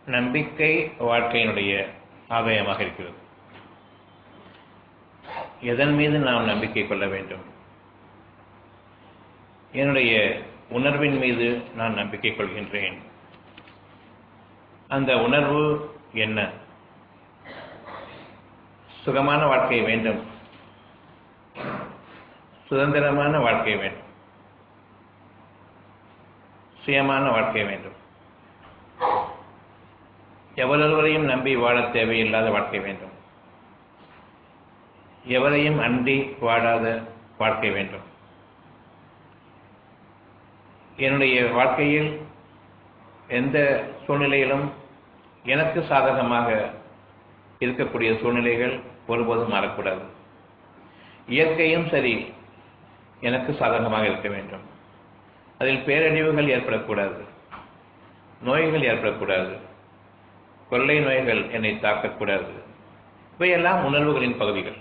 நம்பிக்கை வாழ்க்கையினுடைய ஆதாயமாக இருக்கிறது எதன் மீது நாம் நம்பிக்கை கொள்ள வேண்டும் என்னுடைய உணர்வின் மீது நான் நம்பிக்கை கொள்கின்றேன் அந்த உணர்வு என்ன சுகமான வாழ்க்கை வேண்டும் சுதந்திரமான வாழ்க்கை வேண்டும் சுயமான வாழ்க்கை வேண்டும் எவரொருவரையும் நம்பி வாழ தேவையில்லாத வாழ்க்கை வேண்டும் எவரையும் அண்டி வாழாத வாழ்க்கை வேண்டும் என்னுடைய வாழ்க்கையில் எந்த சூழ்நிலையிலும் எனக்கு சாதகமாக இருக்கக்கூடிய சூழ்நிலைகள் ஒருபோதும் மாறக்கூடாது இயற்கையும் சரி எனக்கு சாதகமாக இருக்க வேண்டும் அதில் பேரழிவுகள் ஏற்படக்கூடாது நோய்கள் ஏற்படக்கூடாது கொள்ளை நோய்கள் என்னை தாக்கக்கூடாது இவையெல்லாம் உணர்வுகளின் பகுதிகள்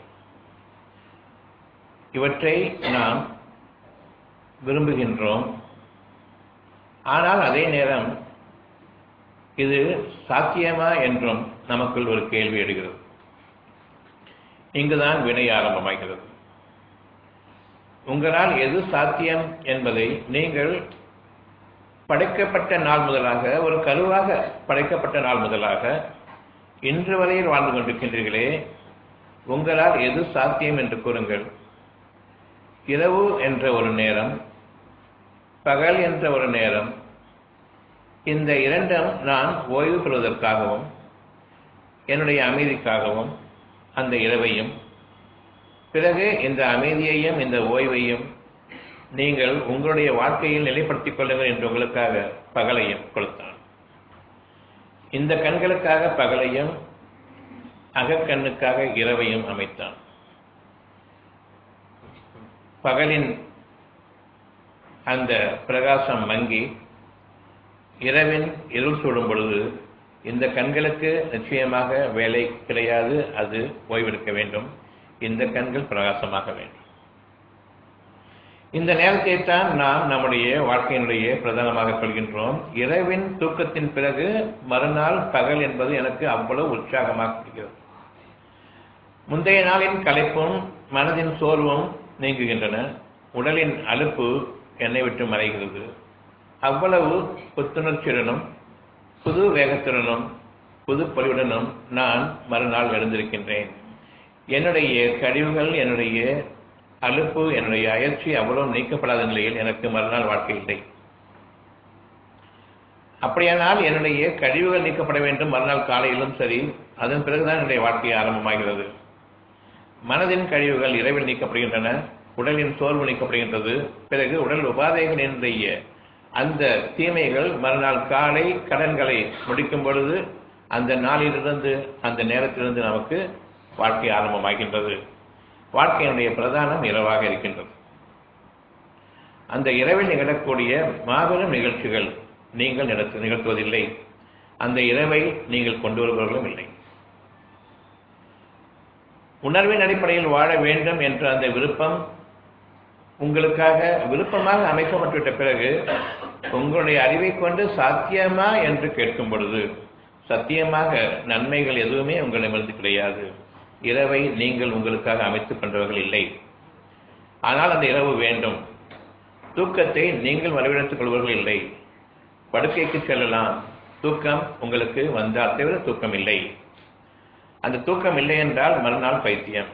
இவற்றை நாம் விரும்புகின்றோம் ஆனால் அதே நேரம் இது சாத்தியமா என்றும் நமக்குள் ஒரு கேள்வி எடுகிறது இங்குதான் வினை ஆரம்பமாகிறது உங்களால் எது சாத்தியம் என்பதை நீங்கள் படைக்கப்பட்ட நாள் முதலாக ஒரு கருவாக படைக்கப்பட்ட நாள் முதலாக இன்று வரையில் வாழ்ந்து கொண்டிருக்கின்றீர்களே உங்களால் எது சாத்தியம் என்று கூறுங்கள் இரவு என்ற ஒரு நேரம் பகல் என்ற ஒரு நேரம் இந்த இரண்டும் நான் ஓய்வு பெறுவதற்காகவும் என்னுடைய அமைதிக்காகவும் அந்த இரவையும் பிறகு இந்த அமைதியையும் இந்த ஓய்வையும் நீங்கள் உங்களுடைய வாழ்க்கையில் நிலைப்படுத்திக் கொள்ளுங்கள் என்று உங்களுக்காக பகலையும் கொடுத்தான் இந்த கண்களுக்காக பகலையும் அகக்கண்ணுக்காக இரவையும் அமைத்தான் பகலின் அந்த பிரகாசம் மங்கி இரவின் இருள் சூடும் பொழுது இந்த கண்களுக்கு நிச்சயமாக வேலை கிடையாது அது ஓய்வெடுக்க வேண்டும் இந்த கண்கள் பிரகாசமாக வேண்டும் இந்த நேரத்தை தான் நாம் நம்முடைய வாழ்க்கையினுடைய பிரதானமாக கொள்கின்றோம் இரவின் தூக்கத்தின் பிறகு மறுநாள் பகல் என்பது எனக்கு அவ்வளவு உற்சாகமாக இருக்கிறது முந்தைய நாளின் களைப்பும் மனதின் சோர்வும் நீங்குகின்றன உடலின் அலுப்பு என்னை விட்டு மறைகிறது அவ்வளவு புத்துணர்ச்சியுடனும் புது வேகத்துடனும் புது பொலிவுடனும் நான் மறுநாள் எழுந்திருக்கின்றேன் என்னுடைய கழிவுகள் என்னுடைய அலுப்பு என்னுடைய அயற்சி அவ்வளவு நீக்கப்படாத நிலையில் எனக்கு மறுநாள் வாழ்க்கை இல்லை அப்படியானால் என்னுடைய கழிவுகள் நீக்கப்பட வேண்டும் மறுநாள் காலையிலும் சரி அதன் பிறகுதான் என்னுடைய வாழ்க்கை ஆரம்பமாகிறது மனதின் கழிவுகள் இரவில் நீக்கப்படுகின்றன உடலின் சோர்வு நீக்கப்படுகின்றது பிறகு உடல் உபாதைகளினுடைய அந்த தீமைகள் மறுநாள் காலை கடன்களை முடிக்கும் பொழுது அந்த நாளிலிருந்து அந்த நேரத்திலிருந்து நமக்கு வாழ்க்கை ஆரம்பமாகின்றது வாழ்க்கையினுடைய பிரதானம் இரவாக இருக்கின்றது அந்த இரவில் நிகழக்கூடிய மாபெரும் நிகழ்ச்சிகள் நீங்கள் நடத்து நிகழ்த்துவதில்லை அந்த இரவை நீங்கள் கொண்டு வருபவர்களும் இல்லை உணர்வின் அடிப்படையில் வாழ வேண்டும் என்ற அந்த விருப்பம் உங்களுக்காக விருப்பமாக அமைக்கப்பட்டுவிட்ட பிறகு உங்களுடைய அறிவை கொண்டு சாத்தியமா என்று கேட்கும் பொழுது சத்தியமாக நன்மைகள் எதுவுமே உங்களிடமிருந்து கிடையாது இரவை நீங்கள் உங்களுக்காக அமைத்துக் கொண்டவர்கள் இல்லை ஆனால் அந்த இரவு வேண்டும் தூக்கத்தை நீங்கள் வரவழைத்துக் கொள்வர்கள் இல்லை படுக்கைக்கு செல்லலாம் தூக்கம் உங்களுக்கு வந்தால் தவிர தூக்கம் இல்லை அந்த தூக்கம் இல்லை என்றால் மறுநாள் பைத்தியம்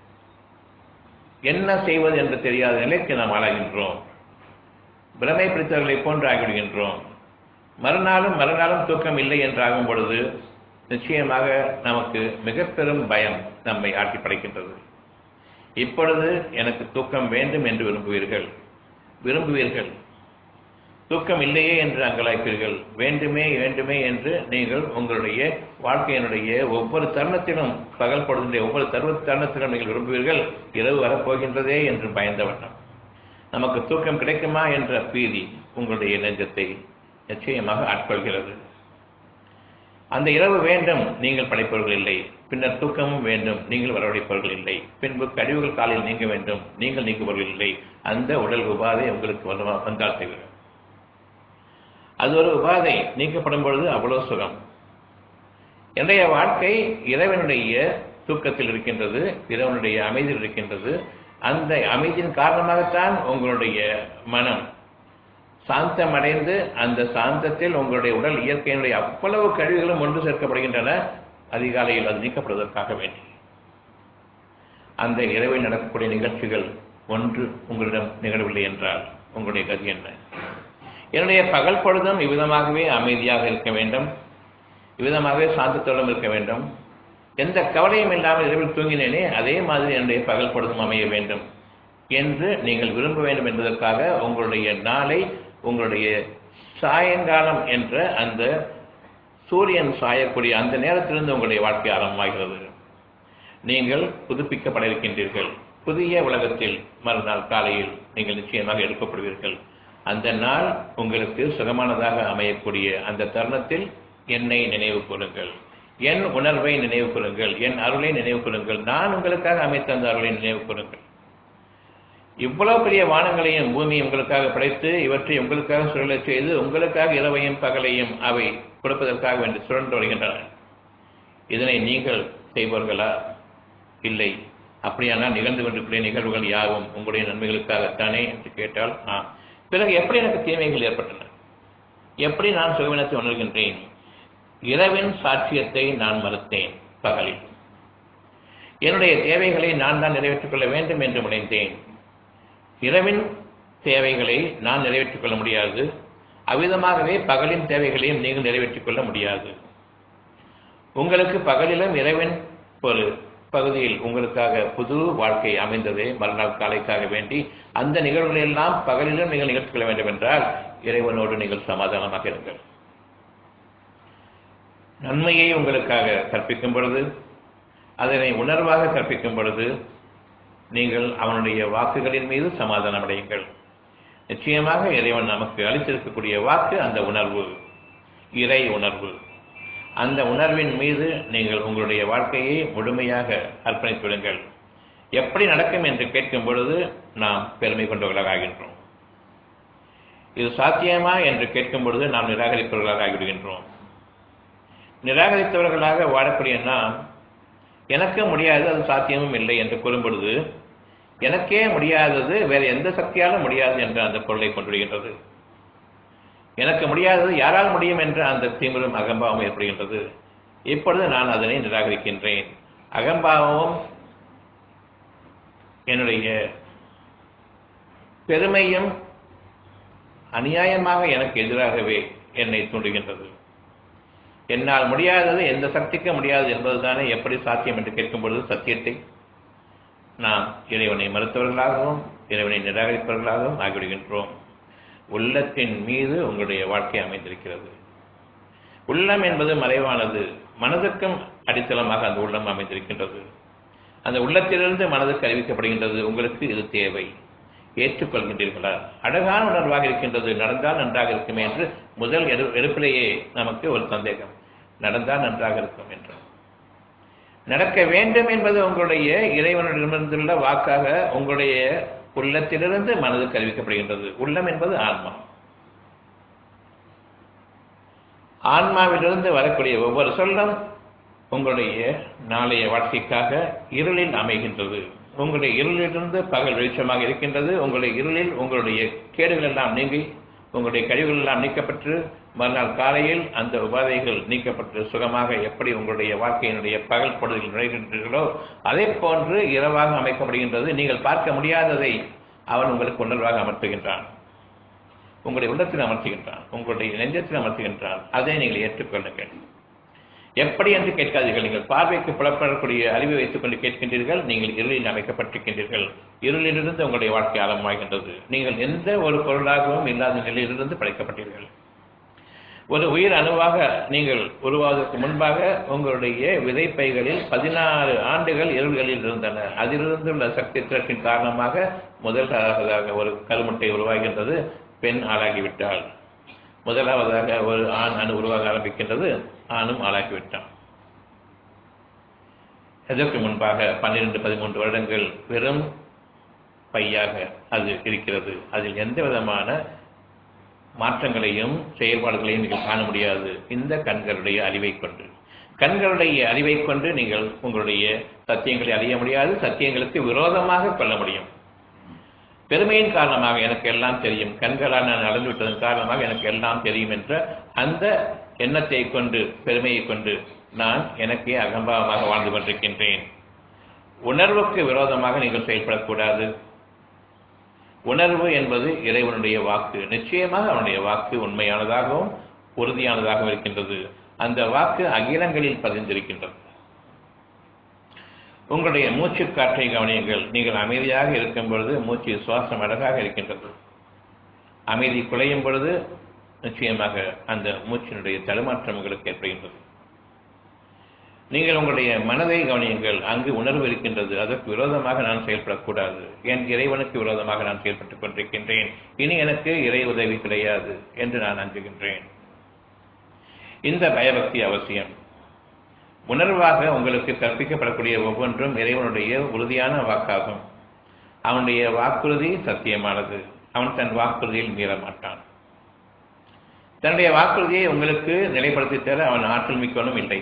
என்ன செய்வது என்று தெரியாத நிலைக்கு நாம் ஆளாகின்றோம் பிரமை பிடித்தவர்களை போன்று ஆகிவிடுகின்றோம் மறுநாளும் மறுநாளும் தூக்கம் இல்லை என்றாகும் பொழுது நிச்சயமாக நமக்கு மிக பெரும் பயம் நம்மை ஆட்டி படைக்கின்றது இப்பொழுது எனக்கு தூக்கம் வேண்டும் என்று விரும்புவீர்கள் விரும்புவீர்கள் தூக்கம் இல்லையே என்று அங்கலாய்ப்பீர்கள் வேண்டுமே வேண்டுமே என்று நீங்கள் உங்களுடைய வாழ்க்கையினுடைய ஒவ்வொரு தருணத்திலும் பகல் பொழுதுடைய ஒவ்வொரு தருவ தருணத்திலும் நீங்கள் விரும்புவீர்கள் இரவு வரப்போகின்றதே என்று பயந்த வண்ணம் நமக்கு தூக்கம் கிடைக்குமா என்ற பீதி உங்களுடைய நெஞ்சத்தை நிச்சயமாக ஆட்கொள்கிறது அந்த இரவு வேண்டும் நீங்கள் படைப்பவர்கள் இல்லை பின்னர் தூக்கமும் வேண்டும் நீங்கள் வரவழைப்பவர்கள் இல்லை பின்பு கழிவுகள் காலில் நீங்க வேண்டும் நீங்கள் நீக்குபவர்கள் இல்லை அந்த உடல் உபாதை உங்களுக்கு வந்த- வந்தால் தவிர அது ஒரு உபாதை நீக்கப்படும் பொழுது அவ்வளவு சுகம் என்னுடைய வாழ்க்கை இறைவனுடைய தூக்கத்தில் இருக்கின்றது இறைவனுடைய அமைதியில் இருக்கின்றது அந்த அமைதியின் காரணமாகத்தான் உங்களுடைய மனம் சாந்தமடைந்து அந்த சாந்தத்தில் உங்களுடைய உடல் இயற்கையினுடைய அவ்வளவு கழிவுகளும் ஒன்று சேர்க்கப்படுகின்றன அதிகாலையில் அது நீக்கப்படுவதற்காக வேண்டி அந்த இரவில் நடக்கக்கூடிய நிகழ்ச்சிகள் ஒன்று உங்களிடம் நிகழவில்லை என்றால் உங்களுடைய கதி என்ன என்னுடைய பகல் பொழுதும் இவ்விதமாகவே அமைதியாக இருக்க வேண்டும் இவ்விதமாகவே சாந்தத்தோடும் இருக்க வேண்டும் எந்த கவலையும் இல்லாமல் இரவில் தூங்கினேனே அதே மாதிரி என்னுடைய பகல் பொழுதும் அமைய வேண்டும் என்று நீங்கள் விரும்ப வேண்டும் என்பதற்காக உங்களுடைய நாளை உங்களுடைய சாயங்காலம் என்ற அந்த சூரியன் சாயக்கூடிய அந்த நேரத்திலிருந்து உங்களுடைய வாழ்க்கை ஆரம்பமாகிறது நீங்கள் புதுப்பிக்கப்பட இருக்கின்றீர்கள் புதிய உலகத்தில் மறுநாள் காலையில் நீங்கள் நிச்சயமாக எடுக்கப்படுவீர்கள் அந்த நாள் உங்களுக்கு சுகமானதாக அமையக்கூடிய அந்த தருணத்தில் என்னை நினைவு கூறுங்கள் என் உணர்வை நினைவு கூறுங்கள் என் அருளை நினைவு கூறுங்கள் நான் உங்களுக்காக அமைத்த அந்த அருளை நினைவு கூறுங்கள் இவ்வளவு பெரிய வானங்களையும் பூமியை உங்களுக்காக படைத்து இவற்றை உங்களுக்காக சுழலச் செய்து உங்களுக்காக இரவையும் பகலையும் அவை கொடுப்பதற்காக வேண்டி சுழன்று வருகின்றன இதனை நீங்கள் செய்பவர்களா இல்லை அப்படியானால் நிகழ்ந்து கொண்டிருக்கிற நிகழ்வுகள் யாவும் உங்களுடைய நன்மைகளுக்காகத்தானே என்று கேட்டால் ஆம் பிறகு எப்படி எனக்கு தீமைகள் ஏற்பட்டன எப்படி நான் சுகவினத்தை உணர்கின்றேன் இரவின் சாட்சியத்தை நான் மறுத்தேன் பகலில் என்னுடைய தேவைகளை நான் தான் நிறைவேற்றிக் கொள்ள வேண்டும் என்று முனைந்தேன் இரவின் தேவைகளை நான் நிறைவேற்றிக் கொள்ள முடியாது அவ்விதமாகவே பகலின் தேவைகளையும் நீங்கள் நிறைவேற்றிக் கொள்ள முடியாது உங்களுக்கு பகலிலும் இரவின் ஒரு பகுதியில் உங்களுக்காக புது வாழ்க்கை அமைந்தது மறுநாள் காலைக்காக வேண்டி அந்த நிகழ்வுகளை எல்லாம் பகலிலும் நீங்கள் நிகழ்த்திக் கொள்ள வேண்டும் என்றால் இறைவனோடு நீங்கள் சமாதானமாக இருங்கள் நன்மையை உங்களுக்காக கற்பிக்கும் பொழுது அதனை உணர்வாக கற்பிக்கும் பொழுது நீங்கள் அவனுடைய வாக்குகளின் மீது சமாதானம் அடையுங்கள் நிச்சயமாக இறைவன் நமக்கு அளித்திருக்கக்கூடிய வாக்கு அந்த உணர்வு இறை உணர்வு அந்த உணர்வின் மீது நீங்கள் உங்களுடைய வாழ்க்கையை முழுமையாக அர்ப்பணித்து விடுங்கள் எப்படி நடக்கும் என்று கேட்கும் பொழுது நாம் பெருமை கொண்டவர்களாக ஆகின்றோம் இது சாத்தியமா என்று கேட்கும் பொழுது நாம் நிராகரிப்பவர்களாக ஆகிவிடுகின்றோம் நிராகரித்தவர்களாக வாழக்கூடிய நாம் எனக்கு முடியாது அது சாத்தியமும் இல்லை என்று கூறும் பொழுது எனக்கே முடியாதது வேறு எந்த சக்தியாலும் முடியாது என்ற அந்த பொருளை கொண்டுவிடுகின்றது எனக்கு முடியாதது யாரால் முடியும் என்ற அந்த தீவிரம் அகம்பாவம் ஏற்படுகின்றது இப்பொழுது நான் அதனை நிராகரிக்கின்றேன் அகம்பாவமும் என்னுடைய பெருமையும் அநியாயமாக எனக்கு எதிராகவே என்னை தூண்டுகின்றது என்னால் முடியாதது எந்த சக்திக்கு முடியாது என்பதுதானே எப்படி சாத்தியம் என்று கேட்கும் பொழுது சத்தியத்தை நாம் இறைவனை மறுத்தவர்களாகவும் இறைவனை நிராகரிப்பவர்களாகவும் ஆகிவிடுகின்றோம் உள்ளத்தின் மீது உங்களுடைய வாழ்க்கை அமைந்திருக்கிறது உள்ளம் என்பது மறைவானது மனதுக்கும் அடித்தளமாக அந்த உள்ளம் அமைந்திருக்கின்றது அந்த உள்ளத்திலிருந்து மனதுக்கு அறிவிக்கப்படுகின்றது உங்களுக்கு இது தேவை ஏற்றுக்கொள்கின்றீர்களா அழகான உணர்வாக இருக்கின்றது நடந்தால் நன்றாக இருக்குமே என்று முதல் எடு எடுப்பிலேயே நமக்கு ஒரு சந்தேகம் நடந்தால் நன்றாக இருக்கும் என்று நடக்க வேண்டும் என்பது உங்களுடைய இறைவனிடமிருந்துள்ள வாக்காக உங்களுடைய உள்ளத்திலிருந்து மனதுக்கு அறிவிக்கப்படுகின்றது உள்ளம் என்பது ஆன்மா ஆன்மாவிலிருந்து வரக்கூடிய ஒவ்வொரு சொல்லும் உங்களுடைய நாளைய வாழ்க்கைக்காக இருளில் அமைகின்றது உங்களுடைய இருளிலிருந்து பகல் வெளிச்சமாக இருக்கின்றது உங்களுடைய இருளில் உங்களுடைய கேடுகள் எல்லாம் நீங்கி உங்களுடைய கழிவுகள் எல்லாம் நீக்கப்பட்டு மறுநாள் காலையில் அந்த உபாதைகள் நீக்கப்பட்டு சுகமாக எப்படி உங்களுடைய வாழ்க்கையினுடைய பகல் பொழுதில் நுழைகின்றீர்களோ அதே போன்று இரவாக அமைக்கப்படுகின்றது நீங்கள் பார்க்க முடியாததை அவன் உங்களுக்கு உணர்வாக அமர்த்துகின்றான் உங்களுடைய உள்ளத்தில் அமர்த்துகின்றான் உங்களுடைய நெஞ்சத்தில் அமர்த்துகின்றான் அதை நீங்கள் ஏற்றுக்கொள்ளுங்கள் எப்படி என்று கேட்காதீர்கள் நீங்கள் பார்வைக்கு புலப்படக்கூடிய அறிவை வைத்துக் கொண்டு கேட்கின்றீர்கள் நீங்கள் இருளில் அமைக்கப்பட்டிருக்கின்றீர்கள் இருளிலிருந்து உங்களுடைய வாழ்க்கை ஆரம்பமாகின்றது நீங்கள் எந்த ஒரு பொருளாகவும் இல்லாத நிலையிலிருந்து படைக்கப்பட்டீர்கள் ஒரு உயிர் அணுவாக நீங்கள் உருவாவதற்கு முன்பாக உங்களுடைய விதைப்பைகளில் பதினாறு ஆண்டுகள் இருள்களில் இருந்தன அதிலிருந்துள்ள சக்தி திரட்டின் காரணமாக முதலாவதாக ஒரு கருமுட்டை உருவாகின்றது பெண் ஆளாகிவிட்டாள் முதலாவதாக ஒரு ஆண் அணு உருவாக ஆரம்பிக்கின்றது ஆணும் ஆளாகிவிட்டான் இதற்கு முன்பாக பன்னிரண்டு பதிமூன்று வருடங்கள் வெறும் பையாக அது இருக்கிறது அதில் எந்த விதமான மாற்றங்களையும் செயல்பாடுகளையும் நீங்கள் காண முடியாது இந்த கண்களுடைய அறிவை கொண்டு கண்களுடைய அறிவை கொண்டு நீங்கள் உங்களுடைய சத்தியங்களை அறிய முடியாது சத்தியங்களுக்கு விரோதமாக கொள்ள முடியும் பெருமையின் காரணமாக எனக்கு எல்லாம் தெரியும் கண்களால் நான் நடந்து விட்டதன் காரணமாக எனக்கு எல்லாம் தெரியும் என்ற அந்த எண்ணத்தை கொண்டு பெருமையை கொண்டு நான் எனக்கே அகம்பாவமாக வாழ்ந்து கொண்டிருக்கின்றேன் உணர்வுக்கு விரோதமாக நீங்கள் செயல்படக்கூடாது உணர்வு என்பது இறைவனுடைய வாக்கு நிச்சயமாக அவனுடைய வாக்கு உண்மையானதாகவும் உறுதியானதாகவும் இருக்கின்றது அந்த வாக்கு அகிலங்களில் பதிந்திருக்கின்றது உங்களுடைய மூச்சு காற்றை கவனியுங்கள் நீங்கள் அமைதியாக இருக்கும் பொழுது மூச்சு சுவாசம் அழகாக இருக்கின்றது அமைதி குலையும் பொழுது நிச்சயமாக அந்த மூச்சினுடைய தடுமாற்றம் உங்களுக்கு ஏற்படுகின்றது நீங்கள் உங்களுடைய மனதை கவனியுங்கள் அங்கு உணர்வு இருக்கின்றது அதற்கு விரோதமாக நான் செயல்படக்கூடாது என் இறைவனுக்கு விரோதமாக நான் செயல்பட்டுக் கொண்டிருக்கின்றேன் இனி எனக்கு இறை உதவி கிடையாது என்று நான் அஞ்சுகின்றேன் இந்த பயபக்தி அவசியம் உணர்வாக உங்களுக்கு கற்பிக்கப்படக்கூடிய ஒவ்வொன்றும் இறைவனுடைய உறுதியான வாக்காகும் அவனுடைய வாக்குறுதி சத்தியமானது அவன் தன் வாக்குறுதியில் மீற மாட்டான் தன்னுடைய வாக்குறுதியை உங்களுக்கு நிலைப்படுத்தி தர அவன் ஆற்றல் மிக்கவனும் இல்லை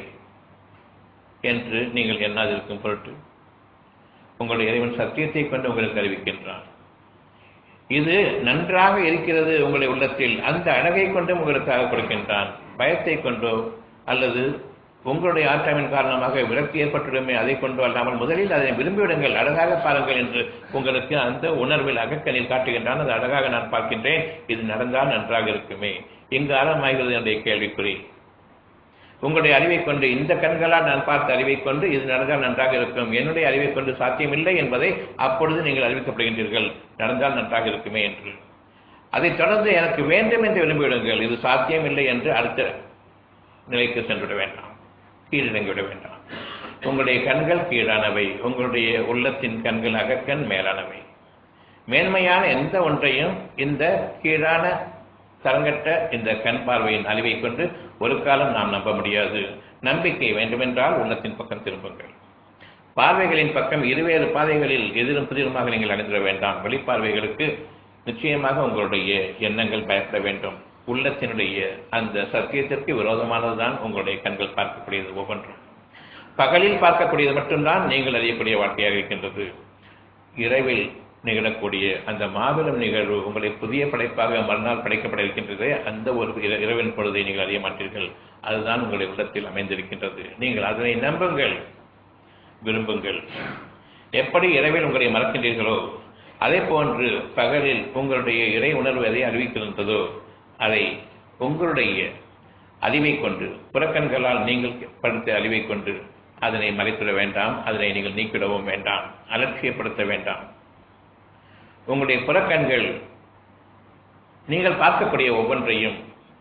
என்று நீங்கள் எண்ணாதிருக்கும் பொருட்டு உங்களுடைய இறைவன் சத்தியத்தை கொண்டு உங்களுக்கு அறிவிக்கின்றான் இது நன்றாக இருக்கிறது உங்களுடைய உள்ளத்தில் அந்த அழகை கொண்டும் உங்களுக்காக கொடுக்கின்றான் பயத்தை கொண்டோ அல்லது உங்களுடைய ஆற்றமின் காரணமாக விரக்தி ஏற்பட்டுடுமே அதை கொண்டு அல்லாமல் முதலில் அதை விரும்பிவிடுங்கள் அழகாக பாருங்கள் என்று உங்களுக்கு அந்த உணர்வில் அகக்கனில் காட்டுகின்றான் அது அழகாக நான் பார்க்கின்றேன் இது நடந்தால் நன்றாக இருக்குமே இங்கு ஆரம்பமாகிறது என்னுடைய கேள்விக்குறி உங்களுடைய அறிவை கொண்டு இந்த கண்களால் நான் பார்த்த அறிவை கொண்டு இது நடந்தால் நன்றாக இருக்கும் என்னுடைய அறிவை கொண்டு சாத்தியமில்லை என்பதை அப்பொழுது நீங்கள் அறிவிக்கப்படுகின்றீர்கள் நடந்தால் நன்றாக இருக்குமே என்று அதைத் தொடர்ந்து எனக்கு வேண்டும் என்று விரும்பிவிடுங்கள் இது சாத்தியமில்லை என்று அடுத்த நிலைக்கு சென்றுவிட வேண்டாம் கீழிறங்கிவிட வேண்டாம் உங்களுடைய கண்கள் கீழானவை உங்களுடைய உள்ளத்தின் கண்கள் அகக்கண் மேலானவை மேன்மையான எந்த ஒன்றையும் இந்த கீழான தரங்கட்ட இந்த கண் பார்வையின் அறிவை கொண்டு ஒரு காலம் நாம் நம்ப முடியாது நம்பிக்கை வேண்டுமென்றால் உள்ளத்தின் பக்கம் திரும்புங்கள் பார்வைகளின் பக்கம் இருவேறு பாதைகளில் எதிரும் புதிருமாக நீங்கள் அடைந்துட வேண்டாம் வெளிப்பார்வைகளுக்கு நிச்சயமாக உங்களுடைய எண்ணங்கள் பயப்பட வேண்டும் உள்ளத்தினுடைய அந்த சத்தியத்திற்கு விரோதமானதுதான் உங்களுடைய கண்கள் பார்க்கக்கூடியது ஒவ்வொன்றும் பகலில் பார்க்கக்கூடியது மட்டும்தான் நீங்கள் அறியக்கூடிய வாழ்க்கையாக இருக்கின்றது இரவில் நிகழக்கூடிய அந்த மாபெரும் நிகழ்வு உங்களை புதிய படைப்பாக மறுநாள் படைக்கப்பட இருக்கின்றது அந்த ஒரு இர- இரவின் பொழுதை நீங்கள் அறிய மாட்டீர்கள் அதுதான் உங்களுடைய உள்ளத்தில் அமைந்திருக்கின்றது நீங்கள் அதனை நம்புங்கள் விரும்புங்கள் எப்படி இரவில் உங்களை மறக்கின்றீர்களோ அதே போன்று பகலில் உங்களுடைய இறை உணர்வு எதை அறிவிக்கின்றதோ அதை உங்களுடைய அறிவை கொண்டு புறக்கண்களால் நீங்கள் படுத்த அறிவை கொண்டு அதனை மறைத்துவிட வேண்டாம் அதனை நீங்கள் நீக்கிடவும் வேண்டாம் அலட்சியப்படுத்த வேண்டாம் உங்களுடைய புறக்கண்கள் நீங்கள் பார்க்கக்கூடிய ஒவ்வொன்றையும்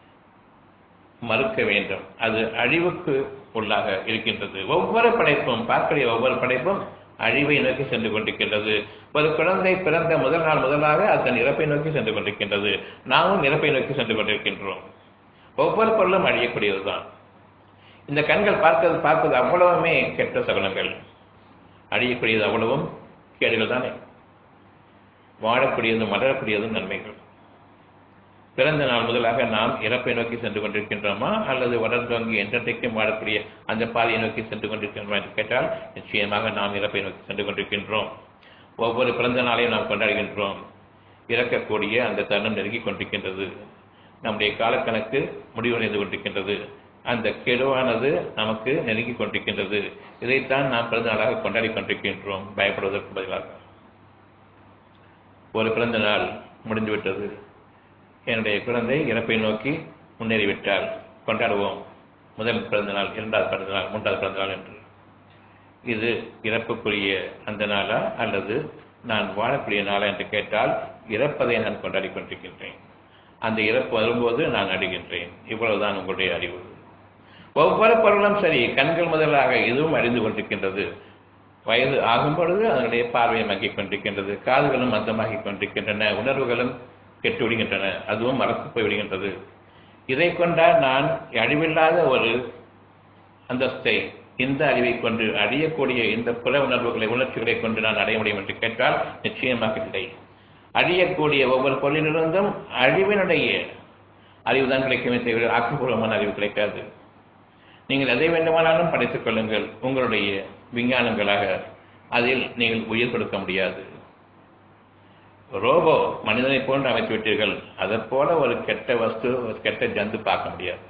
மறுக்க வேண்டும் அது அழிவுக்கு உள்ளாக இருக்கின்றது ஒவ்வொரு படைப்பும் பார்க்கக்கூடிய ஒவ்வொரு படைப்பும் அழிவை நோக்கி சென்று கொண்டிருக்கின்றது ஒரு குழந்தை பிறந்த முதல் நாள் முதலாக அது தன் இறப்பை நோக்கி சென்று கொண்டிருக்கின்றது நாமும் இறப்பை நோக்கி சென்று கொண்டிருக்கின்றோம் ஒவ்வொரு பொருளும் அழியக்கூடியதுதான் இந்த கண்கள் பார்ப்பது பார்ப்பது அவ்வளவுமே கெட்ட சகுனங்கள் அழியக்கூடியது அவ்வளவும் கேடுகள் தானே வாழக்கூடியதும் மலரக்கூடியதும் நன்மைகள் பிறந்த நாள் முதலாக நாம் இறப்பை நோக்கி சென்று கொண்டிருக்கின்றோமா அல்லது வளர்ந்தோங்கி என்றென்றைக்கும் வாழக்கூடிய அந்த பாதையை நோக்கி சென்று கொண்டிருக்கின்றோமா என்று கேட்டால் நிச்சயமாக நாம் இறப்பை நோக்கி சென்று கொண்டிருக்கின்றோம் ஒவ்வொரு பிறந்த நாளையும் நாம் கொண்டாடுகின்றோம் இறக்கக்கூடிய அந்த தருணம் நெருங்கிக் கொண்டிருக்கின்றது நம்முடைய காலக்கணக்கு முடிவடைந்து கொண்டிருக்கின்றது அந்த கெடுவானது நமக்கு நெருங்கிக் கொண்டிருக்கின்றது இதைத்தான் நாம் பிறந்த நாளாக கொண்டாடி கொண்டிருக்கின்றோம் பயப்படுவதற்கு பதிலாக ஒரு பிறந்த நாள் முடிந்துவிட்டது என்னுடைய குழந்தை இறப்பை நோக்கி முன்னேறிவிட்டால் கொண்டாடுவோம் முதல் பிறந்த நாள் இரண்டாவது பிறந்த நாள் மூன்றாவது பிறந்த நாள் என்று இது இறப்புக்குரிய அந்த நாளா அல்லது நான் வாழக்கூடிய நாளா என்று கேட்டால் இறப்பதை நான் கொண்டாடி கொண்டிருக்கின்றேன் அந்த இறப்பு வரும்போது நான் அடைகின்றேன் இவ்வளவுதான் உங்களுடைய அறிவு ஒவ்வொரு பொருளும் சரி கண்கள் முதலாக இதுவும் அறிந்து கொண்டிருக்கின்றது வயது ஆகும் பொழுது அதனுடைய பார்வையை மங்கிக் கொண்டிருக்கின்றது காதுகளும் மந்தமாகிக் கொண்டிருக்கின்றன உணர்வுகளும் கெட்டு விடுகின்றன அதுவும் மறத்து போய் விடுகின்றது இதை கொண்டால் நான் அழிவில்லாத ஒரு அந்தஸ்தை இந்த அறிவை கொண்டு அழியக்கூடிய இந்த புற உணர்வுகளை உணர்ச்சிகளை கொண்டு நான் அடைய முடியும் என்று கேட்டால் நிச்சயமாக இல்லை அழியக்கூடிய ஒவ்வொரு பொருளிலிருந்தும் அழிவினுடைய அறிவுதான் கிடைக்குமே தவிர ஆக்கப்பூர்வமான அறிவு கிடைக்காது நீங்கள் எதை வேண்டுமானாலும் படைத்துக் கொள்ளுங்கள் உங்களுடைய விஞ்ஞானங்களாக அதில் நீங்கள் உயிர் கொடுக்க முடியாது ரோபோ மனிதனை போன்று அமைத்து விட்டீர்கள் அதை போல ஒரு கெட்ட வஸ்து ஒரு கெட்ட ஜந்து பார்க்க முடியாது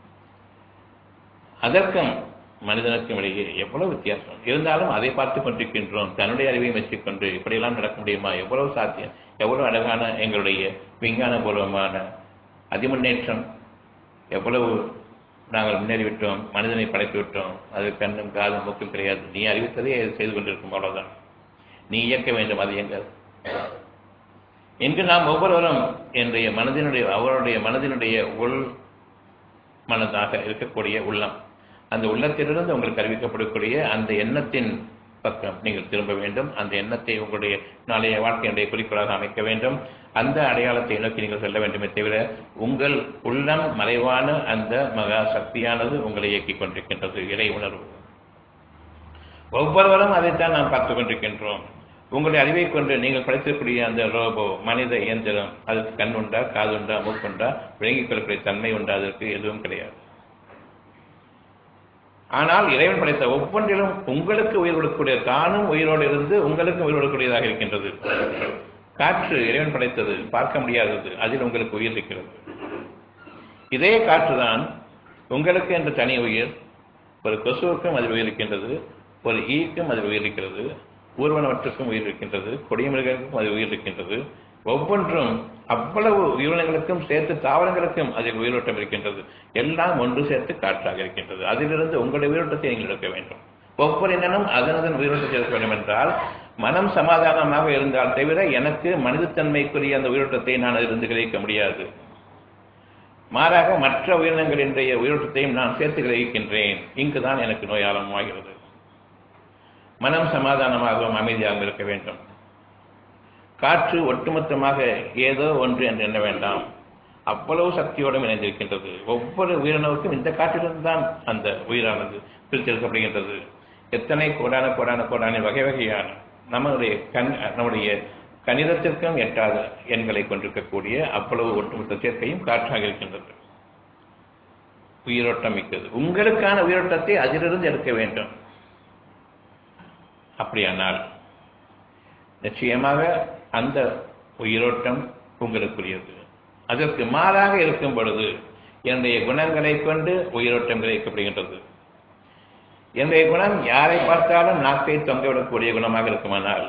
அதற்கும் மனிதனுக்கும் இடையே எவ்வளவு வித்தியாசம் இருந்தாலும் அதை பார்த்து கொண்டிருக்கின்றோம் தன்னுடைய அறிவையும் வச்சுக்கொண்டு இப்படியெல்லாம் நடக்க முடியுமா எவ்வளவு சாத்தியம் எவ்வளவு அழகான எங்களுடைய விஞ்ஞானபூர்வமான அதிமுன்னேற்றம் எவ்வளவு நாங்கள் முன்னேறிவிட்டோம் மனிதனை படைத்து விட்டோம் அது கண்ணும் காதும் மூக்கும் கிடையாது நீ அறிவித்ததே செய்து கொண்டிருக்கும் அவ்வளவுதான் நீ இயக்க வேண்டும் அது எங்க இன்று நாம் ஒவ்வொருவரும் என்னுடைய மனதினுடைய அவருடைய மனதினுடைய உள் மனதாக இருக்கக்கூடிய உள்ளம் அந்த உள்ளத்திலிருந்து உங்களுக்கு அறிவிக்கப்படக்கூடிய அந்த எண்ணத்தின் பக்கம் நீங்கள் திரும்ப வேண்டும் அந்த எண்ணத்தை உங்களுடைய நாளைய வாழ்க்கையினுடைய குறிக்கோளாக அமைக்க வேண்டும் அந்த அடையாளத்தை நோக்கி நீங்கள் செல்ல வேண்டுமே தவிர உங்கள் உள்ளம் மறைவான அந்த மகா சக்தியானது உங்களை இயக்கிக் கொண்டிருக்கின்றது இறை உணர்வு ஒவ்வொருவரும் அதைத்தான் நாம் பார்த்துக் கொண்டிருக்கின்றோம் உங்களுடைய அறிவை கொண்டு நீங்கள் படைத்திருக்கக்கூடிய அந்த ரோபோ மனித இயந்திரம் அதுக்கு கண் உண்டா காது உண்டா மூக்குண்டா விளங்கிக் கொள்ளக்கூடிய தன்மை உண்டா அதற்கு எதுவும் கிடையாது ஆனால் இறைவன் படைத்த ஒவ்வொன்றிலும் உங்களுக்கு உயிர் கொடுக்கக்கூடிய தானும் உயிரோடு இருந்து உங்களுக்கு உயிர் கொடுக்கக்கூடியதாக இருக்கின்றது காற்று இறைவன் படைத்தது பார்க்க முடியாதது அதில் உங்களுக்கு உயிர் இருக்கிறது இதே காற்றுதான் உங்களுக்கு என்ற தனி உயிர் ஒரு கொசுவுக்கும் அதில் உயிர் இருக்கின்றது ஒரு ஈக்கும் அதில் உயிர் இருக்கிறது ஊர்வனவற்றுக்கும் உயிர் இருக்கின்றது கொடியமிருகங்களுக்கும் அது உயிர் இருக்கின்றது ஒவ்வொன்றும் அவ்வளவு உயிரினங்களுக்கும் சேர்த்து தாவரங்களுக்கும் அதில் உயிரோட்டம் இருக்கின்றது எல்லாம் ஒன்று சேர்த்து காற்றாக இருக்கின்றது அதிலிருந்து உங்களுடைய உயிரோட்டத்தை நீங்கள் எடுக்க வேண்டும் ஒவ்வொரு இனனும் அதனதன் உயிரோட்டத்தை எடுக்க வேண்டும் என்றால் மனம் சமாதானமாக இருந்தால் தவிர எனக்கு மனிதத்தன்மைக்குரிய அந்த உயிரோட்டத்தை நான் அதிலிருந்து கிரகிக்க முடியாது மாறாக மற்ற உயிரினங்களினுடைய உயிரோட்டத்தையும் நான் சேர்த்து கிரகிக்கின்றேன் இங்குதான் எனக்கு நோய் ஆரம்பமாகிறது மனம் சமாதானமாகவும் அமைதியாகவும் இருக்க வேண்டும் காற்று ஒட்டுமொத்தமாக ஏதோ ஒன்று என்று எண்ண வேண்டாம் அவ்வளவு சக்தியோடும் இணைந்திருக்கின்றது ஒவ்வொரு உயிரினவுக்கும் இந்த காற்றிலிருந்து தான் அந்த உயிரானது பிரித்தெடுக்கப்படுகின்றது எத்தனை கோடான கோடான கோடான வகை வகையான நம்மளுடைய கண் நம்முடைய கணிதத்திற்கும் எட்டாத எண்களை கொண்டிருக்கக்கூடிய அவ்வளவு ஒட்டுமொத்த சேர்க்கையும் காற்றாக இருக்கின்றது உயிரோட்டம் மிக்கது உங்களுக்கான உயிரோட்டத்தை அதிலிருந்து எடுக்க வேண்டும் அப்படியானால் நிச்சயமாக அந்த உயிரோட்டம் உங்களுக்குரியது அதற்கு மாறாக இருக்கும் பொழுது என்னுடைய குணங்களை கொண்டு உயிரோட்டம் கிடைக்கப்படுகின்றது என்னுடைய குணம் யாரை பார்த்தாலும் நாக்கை தொங்கவிடக்கூடிய குணமாக இருக்குமானால்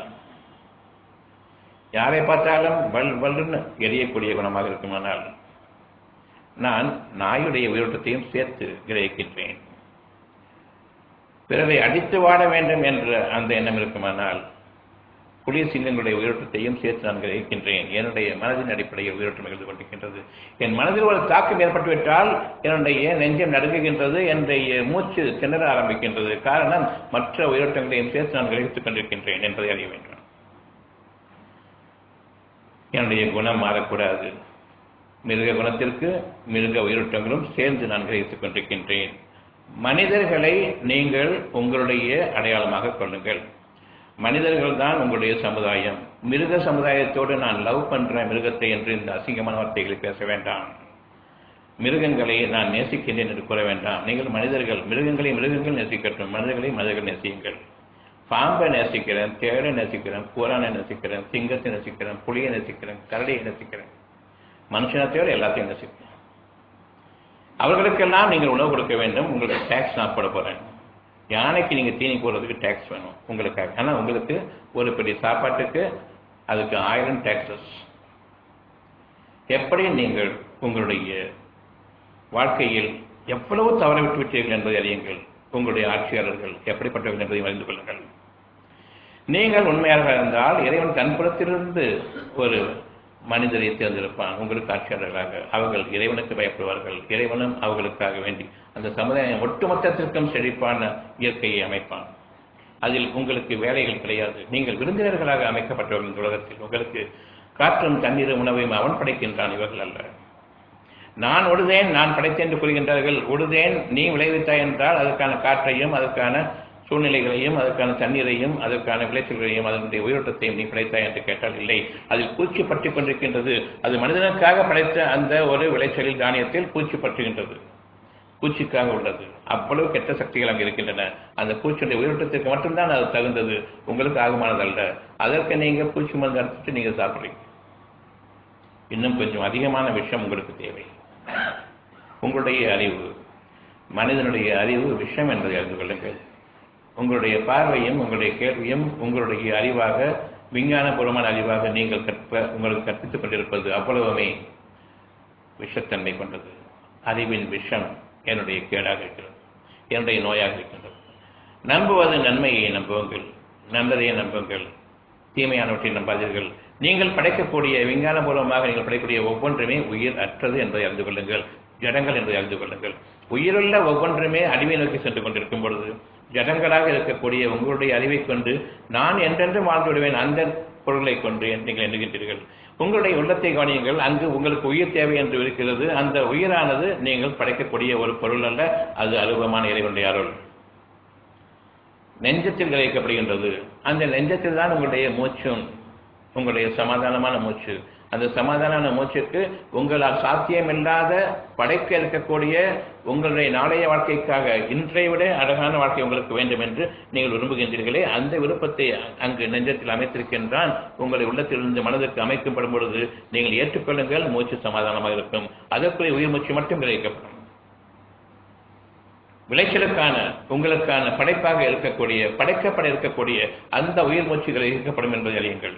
யாரை பார்த்தாலும் வல் வல்லுன்னு எரியக்கூடிய குணமாக இருக்குமானால் நான் நாயுடைய உயிரோட்டத்தையும் சேர்த்து கிரகிக்கின்றேன் பிறரை அடித்து வாட வேண்டும் என்ற அந்த எண்ணம் இருக்குமானால் புலிய சிங்கங்களுடைய உயிரோட்டத்தையும் சேர்த்து நான் கிரகிக்கின்றேன் என்னுடைய மனதின் அடிப்படையில் உயிரோட்டம் நிகழ்ந்து கொண்டிருக்கின்றது என் மனதில் ஒரு தாக்கம் ஏற்பட்டுவிட்டால் என்னுடைய நெஞ்சம் நடுங்குகின்றது என்னுடைய மூச்சு திணற ஆரம்பிக்கின்றது காரணம் மற்ற உயிரோட்டங்களையும் சேர்த்து நான் கிரகித்துக் கொண்டிருக்கின்றேன் என்பதை அறிய வேண்டும் என்னுடைய குணம் மாறக்கூடாது மிருக குணத்திற்கு மிருக உயிரோட்டங்களும் சேர்ந்து நான் கிரகித்துக் கொண்டிருக்கின்றேன் மனிதர்களை நீங்கள் உங்களுடைய அடையாளமாக கொள்ளுங்கள் மனிதர்கள் தான் உங்களுடைய சமுதாயம் மிருக சமுதாயத்தோடு நான் லவ் பண்றேன் மிருகத்தை என்று இந்த அசிங்கமான வார்த்தைகளை பேச வேண்டாம் மிருகங்களை நான் நேசிக்கின்றேன் என்று கூற வேண்டாம் நீங்கள் மனிதர்கள் மிருகங்களை மிருகங்கள் நேசிக்கட்டும் மனிதர்களை மனிதர்கள் நேசியுங்கள் பாம்பை நேசிக்கிறேன் தேடை நேசிக்கிறேன் பூரானை நேசிக்கிறேன் சிங்கத்தை நேசிக்கிறேன் புலியை நேசிக்கிறேன் கரடியை நேசிக்கிறேன் மனுஷனை தவிர எல்லாத்தையும் நேசிக்கிறேன் அவர்களுக்கெல்லாம் நீங்கள் உணவு கொடுக்க வேண்டும் உங்களுக்கு டேக்ஸ் நான் போட போறேன் யானைக்கு நீங்கள் தீனி போடுறதுக்கு டேக்ஸ் வேணும் உங்களுக்காக ஆனால் உங்களுக்கு ஒரு பெரிய சாப்பாட்டுக்கு அதுக்கு ஆயிரம் டேக்ஸஸ் எப்படி நீங்கள் உங்களுடைய வாழ்க்கையில் எவ்வளவு தவற விட்டு விட்டீர்கள் என்பதை அறியுங்கள் உங்களுடைய ஆட்சியாளர்கள் எப்படிப்பட்டவர்கள் என்பதை அறிந்து கொள்ளுங்கள் நீங்கள் உண்மையாக இருந்தால் இறைவன் தன்புறத்திலிருந்து ஒரு மனிதரை தேர்ந்தெடுப்பான் உங்களுக்கு ஆட்சியாளர்களாக அவர்கள் இறைவனுக்கு பயப்படுவார்கள் இறைவனும் அவர்களுக்காக வேண்டி அந்த சமுதாயம் ஒட்டுமொத்தத்திற்கும் செழிப்பான இயற்கையை அமைப்பான் அதில் உங்களுக்கு வேலைகள் கிடையாது நீங்கள் விருந்தினர்களாக அமைக்கப்பட்டவர்கள் இந்த உலகத்தில் உங்களுக்கு காற்றும் தண்ணீரும் உணவையும் அவன் படைக்கின்றான் இவர்கள் அல்ல நான் உடுதேன் நான் படைத்தேன் என்று கூறுகின்றார்கள் உடுதேன் நீ விளைவித்தாய் என்றால் அதற்கான காற்றையும் அதற்கான சூழ்நிலைகளையும் அதற்கான தண்ணீரையும் அதற்கான விளைச்சல்களையும் அதனுடைய உயிரோட்டத்தையும் நீ படைத்தாய் என்று கேட்டால் இல்லை அதில் பூச்சி பற்றி கொண்டிருக்கின்றது அது மனிதனுக்காக படைத்த அந்த ஒரு விளைச்சலில் தானியத்தில் பூச்சி பற்றுகின்றது பூச்சிக்காக உள்ளது அவ்வளவு கெட்ட சக்திகள் அங்கே இருக்கின்றன அந்த பூச்சியுடைய உயிரோட்டத்திற்கு மட்டும்தான் அது தகுந்தது உங்களுக்கு ஆகுமானதல்ல அதற்கு நீங்க பூச்சி மருந்து அடிச்சுட்டு நீங்க சாப்பிடுறீங்க இன்னும் கொஞ்சம் அதிகமான விஷயம் உங்களுக்கு தேவை உங்களுடைய அறிவு மனிதனுடைய அறிவு விஷயம் என்பதை அறிந்து கொள்ளுங்கள் உங்களுடைய பார்வையும் உங்களுடைய கேள்வியும் உங்களுடைய அறிவாக விஞ்ஞானபூர்வமான அறிவாக நீங்கள் கற்ப உங்களுக்கு கற்பித்துக் கொண்டிருப்பது அவ்வளவுமே விஷத்தன்மை கொண்டது அறிவின் விஷம் என்னுடைய கேடாக இருக்கிறது என்னுடைய நோயாக இருக்கின்றது நம்புவது நன்மையை நம்புங்கள் நல்லதையே நம்புங்கள் தீமையானவற்றை நம்பாதீர்கள் நீங்கள் படைக்கக்கூடிய விஞ்ஞானபூர்வமாக நீங்கள் படைக்கக்கூடிய ஒவ்வொன்றுமே உயிர் அற்றது என்பதை அறிந்து கொள்ளுங்கள் ஜடங்கள் என்பதை அறிந்து கொள்ளுங்கள் உயிருள்ள ஒவ்வொன்றுமே அழிவை நோக்கி சென்று கொண்டிருக்கும் பொழுது ஜடங்களாக இருக்கக்கூடிய உங்களுடைய அறிவை கொண்டு நான் என்றென்றும் வாழ்ந்து விடுவேன் அந்த பொருளை கொண்டு நீங்கள் எண்ணுகின்றீர்கள் உங்களுடைய உள்ளத்தை கவனியுங்கள் அங்கு உங்களுக்கு உயிர் தேவை என்று இருக்கிறது அந்த உயிரானது நீங்கள் படைக்கக்கூடிய ஒரு பொருள் அல்ல அது அருவமான இறைவனுடைய அருள் நெஞ்சத்தில் கிரகிக்கப்படுகின்றது அந்த நெஞ்சத்தில் தான் உங்களுடைய மூச்சும் உங்களுடைய சமாதானமான மூச்சு அந்த சமாதான மூச்சுக்கு உங்களால் சாத்தியமில்லாத படைக்க இருக்கக்கூடிய உங்களுடைய நாளைய வாழ்க்கைக்காக இன்றைய விட அழகான வாழ்க்கை உங்களுக்கு வேண்டும் என்று நீங்கள் விரும்புகின்றீர்களே அந்த விருப்பத்தை அங்கு நெஞ்சத்தில் அமைத்திருக்கின்றான் உங்களை உள்ளத்திலிருந்து மனதிற்கு அமைக்கப்படும் பொழுது நீங்கள் ஏற்றுக்கொள்ளுங்கள் மூச்சு சமாதானமாக இருக்கும் அதற்குரிய உயிர் மூச்சு மட்டும் கிரகிக்கப்படும் விளைச்சலுக்கான உங்களுக்கான படைப்பாக இருக்கக்கூடிய படைக்கப்பட இருக்கக்கூடிய அந்த உயிர் மூச்சு கிரகிக்கப்படும் என்பதை அறியுங்கள்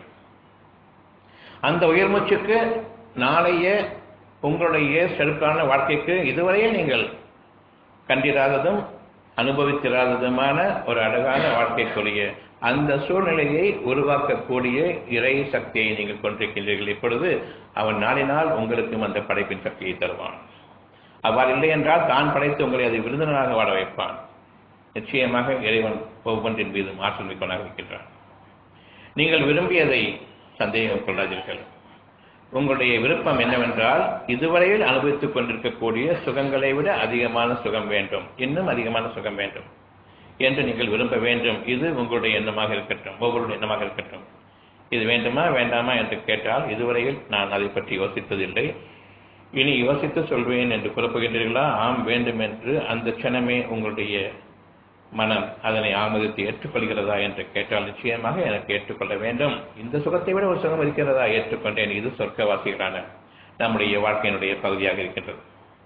அந்த உயிர் மூச்சுக்கு நாளைய உங்களுடைய செழுக்கான வாழ்க்கைக்கு இதுவரையில் நீங்கள் கண்டிராததும் அனுபவித்திராததுமான ஒரு அழகான வாழ்க்கைக்குரிய அந்த சூழ்நிலையை உருவாக்கக்கூடிய இறை சக்தியை நீங்கள் கொண்டிருக்கின்றீர்கள் இப்பொழுது அவன் நாளினால் உங்களுக்கும் அந்த படைப்பின் சக்தியை தருவான் அவ்வாறு இல்லை என்றால் தான் படைத்து உங்களை அதை விருந்தினராக வாழ வைப்பான் நிச்சயமாக இறைவன் ஒவ்வொன்றின் மீதும் ஆற்றல் மிக்கவனாக இருக்கின்றான் நீங்கள் விரும்பியதை சந்தேகம் கொள்ளாதீர்கள் உங்களுடைய விருப்பம் என்னவென்றால் இதுவரையில் அனுபவித்துக் கொண்டிருக்கக்கூடிய சுகங்களை விட அதிகமான சுகம் வேண்டும் இன்னும் அதிகமான சுகம் வேண்டும் என்று நீங்கள் விரும்ப வேண்டும் இது உங்களுடைய எண்ணமாக இருக்கட்டும் ஒவ்வொருடைய எண்ணமாக இருக்கட்டும் இது வேண்டுமா வேண்டாமா என்று கேட்டால் இதுவரையில் நான் அதை பற்றி யோசித்ததில்லை இனி யோசித்து சொல்வேன் என்று கூறப்போகின்றீர்களா ஆம் வேண்டும் என்று அந்த க்ஷணமே உங்களுடைய மனம் அதனை ஆமதித்து ஏற்றுக்கொள்கிறதா என்று கேட்டால் நிச்சயமாக எனக்கு ஏற்றுக்கொள்ள வேண்டும் இந்த சுகத்தை விட ஒரு சுகம் இருக்கிறதா ஏற்றுக்கொண்டேன் இது சொர்க்கவாசிகளான நம்முடைய வாழ்க்கையினுடைய பகுதியாக இருக்கின்றது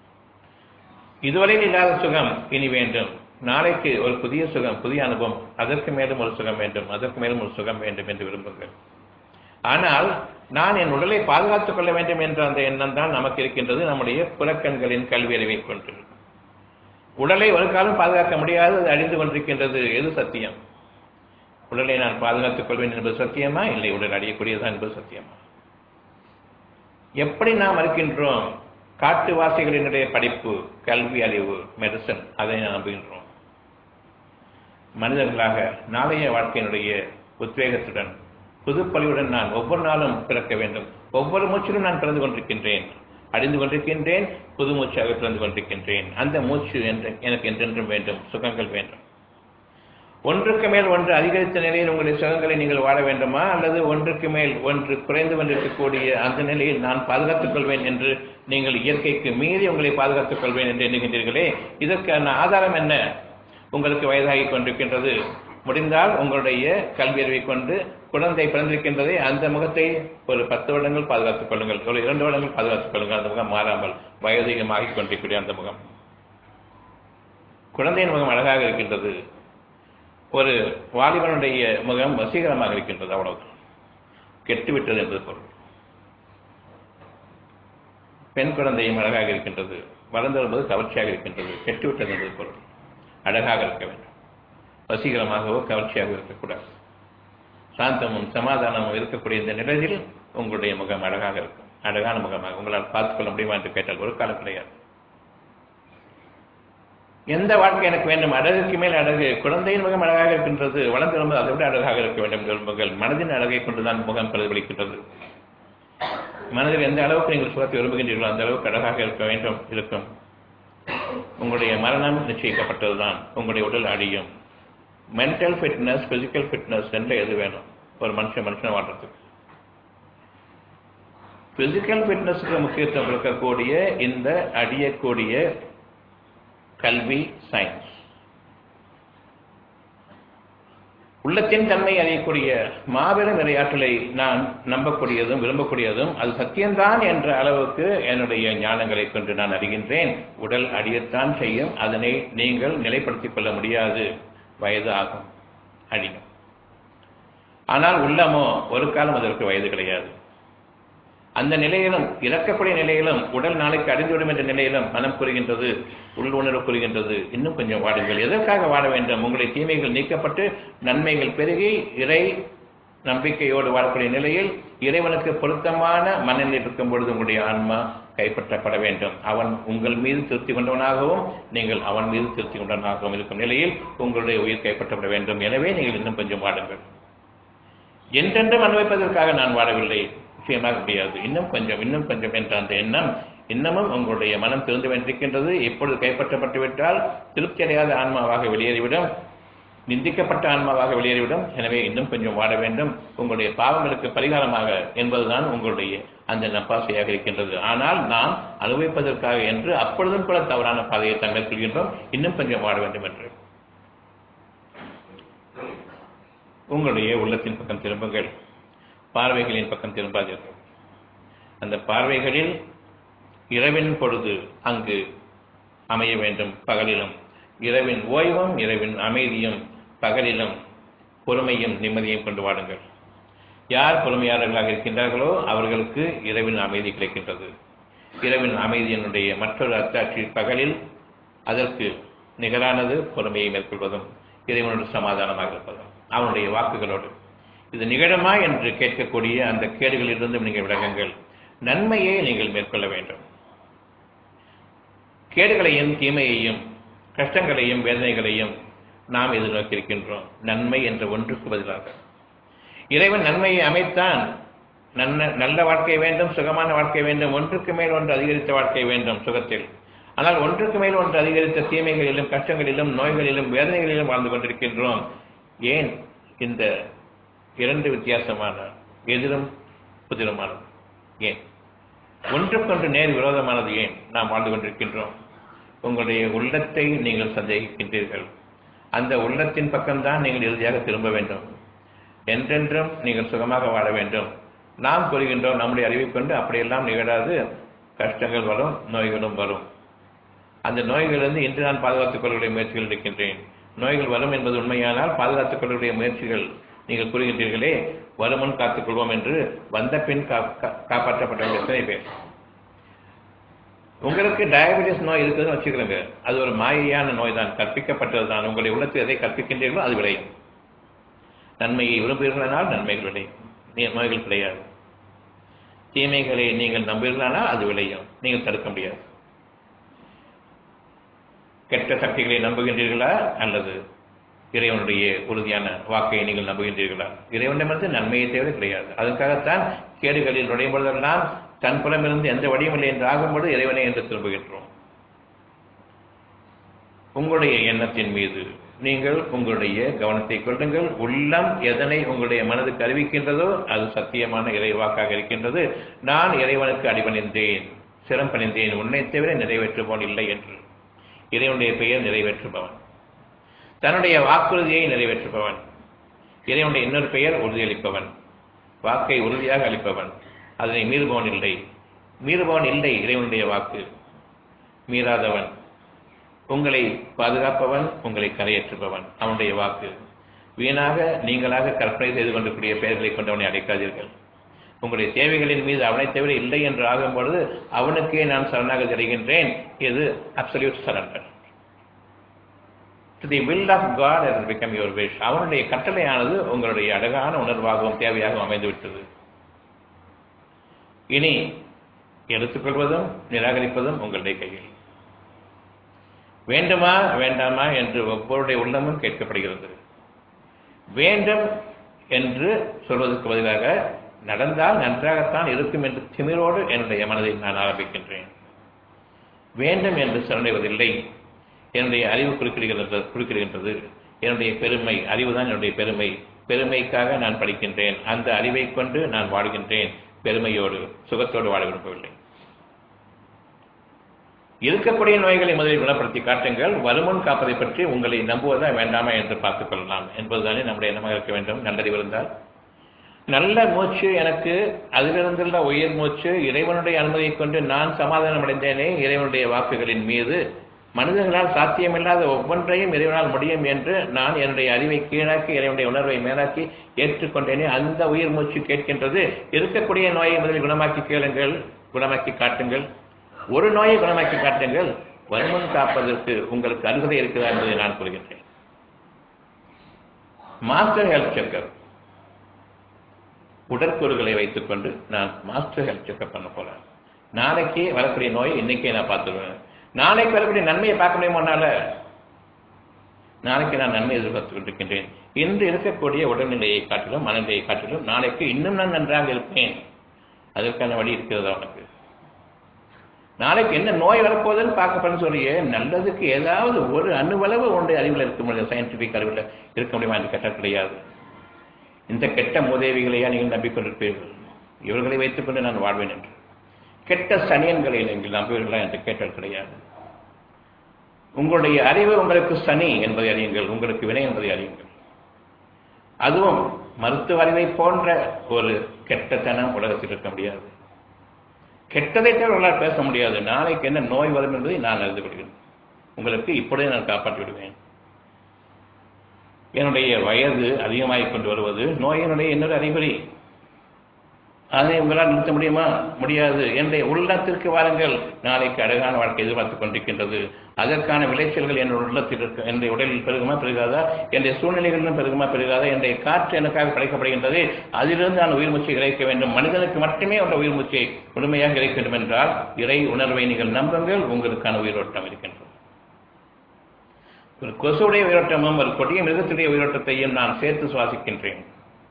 இதுவரையில் இல்லாத சுகம் இனி வேண்டும் நாளைக்கு ஒரு புதிய சுகம் புதிய அனுபவம் அதற்கு மேலும் ஒரு சுகம் வேண்டும் அதற்கு மேலும் ஒரு சுகம் வேண்டும் என்று விரும்புங்கள் ஆனால் நான் என் உடலை பாதுகாத்துக் கொள்ள வேண்டும் என்ற அந்த எண்ணம் தான் நமக்கு இருக்கின்றது நம்முடைய புறக்கண்களின் கல்வி அறிவை கொண்டு உடலை ஒரு காலம் பாதுகாக்க முடியாது அது அழிந்து கொண்டிருக்கின்றது எது சத்தியம் உடலை நான் பாதுகாத்துக் கொள்வேன் என்பது சத்தியமா இல்லை உடல் அடையக்கூடியதா என்பது சத்தியமா எப்படி நாம் இருக்கின்றோம் காட்டுவாசிகளினுடைய படிப்பு கல்வி அறிவு மெடிசன் அதை நாம் நம்புகின்றோம் மனிதர்களாக நாளைய வாழ்க்கையினுடைய உத்வேகத்துடன் புதுப்பொலிவுடன் நான் ஒவ்வொரு நாளும் பிறக்க வேண்டும் ஒவ்வொரு மூச்சிலும் நான் பிறந்து கொண்டிருக்கின்றேன் அடைந்து கொண்டிருக்கின்றேன் புது மூச்சாக பிறந்து கொண்டிருக்கின்றேன் அந்த மூச்சு என்று எனக்கு என்றென்றும் வேண்டும் சுகங்கள் வேண்டும் ஒன்றுக்கு மேல் ஒன்று அதிகரித்த நிலையில் உங்களுடைய சுகங்களை நீங்கள் வாழ வேண்டுமா அல்லது ஒன்றுக்கு மேல் ஒன்று குறைந்து கொண்டிருக்கக்கூடிய அந்த நிலையில் நான் பாதுகாத்துக் கொள்வேன் என்று நீங்கள் இயற்கைக்கு மீறி உங்களை பாதுகாத்துக் கொள்வேன் என்று எண்ணுகின்றீர்களே இதற்கான ஆதாரம் என்ன உங்களுக்கு வயதாகி கொண்டிருக்கின்றது முடிந்தால் உங்களுடைய கல்வியறிவை கொண்டு குழந்தை பிறந்திருக்கின்றதை அந்த முகத்தை ஒரு பத்து வருடங்கள் பாதுகாத்துக் கொள்ளுங்கள் ஒரு இரண்டு வருடங்கள் பாதுகாத்துக் கொள்ளுங்கள் அந்த முகம் மாறாமல் வயதிகமாகிக் கொண்டிருக்கக்கூடிய அந்த முகம் குழந்தையின் முகம் அழகாக இருக்கின்றது ஒரு வாலிபனுடைய முகம் வசீகரமாக இருக்கின்றது அவ்வளவு கெட்டுவிட்டது என்பது பொருள் பெண் குழந்தையும் அழகாக இருக்கின்றது வளர்ந்து வரும்போது கவர்ச்சியாக இருக்கின்றது கெட்டுவிட்டது என்பது பொருள் அழகாக இருக்க வேண்டும் வசீகரமாகவோ கவர்ச்சியாகவோ இருக்கக்கூடாது சாந்தமும் சமாதானமும் இருக்கக்கூடிய இந்த நிலையில் உங்களுடைய முகம் அழகாக இருக்கும் அழகான முகமாக உங்களால் பார்த்துக்கொள்ள முடியுமா என்று கேட்டால் ஒரு காலம் கிடையாது எந்த வாழ்க்கை எனக்கு வேண்டும் அழகுக்கு மேல் அழகு குழந்தையின் முகம் அழகாக இருக்கின்றது வளர்ந்து வரும்போது அதை விட அழகாக இருக்க வேண்டும் விரும்புங்கள் மனதின் அழகை கொண்டுதான் முகம் பிரதிபலிக்கின்றது மனதில் எந்த அளவுக்கு நீங்கள் சுகத்தை விரும்புகின்றீர்களோ அந்த அளவுக்கு அழகாக இருக்க வேண்டும் இருக்கும் உங்களுடைய மரணம் நிச்சயிக்கப்பட்டதுதான் உங்களுடைய உடல் அழியும் மென்டல் ஃபிட்னஸ் பிசிக்கல் ஃபிட்னஸ் என்ற எது வேணும் ஒரு மனுஷன் மனுஷன் வாழ்றதுக்கு பிசிக்கல் ஃபிட்னஸுக்கு முக்கியத்துவம் கொடுக்கக்கூடிய இந்த அடியக்கூடிய கல்வி சயின்ஸ் உள்ளத்தின் தன்மை அறியக்கூடிய மாபெரும் இறையாற்றலை நான் நம்பக்கூடியதும் விரும்பக்கூடியதும் அது சத்தியம்தான் என்ற அளவுக்கு என்னுடைய ஞானங்களை கொண்டு நான் அறிகின்றேன் உடல் அடியத்தான் செய்யும் அதனை நீங்கள் நிலைப்படுத்திக் கொள்ள முடியாது வயது ஆகும் அழியும் ஆனால் உள்ளமோ ஒரு காலம் அதற்கு வயது கிடையாது அந்த நிலையிலும் இறக்கக்கூடிய நிலையிலும் உடல் நாளைக்கு அடைந்துவிடும் என்ற நிலையிலும் மனம் கூறுகின்றது உள்ளுணர்வு கூறுகின்றது இன்னும் கொஞ்சம் வாடுங்கள் எதற்காக வாட வேண்டும் உங்களுடைய தீமைகள் நீக்கப்பட்டு நன்மைகள் பெருகி இறை நம்பிக்கையோடு வாழக்கூடிய நிலையில் இறைவனுக்கு பொருத்தமான மனநிலை இருக்கும் பொழுது உங்களுடைய ஆன்மா கைப்பற்றப்பட வேண்டும் அவன் உங்கள் மீது திருப்தி கொண்டவனாகவும் நீங்கள் அவன் மீது திருப்தி கொண்டவனாகவும் இருக்கும் நிலையில் உங்களுடைய உயிர் கைப்பற்றப்பட வேண்டும் எனவே நீங்கள் இன்னும் கொஞ்சம் வாடுங்கள் என்றென்றும் அனுபவிப்பதற்காக நான் வாழவில்லை நிச்சயமாக முடியாது இன்னும் கொஞ்சம் இன்னும் கொஞ்சம் என்ற அந்த எண்ணம் இன்னமும் உங்களுடைய மனம் திறந்து வேண்டியிருக்கின்றது எப்பொழுது கைப்பற்றப்பட்டு விட்டால் திருப்தி அடையாத ஆன்மாவாக வெளியேறிவிடும் நிந்திக்கப்பட்ட ஆன்மாவாக வெளியேறிவிடும் எனவே இன்னும் கொஞ்சம் வாட வேண்டும் உங்களுடைய பாவங்களுக்கு பரிகாரமாக என்பதுதான் உங்களுடைய அந்த நப்பாசையாக இருக்கின்றது ஆனால் நாம் அனுபவிப்பதற்காக என்று அப்பொழுதும் கூட தவறான பாதையை தங்கள் கொள்கின்றோம் இன்னும் கொஞ்சம் வாட வேண்டும் என்று உங்களுடைய உள்ளத்தின் பக்கம் திரும்புங்கள் பார்வைகளின் பக்கம் திரும்பாதீர்கள் அந்த பார்வைகளில் இரவின் பொழுது அங்கு அமைய வேண்டும் பகலிலும் இரவின் ஓய்வும் இரவின் அமைதியும் பகலிலும் பொறுமையும் நிம்மதியும் கொண்டு வாடுங்கள் யார் பொறுமையாளர்களாக இருக்கின்றார்களோ அவர்களுக்கு இரவின் அமைதி கிடைக்கின்றது இரவின் அமைதியினுடைய மற்றொரு அத்தாட்சி பகலில் அதற்கு நிகரானது பொறுமையை மேற்கொள்வதும் இறைவனோடு சமாதானமாக இருப்பதும் அவனுடைய வாக்குகளோடு இது நிகழுமா என்று கேட்கக்கூடிய அந்த கேடுகளிலிருந்து நீங்கள் விலகுங்கள் நன்மையை நீங்கள் மேற்கொள்ள வேண்டும் கேடுகளையும் தீமையையும் கஷ்டங்களையும் வேதனைகளையும் நாம் எதிர்நோக்கியிருக்கின்றோம் நன்மை என்ற ஒன்றுக்கு பதிலாக இறைவன் நன்மையை அமைத்தான் நன்ன நல்ல வாழ்க்கை வேண்டும் சுகமான வாழ்க்கை வேண்டும் ஒன்றுக்கு மேல் ஒன்று அதிகரித்த வாழ்க்கை வேண்டும் சுகத்தில் ஆனால் ஒன்றுக்கு மேல் ஒன்று அதிகரித்த தீமைகளிலும் கஷ்டங்களிலும் நோய்களிலும் வேதனைகளிலும் வாழ்ந்து கொண்டிருக்கின்றோம் ஏன் இந்த இரண்டு வித்தியாசமான எதிரும் புதிருமானது ஏன் ஒன்றுக்கொன்று நேர் விரோதமானது ஏன் நாம் வாழ்ந்து கொண்டிருக்கின்றோம் உங்களுடைய உள்ளத்தை நீங்கள் சந்தேகிக்கின்றீர்கள் அந்த உள்ளத்தின் பக்கம்தான் நீங்கள் இறுதியாக திரும்ப வேண்டும் என்றென்றும் நீங்கள் சுகமாக வாழ வேண்டும் நாம் கூறுகின்றோம் நம்முடைய அறிவை கொண்டு அப்படியெல்லாம் நிகழாது கஷ்டங்கள் வரும் நோய்களும் வரும் அந்த நோய்களிலிருந்து இன்று நான் பாதுகாத்துக் கொள்ளக்கூடிய முயற்சிகள் இருக்கின்றேன் நோய்கள் வரும் என்பது உண்மையானால் பாதுகாத்துக் கொள்ளக்கூடிய முயற்சிகள் நீங்கள் கூறுகின்றீர்களே வருமுன் காத்துக் கொள்வோம் என்று வந்த பின் காப்பாற்றப்பட்டவர்கள் எத்தனை பேர் உங்களுக்கு டயபெட்டிஸ் நோய் இருக்குதுன்னு வச்சுக்கிறோங்க அது ஒரு மாயையான நோய் தான் கற்பிக்கப்பட்டது தான் உங்களுடைய உள்ளத்தில் எதை கற்பிக்கின்றீர்களோ அது விளையும் நன்மையை விரும்புகிறீர்களானால் நன்மைகள் விளையும் நோய்கள் கிடையாது தீமைகளை நீங்கள் நம்புகிறீர்களானால் அது விளையும் நீங்கள் தடுக்க முடியாது கெட்ட சக்திகளை நம்புகின்றீர்களா அல்லது இறைவனுடைய உறுதியான வாக்கை நீங்கள் நம்புகின்றீர்களா இறைவனிடமிருந்து நன்மையை தேவை கிடையாது அதுக்காகத்தான் கேடுகளில் நுழையும் பொழுதெல்லாம் தன் புலமிருந்து எந்த வடியும் இல்லை என்று ஆகும்போது இறைவனை என்று திரும்புகின்றோம் உங்களுடைய எண்ணத்தின் மீது நீங்கள் உங்களுடைய கவனத்தை கொள்ளுங்கள் உள்ளம் எதனை உங்களுடைய மனதுக்கு அறிவிக்கின்றதோ அது சத்தியமான இறைவாக்காக இருக்கின்றது நான் இறைவனுக்கு அடிபணிந்தேன் சிரம் பணிந்தேன் உன்னை தவிர நிறைவேற்றுபவன் இல்லை என்று இறைவனுடைய பெயர் நிறைவேற்றுபவன் தன்னுடைய வாக்குறுதியை நிறைவேற்றுபவன் இறைவனுடைய இன்னொரு பெயர் உறுதியளிப்பவன் வாக்கை உறுதியாக அளிப்பவன் அதனை மீறுபவன் இல்லை மீறுபவன் இல்லை இறைவனுடைய வாக்கு மீறாதவன் உங்களை பாதுகாப்பவன் உங்களை கரையேற்றுபவன் அவனுடைய வாக்கு வீணாக நீங்களாக கற்பனை செய்து கொண்டிருக்கூடிய பெயர்களை கொண்டவனை அடைக்காதீர்கள் உங்களுடைய தேவைகளின் மீது அவனை தவிர இல்லை என்று ஆகும் பொழுது அவனுக்கே நான் சரணாக தெரிகின்றேன் இது absolute surrender to the will of God has become your wish அவனுடைய கட்டளையானது உங்களுடைய அழகான உணர்வாகவும் தேவையாகவும் அமைந்துவிட்டது இனி எடுத்துக்கொள்வதும் நிராகரிப்பதும் உங்களுடைய கையில் வேண்டுமா வேண்டாமா என்று ஒவ்வொருடைய உள்ளமும் கேட்கப்படுகிறது வேண்டும் என்று சொல்வதற்கு பதிலாக நடந்தால் நன்றாகத்தான் இருக்கும் என்று திமிரோடு என்னுடைய மனதை நான் ஆரம்பிக்கின்றேன் வேண்டும் என்று சரணடைவதில்லை என்னுடைய அறிவு குறுக்கிடுகிறது குறுக்கிடுகின்றது என்னுடைய பெருமை அறிவுதான் என்னுடைய பெருமை பெருமைக்காக நான் படிக்கின்றேன் அந்த அறிவை கொண்டு நான் வாழ்கின்றேன் பெருமையோடு சுகத்தோடு வாழ விரும்பவில்லை இருக்கக்கூடிய நோய்களை முதலில் குணப்படுத்தி காட்டுங்கள் வருமுன் காப்பதை பற்றி உங்களை நம்புவதா வேண்டாமா என்று பார்த்துக் கொள்ளலாம் என்பதுதானே நம்முடைய எண்ணமாக இருக்க வேண்டும் நல்லறிவு இருந்தால் நல்ல மூச்சு எனக்கு அதிலிருந்துள்ள உயிர் மூச்சு இறைவனுடைய அனுமதியை கொண்டு நான் சமாதானம் அடைந்தேனே இறைவனுடைய வாக்குகளின் மீது மனிதர்களால் சாத்தியமில்லாத ஒவ்வொன்றையும் இறைவனால் முடியும் என்று நான் என்னுடைய அறிவை கீழாக்கி இறைவனுடைய உணர்வை மேலாக்கி ஏற்றுக்கொண்டேனே அந்த உயிர் மூச்சு கேட்கின்றது இருக்கக்கூடிய நோயை முதலில் குணமாக்கி கேளுங்கள் குணமாக்கி காட்டுங்கள் ஒரு நோயை குணமாக்கி காட்டுங்கள் வருமன் காப்பதற்கு உங்களுக்கு அருகதை இருக்கிறதா என்பதை நான் கூறுகின்றேன் மாஸ்டர் ஹெல்த் செக்கப் உடற்கூறுகளை வைத்துக்கொண்டு நான் மாஸ்டர் ஹெல்த் செக்கப் பண்ண போறேன் நாளைக்கு வரக்கூடிய நோயை இன்னைக்கே நான் பார்த்துருவேன் நாளைக்கு வரக்கூடிய நன்மையை பார்க்க முடியுமானால நாளைக்கு நான் நன்மை எதிர்பார்த்துக் கொண்டிருக்கின்றேன் இன்று இருக்கக்கூடிய உடல்நிலையை காட்டிலும் மனநிலையை காட்டிலும் நாளைக்கு இன்னும் நான் நன்றாக இருப்பேன் அதற்கான வழி இருக்கிறதா உனக்கு நாளைக்கு என்ன நோய் வரப்போகுதுன்னு பார்க்கப்படும் சொல்லியே நல்லதுக்கு ஏதாவது ஒரு அணுவளவு உன்னுடைய அறிவில் இருக்க முடியும் சயின்டிபிக் அறிவில் இருக்க முடியுமா என்று கேட்டால் கிடையாது இந்த கெட்ட மூதேவிகளையா நீங்கள் நம்பிக்கொண்டிருப்பீர்கள் இவர்களை வைத்துக்கொண்டு நான் வாழ்வேன் என்று கெட்ட சனியன்களை நீங்கள் நம்புவீர்களா என்று கேட்டால் கிடையாது உங்களுடைய அறிவு உங்களுக்கு சனி என்பதை அறியுங்கள் உங்களுக்கு வினை என்பதை அறியுங்கள் அதுவும் மருத்துவ அறிவை போன்ற ஒரு கெட்டத்தனம் உலகத்தில் இருக்க முடியாது கெட்டதை அவர்களால் பேச முடியாது நாளைக்கு என்ன நோய் வரும் என்பதை நான் அறிந்து கொள்கிறேன் உங்களுக்கு இப்பொழுதே நான் காப்பாற்றி விடுவேன் என்னுடைய வயது அதிகமாகிக் கொண்டு வருவது நோயினுடைய இன்னொரு அறிகுறி அதை உங்களால் நிறுத்த முடியுமா முடியாது என்னுடைய உள்ளத்திற்கு வாருங்கள் நாளைக்கு அழகான வாழ்க்கை எதிர்பார்த்துக் கொண்டிருக்கின்றது அதற்கான விளைச்சல்கள் என்னுடைய உள்ளத்தில் இருக்க என்னுடைய உடலில் பெருகுமா பெருகாதா என்னுடைய சூழ்நிலைகளிலும் பெருகுமா பெருகாதா என்னுடைய காற்று எனக்காக படைக்கப்படுகின்றது அதிலிருந்து நான் உயிர் மூச்சை கிடைக்க வேண்டும் மனிதனுக்கு மட்டுமே உள்ள உயிர் மூச்சை முழுமையாக கிடைக்க வேண்டும் என்றால் இறை உணர்வை நீங்கள் நம்புங்கள் உங்களுக்கான உயிரோட்டம் இருக்கின்றது ஒரு கொசுடைய உயிரோட்டமும் ஒரு கொடிய மிருகத்துடைய உயிரோட்டத்தையும் நான் சேர்த்து சுவாசிக்கின்றேன்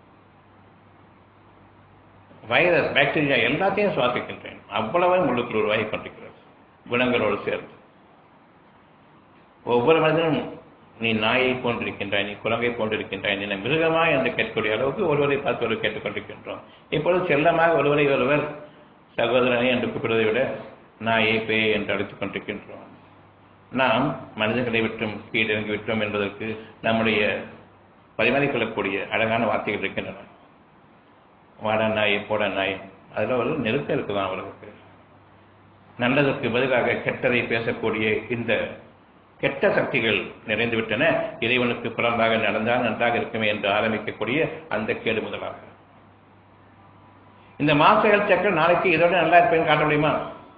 வைரஸ் பாக்டீரியா எல்லாத்தையும் சுவாசிக்கின்றேன் அவ்வளவு உள்ளுக்குள் உருவாகி கொண்டிருக்கிறது குணங்களோடு சேர்ந்து ஒவ்வொரு மனிதனும் நீ நாயை போன்றிருக்கின்றாய் நீ குரங்கை போன்றிருக்கின்றாய் நீ மிருகமா என்று கேட்கக்கூடிய அளவுக்கு ஒருவரை பார்த்து ஒருவர் கேட்டுக்கொண்டிருக்கின்றோம் இப்பொழுது செல்லமாக ஒருவரை ஒருவர் சகோதரனை என்று கூப்பிடுவதை விட நாயை பேய் என்று அழைத்துக் கொண்டிருக்கின்றோம் நாம் மனிதர்களை விட்டும் கீழிறங்கி விட்டோம் என்பதற்கு நம்முடைய பரிமாறிக்கொள்ளக்கூடிய அழகான வார்த்தைகள் இருக்கின்றன வாட நாய் போட நாய் அதில் ஒரு நெருக்கம் இருக்குதான் அவர்களுக்கு நல்லதற்கு பதிலாக கெட்டதை பேசக்கூடிய இந்த கெட்ட சக்திகள் நிறைந்துவிட்டன இறைவனுக்கு புறம்பாக நடந்தால் நன்றாக இருக்குமே என்று ஆரம்பிக்கக்கூடிய அந்த கேடு முதலாக இந்த மாசங்கள் சக்கரம் நாளைக்கு இதோட நல்லா இருப்பேன்னு காட்ட முடியுமா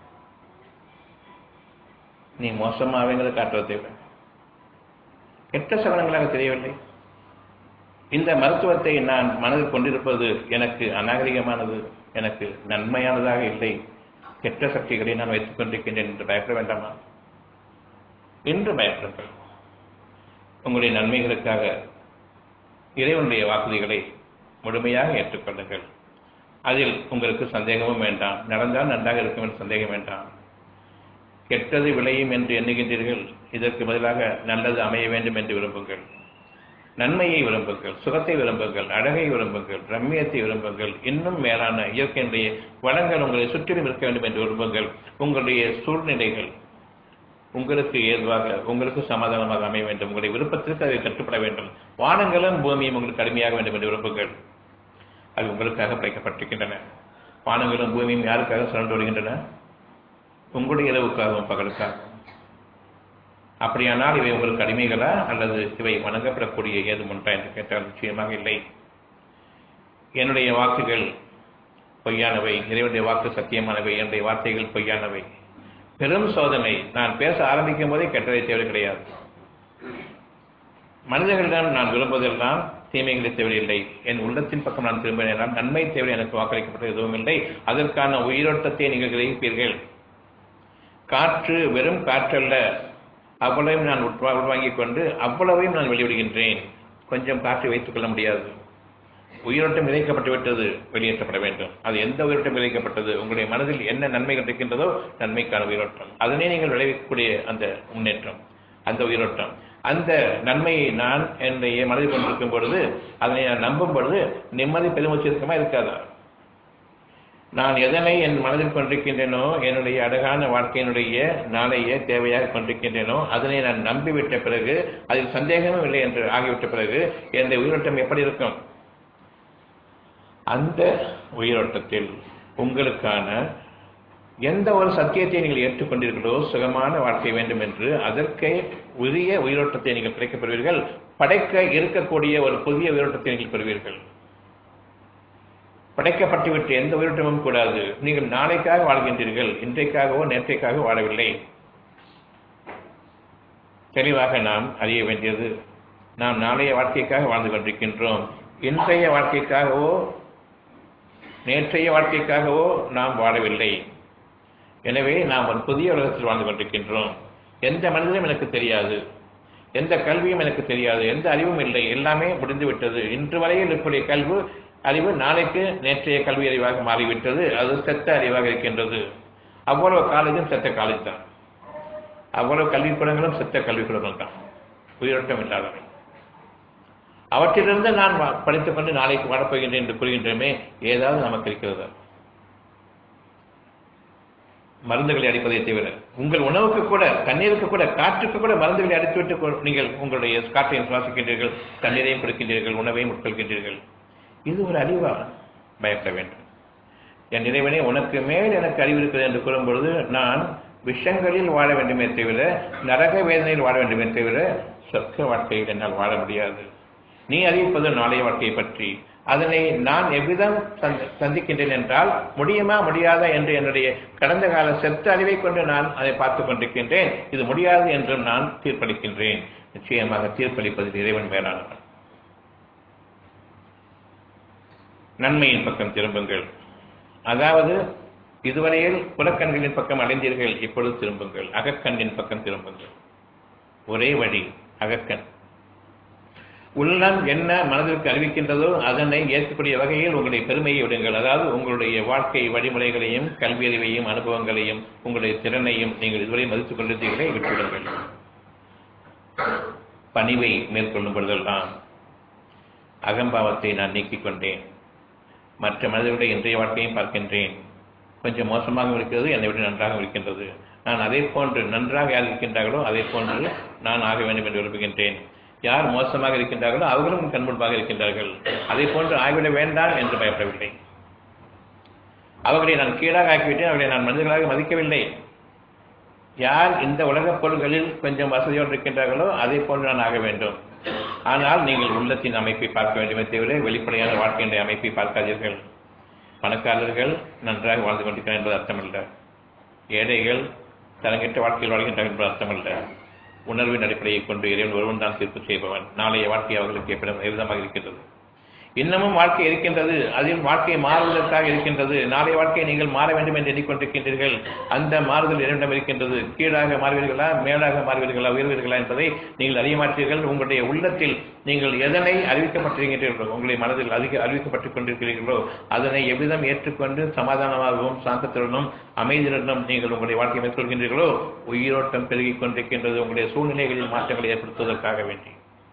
நீ மோசமாவேங்கிறத காட்டுறதை விட கெட்ட சவனங்களாக தெரியவில்லை இந்த மருத்துவத்தை நான் மனதில் கொண்டிருப்பது எனக்கு அநாகரிகமானது எனக்கு நன்மையானதாக இல்லை கெட்ட சக்திகளை நான் வைத்துக் கொண்டிருக்கின்றேன் என்று பயப்பட வேண்டாமா என்று பயப்படுங்கள் உங்களுடைய நன்மைகளுக்காக இறைவனுடைய வாக்குறுதிகளை முழுமையாக ஏற்றுக்கொள்ளுங்கள் அதில் உங்களுக்கு சந்தேகமும் வேண்டாம் நடந்தால் நன்றாக இருக்கும் என்று சந்தேகம் வேண்டாம் கெட்டது விளையும் என்று எண்ணுகின்றீர்கள் இதற்கு பதிலாக நல்லது அமைய வேண்டும் என்று விரும்புங்கள் நன்மையை விரும்புங்கள் சுகத்தை விரும்புங்கள் அழகை விரும்புங்கள் ரம்மியத்தை விரும்புங்கள் இன்னும் மேலான இயற்கையினுடைய வளங்கள் உங்களை சுற்றிலும் இருக்க வேண்டும் என்று விரும்புங்கள் உங்களுடைய சூழ்நிலைகள் உங்களுக்கு ஏதுவாக உங்களுக்கு சமாதானமாக அமைய வேண்டும் உங்களுடைய விருப்பத்திற்கு அதை கட்டுப்பட வேண்டும் வானங்களும் பூமியும் உங்களுக்கு கடுமையாக வேண்டும் என்று விரும்புங்கள் அது உங்களுக்காக படைக்கப்பட்டிருக்கின்றன வானங்களும் பூமியும் யாருக்காக சுழன்று வருகின்றன உங்களுடைய இரவுக்காகவும் பகலுக்காகவும் அப்படியானால் இவை உங்களுக்கு அடிமைகளா அல்லது இவை வணங்கப்படக்கூடிய ஏதும் ஒன்றா என்று கேட்டால் நிச்சயமாக இல்லை என்னுடைய வாக்குகள் பொய்யானவை இறைவனுடைய வாக்கு சத்தியமானவை என்னுடைய வார்த்தைகள் பொய்யானவை பெரும் சோதனை நான் பேச ஆரம்பிக்கும் போதே கெட்டதை தேவை கிடையாது மனிதர்களிடம் நான் விரும்புவதெல்லாம் தீமைகளை தேவையில்லை என் உள்ளத்தின் பக்கம் நான் திரும்பினால் நன்மை தேவை எனக்கு வாக்களிக்கப்பட்ட எதுவும் இல்லை அதற்கான உயிரோட்டத்தை நீங்கள் கிரகிப்பீர்கள் காற்று வெறும் காற்றல்ல அவ்வளவையும் நான் உட்வா உள்வாங்கிக் கொண்டு அவ்வளவையும் நான் வெளியிடுகின்றேன் கொஞ்சம் காற்று வைத்துக் கொள்ள முடியாது உயிரோட்டம் விதைக்கப்பட்டு விட்டது வெளியேற்றப்பட வேண்டும் அது எந்த உயிரோட்டம் விதைக்கப்பட்டது உங்களுடைய மனதில் என்ன நன்மைகள் இருக்கின்றதோ நன்மைக்கான உயிரோட்டம் அதனே நீங்கள் விளைவிக்கக்கூடிய அந்த முன்னேற்றம் அந்த உயிரோட்டம் அந்த நன்மையை நான் என்னுடைய மனதில் கொண்டிருக்கும் பொழுது அதனை நான் நம்பும் பொழுது நிம்மதி பெருமூச்சு இருக்கமா இருக்காதா நான் எதனை என் மனதில் கொண்டிருக்கின்றேனோ என்னுடைய அழகான வாழ்க்கையினுடைய நாளைய தேவையாக கொண்டிருக்கின்றேனோ அதனை நான் நம்பிவிட்ட பிறகு அதில் சந்தேகமும் இல்லை என்று ஆகிவிட்ட பிறகு என் உயிரோட்டம் எப்படி இருக்கும் அந்த உயிரோட்டத்தில் உங்களுக்கான எந்த ஒரு சத்தியத்தை நீங்கள் ஏற்றுக்கொண்டீர்களோ சுகமான வாழ்க்கை வேண்டும் என்று அதற்கே உரிய உயிரோட்டத்தை நீங்கள் கிடைக்கப் பெறுவீர்கள் படைக்க இருக்கக்கூடிய ஒரு புதிய உயிரோட்டத்தை நீங்கள் பெறுவீர்கள் படைக்கப்பட்டுவிட்டு எந்த உயிரோட்டமும் கூடாது நீங்கள் நாளைக்காக வாழ்கின்றீர்கள் இன்றைக்காகவோ நேற்றைக்காகவோ வாழவில்லை தெளிவாக நாம் அறிய வேண்டியது நாம் நாளைய வாழ்க்கைக்காக வாழ்ந்து கொண்டிருக்கின்றோம் இன்றைய வாழ்க்கைக்காகவோ நேற்றைய வாழ்க்கைக்காகவோ நாம் வாழவில்லை எனவே நாம் ஒரு புதிய உலகத்தில் வாழ்ந்து கொண்டிருக்கின்றோம் எந்த மனிதனும் எனக்கு தெரியாது எந்த கல்வியும் எனக்கு தெரியாது எந்த அறிவும் இல்லை எல்லாமே முடிந்துவிட்டது இன்று வரையில் இருக்கக்கூடிய கல்வி அறிவு நாளைக்கு நேற்றைய கல்வி அறிவாக மாறிவிட்டது அது செத்த அறிவாக இருக்கின்றது அவ்வளவு காலேஜும் செத்த காலேஜ் தான் அவ்வளவு கல்விக்கூடங்களும் செத்த கல்விக்கூடங்கள் தான் உயிரோட்டம் இல்லாதவை அவற்றிலிருந்து நான் படித்துக் கொண்டு நாளைக்கு வாழப்போகின்றேன் என்று கூறுகின்றமே ஏதாவது நமக்கு இருக்கிறதா மருந்துகளை அடிப்பதை தவிர உங்கள் உணவுக்கு கூட தண்ணீருக்கு கூட காற்றுக்கு கூட மருந்துகளை அடித்துவிட்டு நீங்கள் உங்களுடைய காற்றையும் சுவாசிக்கின்றீர்கள் தண்ணீரையும் கொடுக்கின்றீர்கள் உணவையும் உட்கொள்கின்றீர்கள் இது ஒரு அறிவா பயப்பட வேண்டும் என் இறைவனே உனக்கு மேல் எனக்கு அறிவு இருக்கிறது என்று கூறும்பொழுது நான் விஷங்களில் வாழ வேண்டுமே தவிர நரக வேதனையில் வாழ வேண்டுமே தவிர சொர்க்க வாழ்க்கையில் என்னால் வாழ முடியாது நீ அறிவிப்பது நாளைய வாழ்க்கையை பற்றி அதனை நான் எவ்விதம் சந்திக்கின்றேன் என்றால் முடியுமா முடியாதா என்று என்னுடைய கடந்த கால செத்த அறிவை கொண்டு நான் அதை பார்த்துக் கொண்டிருக்கின்றேன் இது முடியாது என்றும் நான் தீர்ப்பளிக்கின்றேன் நிச்சயமாக தீர்ப்பளிப்பதில் இறைவன் மேலானவன் நன்மையின் பக்கம் திரும்புங்கள் அதாவது இதுவரையில் புறக்கண்களின் பக்கம் அடைந்தீர்கள் இப்பொழுது திரும்புங்கள் அகக்கண்ணின் பக்கம் திரும்புங்கள் ஒரே வழி அகக்கண் உள்ளம் என்ன மனதிற்கு அறிவிக்கின்றதோ அதனை ஏற்கக்கூடிய வகையில் உங்களுடைய பெருமையை விடுங்கள் அதாவது உங்களுடைய வாழ்க்கை வழிமுறைகளையும் கல்வியறிவையும் அனுபவங்களையும் உங்களுடைய திறனையும் நீங்கள் இதுவரை மதித்துக் கொண்டிருந்தீர்களே விட்டுவிடுங்கள் பணிவை மேற்கொள்ளும் பொழுதெல்லாம் அகம்பாவத்தை நான் நீக்கிக் கொண்டேன் மற்ற மனிதர்களுடைய இன்றைய வாழ்க்கையும் பார்க்கின்றேன் கொஞ்சம் மோசமாக இருக்கிறது என்னை விட நன்றாக இருக்கின்றது நான் அதே போன்று நன்றாக யார் இருக்கின்றார்களோ அதே போன்று நான் ஆக வேண்டும் என்று விரும்புகின்றேன் யார் மோசமாக இருக்கின்றார்களோ அவர்களும் கண்முன்பாக இருக்கின்றார்கள் அதே போன்று ஆகிவிட வேண்டாம் என்று பயப்படவில்லை அவர்களை நான் கீழாக ஆக்கிவிட்டேன் அவர்களை நான் மனிதர்களாக மதிக்கவில்லை யார் இந்த உலகப் பொருள்களில் கொஞ்சம் வசதியோடு இருக்கின்றார்களோ அதே போன்று நான் ஆக வேண்டும் ஆனால் நீங்கள் உள்ளத்தின் அமைப்பை பார்க்க வேண்டுமே தவிர வெளிப்படையான வாழ்க்கையினுடைய அமைப்பை பார்க்காதீர்கள் பணக்காரர்கள் நன்றாக வாழ்ந்து கொண்டிருக்கிறார் என்பது அர்த்தமல்ல ஏழைகள் தரங்கெட்ட வாழ்க்கையில் வாழ்கின்றார்கள் என்பது அர்த்தமல்ல உணர்வின் அடிப்படையை கொண்டு இறைவன் ஒருவன் தான் தீர்ப்பு செய்பவன் நாளைய வாழ்க்கை அவர்களுக்கு எப்படி விதமாக இருக்கின்றது இன்னமும் வாழ்க்கை இருக்கின்றது அதில் வாழ்க்கை மாறுவதற்காக இருக்கின்றது நாளைய வாழ்க்கையை நீங்கள் மாற வேண்டும் என்று எண்ணிக்கொண்டிருக்கின்றீர்கள் அந்த மாறுதல் இரண்டிடம் இருக்கின்றது கீழாக மாறுவீர்களா மேலாக மாறுவீர்களா உயர்வீர்களா என்பதை நீங்கள் அறிய மாட்டீர்கள் உங்களுடைய உள்ளத்தில் நீங்கள் எதனை அறிவிக்கப்பட்டிருக்கின்றீர்களோ உங்களுடைய மனதில் அதிக அறிவிக்கப்பட்டுக் கொண்டிருக்கிறீர்களோ அதனை எவ்விதம் ஏற்றுக்கொண்டு சமாதானமாகவும் சாந்தத்துடனும் அமைதியுடனும் நீங்கள் உங்களுடைய வாழ்க்கையை மேற்கொள்கின்றீர்களோ உயிரோட்டம் பெருகிக் கொண்டிருக்கின்றது உங்களுடைய சூழ்நிலைகளில் மாற்றங்களை ஏற்படுத்துவதற்காக வேண்டி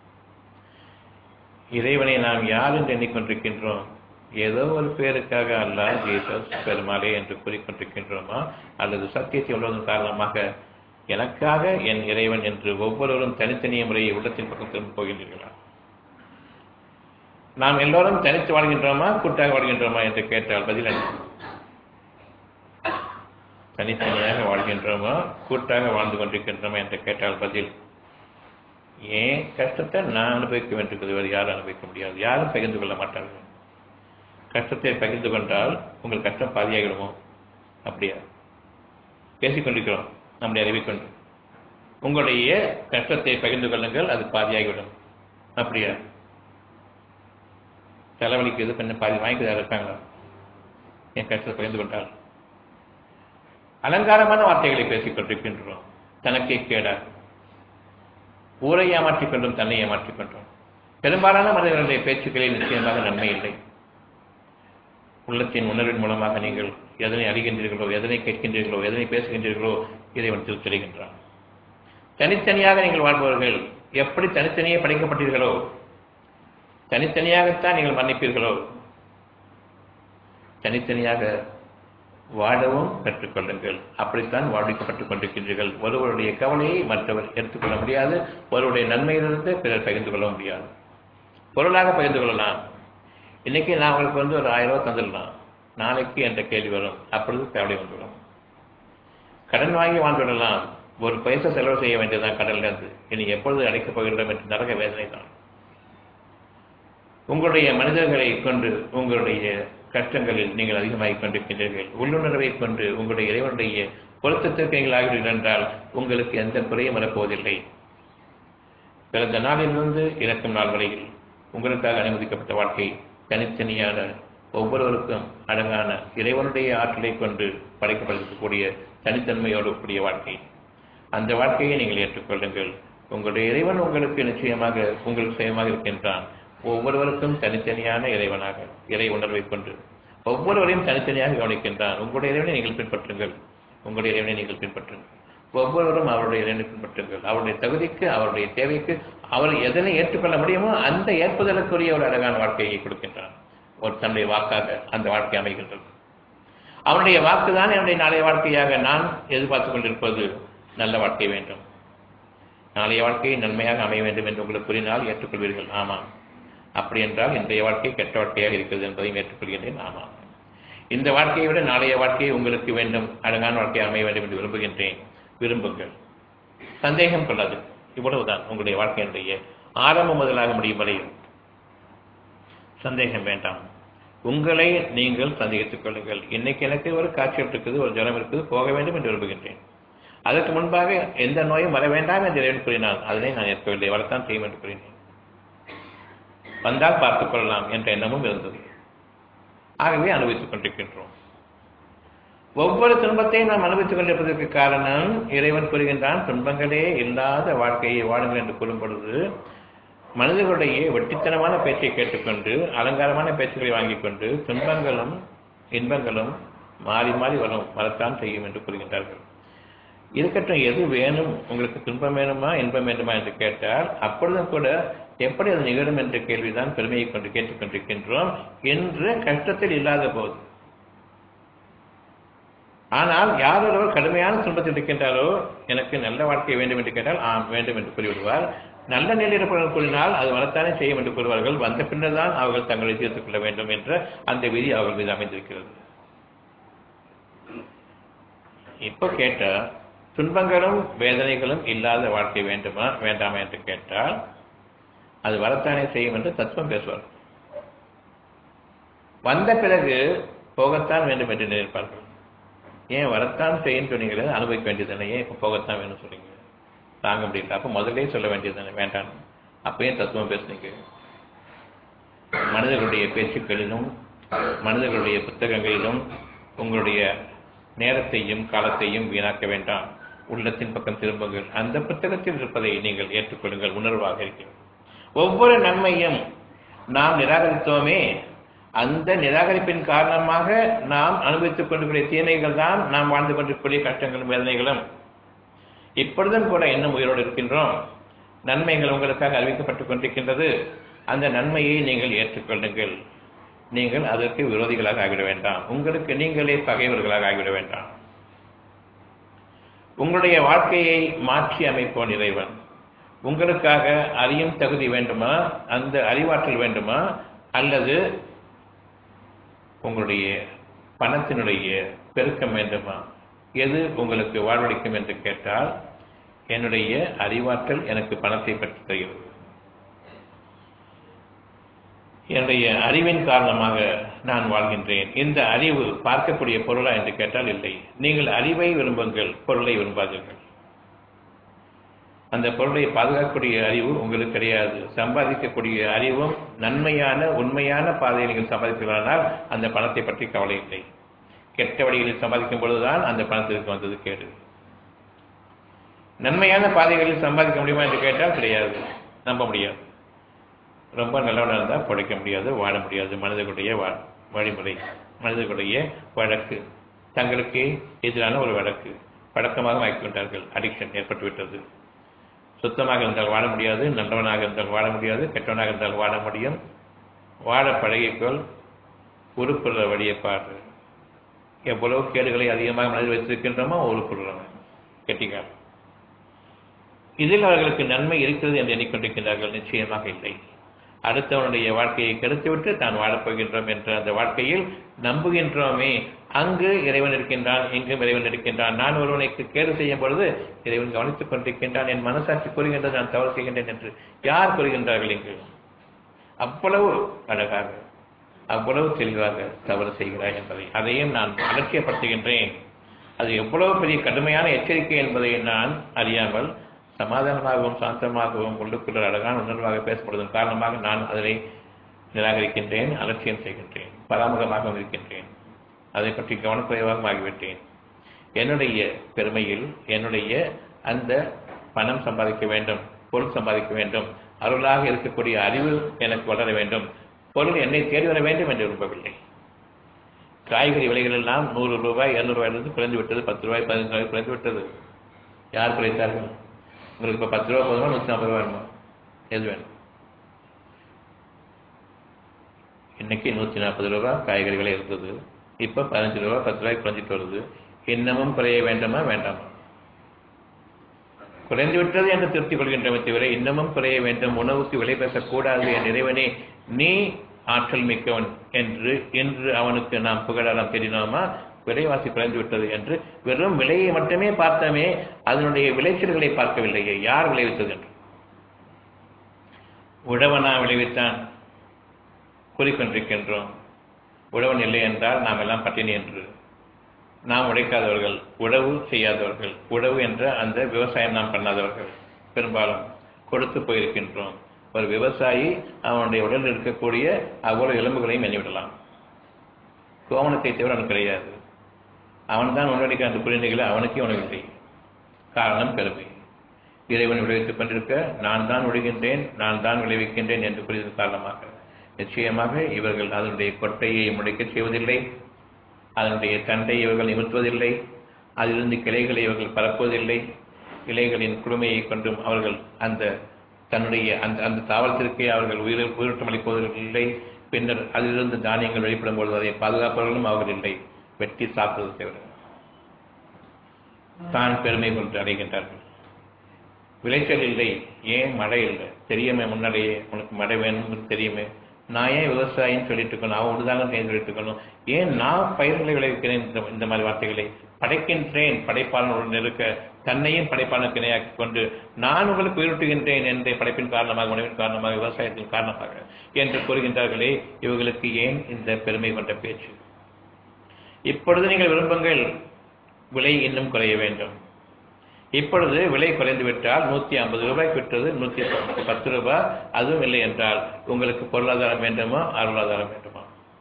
இறைவனை நாம் யார் என்று எண்ணிக்கொண்டிருக்கின்றோம் ஏதோ ஒரு பேருக்காக அல்ல ஜீசஸ் பெருமாளே என்று கூறிக்கொண்டிருக்கின்றோமா அல்லது சத்தியத்தை உள்ளதன் காரணமாக எனக்காக என் இறைவன் என்று ஒவ்வொருவரும் தனித்தனிய முறையை உள்ளத்தின் பக்கம் திரும்ப போகின்றீர்களா நாம் எல்லோரும் தனித்து வாழ்கின்றோமா கூட்டாக வாழ்கின்றோமா என்று கேட்டால் பதில் என்ன தனித்தனியாக வாழ்கின்றோமா கூட்டாக வாழ்ந்து கொண்டிருக்கின்றோமா என்று கேட்டால் பதில் ஏன் கஷ்டத்தை நான் அனுபவிக்க வேண்டியிருக்கிறது வேறு யாரும் அனுபவிக்க முடியாது யாரும் பகிர்ந்து கொள்ள மாட்டார்கள் கஷ்டத்தை பகிர்ந்து கொண்டால் உங்கள் கஷ்டம் பாதியாகிடுமோ அப்படியா பேசிக்கொண்டிருக்கிறோம் நம்முடைய அறிவிக்கொண்டு உங்களுடைய கஷ்டத்தை பகிர்ந்து கொள்ளுங்கள் அது பாதியாகிவிடும் அப்படியா தலைவலிக்கு இது கொஞ்சம் பாதி வாங்கிக்கிறதா இருக்காங்களா என் கஷ்டத்தை பகிர்ந்து கொண்டால் அலங்காரமான வார்த்தைகளை பேசிக் கொண்டிருக்கின்றோம் தனக்கே கேடாக ஊரை ஏமாற்றிக் கொண்டும் தன்னை ஏமாற்றிக் கொண்டோம் பெரும்பாலான மனிதர்களுடைய பேச்சுக்களில் நிச்சயமாக நன்மை இல்லை உள்ளத்தின் உணர்வின் மூலமாக நீங்கள் எதனை அறிகின்றீர்களோ எதனை கேட்கின்றீர்களோ எதனை பேசுகின்றீர்களோ இறைவன் திருத்தருகின்றான் தனித்தனியாக நீங்கள் வாழ்பவர்கள் எப்படி தனித்தனியே படைக்கப்பட்டீர்களோ தனித்தனியாகத்தான் நீங்கள் மன்னிப்பீர்களோ தனித்தனியாக வாழவும் கற்றுக்கொள்ளுங்கள் அப்படித்தான் வாழ்விக்கப்பட்டுக் கொண்டிருக்கின்றீர்கள் ஒருவருடைய கவலையை மற்றவர் எடுத்துக்கொள்ள முடியாது ஒருவருடைய நன்மையிலிருந்து பிறர் பகிர்ந்து கொள்ள முடியாது பொருளாக பகிர்ந்து கொள்ளலாம் இன்னைக்கு நான் உங்களுக்கு வந்து ஒரு ஆயிரம் ரூபாய் தந்துடலாம் நாளைக்கு என்ற கேள்வி வரும் அப்பொழுது கவலை வந்துவிடும் கடன் வாங்கி வாழ்ந்துவிடலாம் ஒரு பைசா செலவு செய்ய வேண்டியதுதான் கடல்ல இருந்து இனி எப்பொழுது அடைக்கப் போகிறோம் என்று நரக வேதனை தான் உங்களுடைய மனிதர்களை கொண்டு உங்களுடைய கஷ்டங்களில் நீங்கள் அதிகமாகிக் கொண்டிருக்கின்றீர்கள் உள்ளுணர்வை கொண்டு உங்களுடைய இறைவனுடைய பொருத்தத்திற்கு நீங்கள் ஆகிறீர்கள் என்றால் உங்களுக்கு எந்த குறையும் வரப்போவதில்லை பிறந்த நாளிலிருந்து இறக்கும் நாள் வரையில் உங்களுக்காக அனுமதிக்கப்பட்ட வாழ்க்கை தனித்தனியான ஒவ்வொருவருக்கும் அழகான இறைவனுடைய ஆற்றலை கொண்டு படைக்கப்பட்டிருக்கக்கூடிய தனித்தன்மையோடு கூடிய வாழ்க்கை அந்த வாழ்க்கையை நீங்கள் ஏற்றுக்கொள்ளுங்கள் உங்களுடைய இறைவன் உங்களுக்கு நிச்சயமாக உங்களுக்கு சுயமாக இருக்கின்றான் ஒவ்வொருவருக்கும் தனித்தனியான இறைவனாக இறை உணர்வை கொண்டு ஒவ்வொருவரையும் தனித்தனியாக கவனிக்கின்றான் உங்களுடைய இறைவனை நீங்கள் பின்பற்றுங்கள் உங்களுடைய இறைவனை நீங்கள் பின்பற்றுங்கள் ஒவ்வொருவரும் அவருடைய இறைவனை பின்பற்றுங்கள் அவருடைய தகுதிக்கு அவருடைய தேவைக்கு அவர் எதனை ஏற்றுக்கொள்ள முடியுமோ அந்த ஏற்பதற்குரிய ஒரு அழகான வாழ்க்கையை கொடுக்கின்றான் ஒரு தன்னுடைய வாக்காக அந்த வாழ்க்கை அமைகின்றது அவனுடைய வாக்குதான் என்னுடைய நாளைய வாழ்க்கையாக நான் எதிர்பார்த்துக் கொண்டிருப்பது நல்ல வாழ்க்கை வேண்டும் நாளைய வாழ்க்கையை நன்மையாக அமைய வேண்டும் என்று உங்களுக்கு கூறினால் ஏற்றுக்கொள்வீர்கள் ஆமாம் அப்படி என்றால் இன்றைய வாழ்க்கை கெட்ட வாழ்க்கையாக இருக்கிறது என்பதையும் ஏற்றுக்கொள்கின்றேன் ஆமாம் இந்த வாழ்க்கையை விட நாளைய வாழ்க்கையை உங்களுக்கு வேண்டும் அழகான வாழ்க்கை அமைய வேண்டும் என்று விரும்புகின்றேன் விரும்புங்கள் சந்தேகம் கொள்ளாது இவ்வளவுதான் உங்களுடைய வாழ்க்கையினுடைய ஆரம்பம் முதலாக முடியும் வரையில் சந்தேகம் வேண்டாம் உங்களை நீங்கள் சந்தேகித்துக் கொள்ளுங்கள் இன்னைக்கு எனக்கு ஒரு காய்ச்சல் இருக்குது ஒரு ஜுரம் இருக்குது போக வேண்டும் என்று விரும்புகின்றேன் அதற்கு முன்பாக எந்த நோயும் வர வேண்டாம் என்று இறைவன் கூறினான் அதனை நான் ஏற்கவில்லை வரத்தான் செய்யும் என்று கூறினேன் வந்தால் பார்த்துக் கொள்ளலாம் என்ற எண்ணமும் இருந்தது ஆகவே அனுபவித்துக் கொண்டிருக்கின்றோம் ஒவ்வொரு துன்பத்தையும் நாம் அனுபவித்துக் கொண்டிருப்பதற்கு காரணம் இறைவன் கூறுகின்றான் துன்பங்களே இல்லாத வாழ்க்கையை வாழுங்கள் என்று கூறும் பொழுது மனிதர்களுடைய வெட்டித்தனமான பேச்சை கேட்டுக்கொண்டு அலங்காரமான பேச்சுக்களை வாங்கிக் கொண்டு துன்பங்களும் இன்பங்களும் மாறி மாறி வரும் வரத்தான் செய்யும் என்று கூறுகின்றார்கள் இருக்கட்டும் எது வேணும் உங்களுக்கு துன்பம் வேணுமா இன்பம் வேண்டுமா என்று கேட்டால் அப்பொழுதும் கூட எப்படி அது நிகழும் என்ற கேள்விதான் பெருமையை கொண்டு கேட்டுக்கொண்டிருக்கின்றோம் என்று கஷ்டத்தில் இல்லாத போது ஆனால் யார் ஒருவர் கடுமையான துன்பத்தில் இருக்கின்றாரோ எனக்கு நல்ல வாழ்க்கை வேண்டும் என்று கேட்டால் ஆம் வேண்டும் என்று கூறிவிடுவார் நல்ல நிலையிருப்பவர்கள் கூறினால் அது வரத்தானே செய்யும் என்று கூறுவார்கள் வந்த பின்னர் தான் அவர்கள் தங்களை தீர்த்துக் கொள்ள வேண்டும் என்ற அந்த விதி அவர்கள் மீது அமைந்திருக்கிறது இப்போ கேட்ட துன்பங்களும் வேதனைகளும் இல்லாத வாழ்க்கை வேண்டுமா வேண்டாமா என்று கேட்டால் அது வரத்தானே செய்யும் என்று தத்துவம் பேசுவார் வந்த பிறகு போகத்தான் வேண்டும் என்று நினைப்பார்கள் ஏன் வரத்தான் செய்யும் சொன்னீங்களே அனுபவிக்க வேண்டியது ஏன் இப்போ போகத்தான் வேணும் சொல்றீங்க தாங்க முடியல அப்போ முதல்லே சொல்ல வேண்டியது தானே வேண்டாம் அப்பயும் தத்துவம் பேசுனீங்க மனிதர்களுடைய பேச்சுக்களிலும் மனிதர்களுடைய புத்தகங்களிலும் உங்களுடைய நேரத்தையும் காலத்தையும் வீணாக்க வேண்டாம் உள்ளத்தின் பக்கம் திரும்புங்கள் அந்த புத்தகத்தில் இருப்பதை நீங்கள் ஏற்றுக்கொள்ளுங்கள் உணர்வாக இருக்கிறது ஒவ்வொரு நன்மையும் நாம் நிராகரித்தோமே அந்த நிராகரிப்பின் காரணமாக நாம் அனுபவித்துக் கொண்டிருக்கிற தீமைகள் தான் நாம் வாழ்ந்து கொண்டிருக்கக்கூடிய கஷ்டங்களும் வேதனைகளும் இப்பொழுதும் கூட இன்னும் உயிரோடு இருக்கின்றோம் நன்மைகள் உங்களுக்காக அறிவிக்கப்பட்டுக் கொண்டிருக்கின்றது அந்த நன்மையை நீங்கள் ஏற்றுக்கொள்ளுங்கள் நீங்கள் அதற்கு விரோதிகளாக ஆகிவிட வேண்டாம் உங்களுக்கு நீங்களே பகைவர்களாக ஆகிவிட வேண்டாம் உங்களுடைய வாழ்க்கையை மாற்றி அமைப்போன் இறைவன் உங்களுக்காக அறியும் தகுதி வேண்டுமா அந்த அறிவாற்றல் வேண்டுமா அல்லது உங்களுடைய பணத்தினுடைய பெருக்கம் வேண்டுமா எது உங்களுக்கு வாழ்வளிக்கும் என்று கேட்டால் என்னுடைய அறிவாற்றல் எனக்கு பணத்தை பெற்று தருகிறது என்னுடைய அறிவின் காரணமாக நான் வாழ்கின்றேன் இந்த அறிவு பார்க்கக்கூடிய பொருளா என்று கேட்டால் இல்லை நீங்கள் அறிவை விரும்புங்கள் பொருளை விரும்பாதீர்கள் அந்த பொருளை பாதுகாக்கக்கூடிய அறிவு உங்களுக்கு கிடையாது சம்பாதிக்கக்கூடிய அறிவும் நன்மையான உண்மையான பாதையை நீங்கள் சம்பாதிக்கிறீர்களானால் அந்த பணத்தை பற்றி கவலை இல்லை கெட்ட வழிகளில் சம்பாதிக்கும் பொழுதுதான் அந்த பணத்திற்கு வந்தது கேடு நன்மையான பாதைகளில் சம்பாதிக்க முடியுமா என்று கேட்டால் கிடையாது நம்ப முடியாது ரொம்ப நல்லவனாக இருந்தால் பிழைக்க முடியாது வாழ முடியாது மனிதர்களுடைய வா வழிமுறை மனிதர்களுடைய வழக்கு தங்களுக்கு எதிரான ஒரு வழக்கு பழக்கமாக ஆக்கிக்கொண்டார்கள் அடிக்ஷன் ஏற்பட்டுவிட்டது சுத்தமாக இருந்தால் வாழ முடியாது நல்லவனாக இருந்தால் வாழ முடியாது கெட்டவனாக இருந்தால் வாழ முடியும் வாழ பழகிக்கொள் உருப்புற வழியை பாரு எவ்வளவு கேடுகளை அதிகமாக மனதில் வைத்திருக்கின்றோமோ ஒரு பொருளான கெட்டிக்கார் இதில் அவர்களுக்கு நன்மை இருக்கிறது என்று எண்ணிக்கொண்டிருக்கிறார்கள் நிச்சயமாக இல்லை அடுத்தவனுடைய வாழ்க்கையை கெடுத்துவிட்டு தான் வாழப்போகின்றோம் என்ற அந்த வாழ்க்கையில் நம்புகின்றோமே அங்கு இறைவன் இருக்கின்றான் இங்கும் இறைவன் இருக்கின்றான் நான் ஒருவனுக்கு கேடு செய்யும் பொழுது இறைவன் கவனித்துக் கொண்டிருக்கின்றான் என் மனசாட்சி கூறுகின்றது நான் தவறு செய்கின்றேன் என்று யார் கூறுகின்றார்கள் இங்கு அவ்வளவு அழகாக அவ்வளவு தெளிவாக தவறு செய்கிறாய் என்பதை அதையும் நான் அலட்சியப்படுத்துகின்றேன் அது எவ்வளவு பெரிய கடுமையான எச்சரிக்கை என்பதை நான் அறியாமல் சமாதானமாகவும் சாந்தமாகவும் உள்ளுக்குள்ள அழகான உணர்வாக பேசப்படுவதன் காரணமாக நான் அதனை நிராகரிக்கின்றேன் அலட்சியம் செய்கின்றேன் பராமுகமாகவும் இருக்கின்றேன் அதை பற்றி கவனக்குறைவாகவும் ஆகிவிட்டேன் என்னுடைய பெருமையில் என்னுடைய அந்த பணம் சம்பாதிக்க வேண்டும் பொருள் சம்பாதிக்க வேண்டும் அருளாக இருக்கக்கூடிய அறிவு எனக்கு வளர வேண்டும் பொருள் என்னை தேடி வர வேண்டும் என்று விரும்பவில்லை காய்கறி விலைகள் எல்லாம் நூறு ரூபாய் இருநூறு ரூபாயிலிருந்து குறைந்து விட்டது பத்து ரூபாய் பதினஞ்சு ரூபாய் குறைந்து விட்டது யார் குறைத்தார்கள் உங்களுக்கு இப்போ பத்து ரூபா போதுமா நூற்றி நாற்பது ரூபா வேணுமா எது வேணும் இன்னைக்கு நூற்றி நாற்பது ரூபா காய்கறி விலை இருந்தது இப்போ பதினஞ்சு ரூபா பத்து ரூபாய் குறைஞ்சிட்டு வருது இன்னமும் குறைய வேண்டாமா வேண்டாமா குறைந்து விட்டது என்று திருப்திக் கொள்கின்றமே தவிர இன்னமும் குறைய வேண்டும் உணவுக்கு விலை பேசக்கூடாது என் இறைவனே நீ ஆற்றல் மிக்கவன் என்று இன்று அவனுக்கு நாம் புகழலாம் தெரியுமா விலைவாசி குறைந்து விட்டது என்று வெறும் விலையை மட்டுமே பார்த்தமே அதனுடைய விளைச்சல்களை பார்க்கவில்லையே யார் விளைவித்தது என்று உழவனா விளைவித்தான் கூறிக்கொண்டிருக்கின்றோம் உழவன் இல்லை என்றால் நாம் எல்லாம் பட்டினி என்று நாம் உழைக்காதவர்கள் உழவு செய்யாதவர்கள் உழவு என்ற அந்த விவசாயம் நாம் பண்ணாதவர்கள் பெரும்பாலும் கொடுத்து போயிருக்கின்றோம் ஒரு விவசாயி அவனுடைய உடலில் இருக்கக்கூடிய அவ்வளவு எலும்புகளையும் எண்ணிவிடலாம் கோவணத்தை தவிர அவனுக்கு கிடையாது அவன் தான் உணவடிக்கிற அந்த குழந்தைகளை அவனுக்கே உணவில்லை காரணம் பெருமை இறைவன் விளைவித்துக் கொண்டிருக்க நான் தான் விழுகின்றேன் நான் தான் விளைவிக்கின்றேன் என்று கூறியதன் காரணமாக நிச்சயமாக இவர்கள் அதனுடைய கொட்டையை முளைக்கச் செய்வதில்லை அதனுடைய தண்டை இவர்கள் நிமிர்த்துவதில்லை அதிலிருந்து கிளைகளை இவர்கள் பரப்புவதில்லை இலைகளின் குளுமையை கொண்டும் அவர்கள் அந்த தன்னுடைய அந்த அந்த தாவரத்திற்கே அவர்கள் உயிர் உயிரோட்டம் அளிப்பவர்கள் பின்னர் அதிலிருந்து தானியங்கள் வெளிப்படும் பொழுது அதை பாதுகாப்பவர்களும் அவர்கள் இல்லை வெட்டி சாப்பிடுவது தவிர தான் பெருமை கொண்டு அடைகின்றார்கள் விளைச்சல் இல்லை ஏன் மழை இல்லை தெரியுமே முன்னாடியே உனக்கு மழை வேணும்னு தெரியுமே நான் ஏன் விவசாயின்னு சொல்லிட்டு இருக்கணும் அவன் ஒன்றுதாங்க சேர்ந்து சொல்லிட்டு இருக்கணும் ஏன் நான் பயிர்களை விளைவிக்கிறேன் இந்த இந்த மாதிரி வார்த்தைகளை படைக்கின்றேன் படைப்பாளனுடன் இருக்க தன்னையும் படைப்பாளனுக்கு இணையாக்கி கொண்டு நான் உங்களுக்கு உயிரூட்டுகின்றேன் என்ற படைப்பின் காரணமாக உணவின் காரணமாக விவசாயத்தின் காரணமாக என்று கூறுகின்றார்களே இவர்களுக்கு ஏன் இந்த பெருமை கொண்ட பேச்சு இப்பொழுது நீங்கள் விரும்புங்கள் விலை இன்னும் குறைய வேண்டும் இப்பொழுது விலை குறைந்து விட்டால் நூத்தி ஐம்பது ரூபாய்க்கு விட்டது நூத்தி பத்து ரூபாய் அதுவும் இல்லை என்றால் உங்களுக்கு பொருளாதாரம் வேண்டுமா அருளாதாரம் வேண்டுமா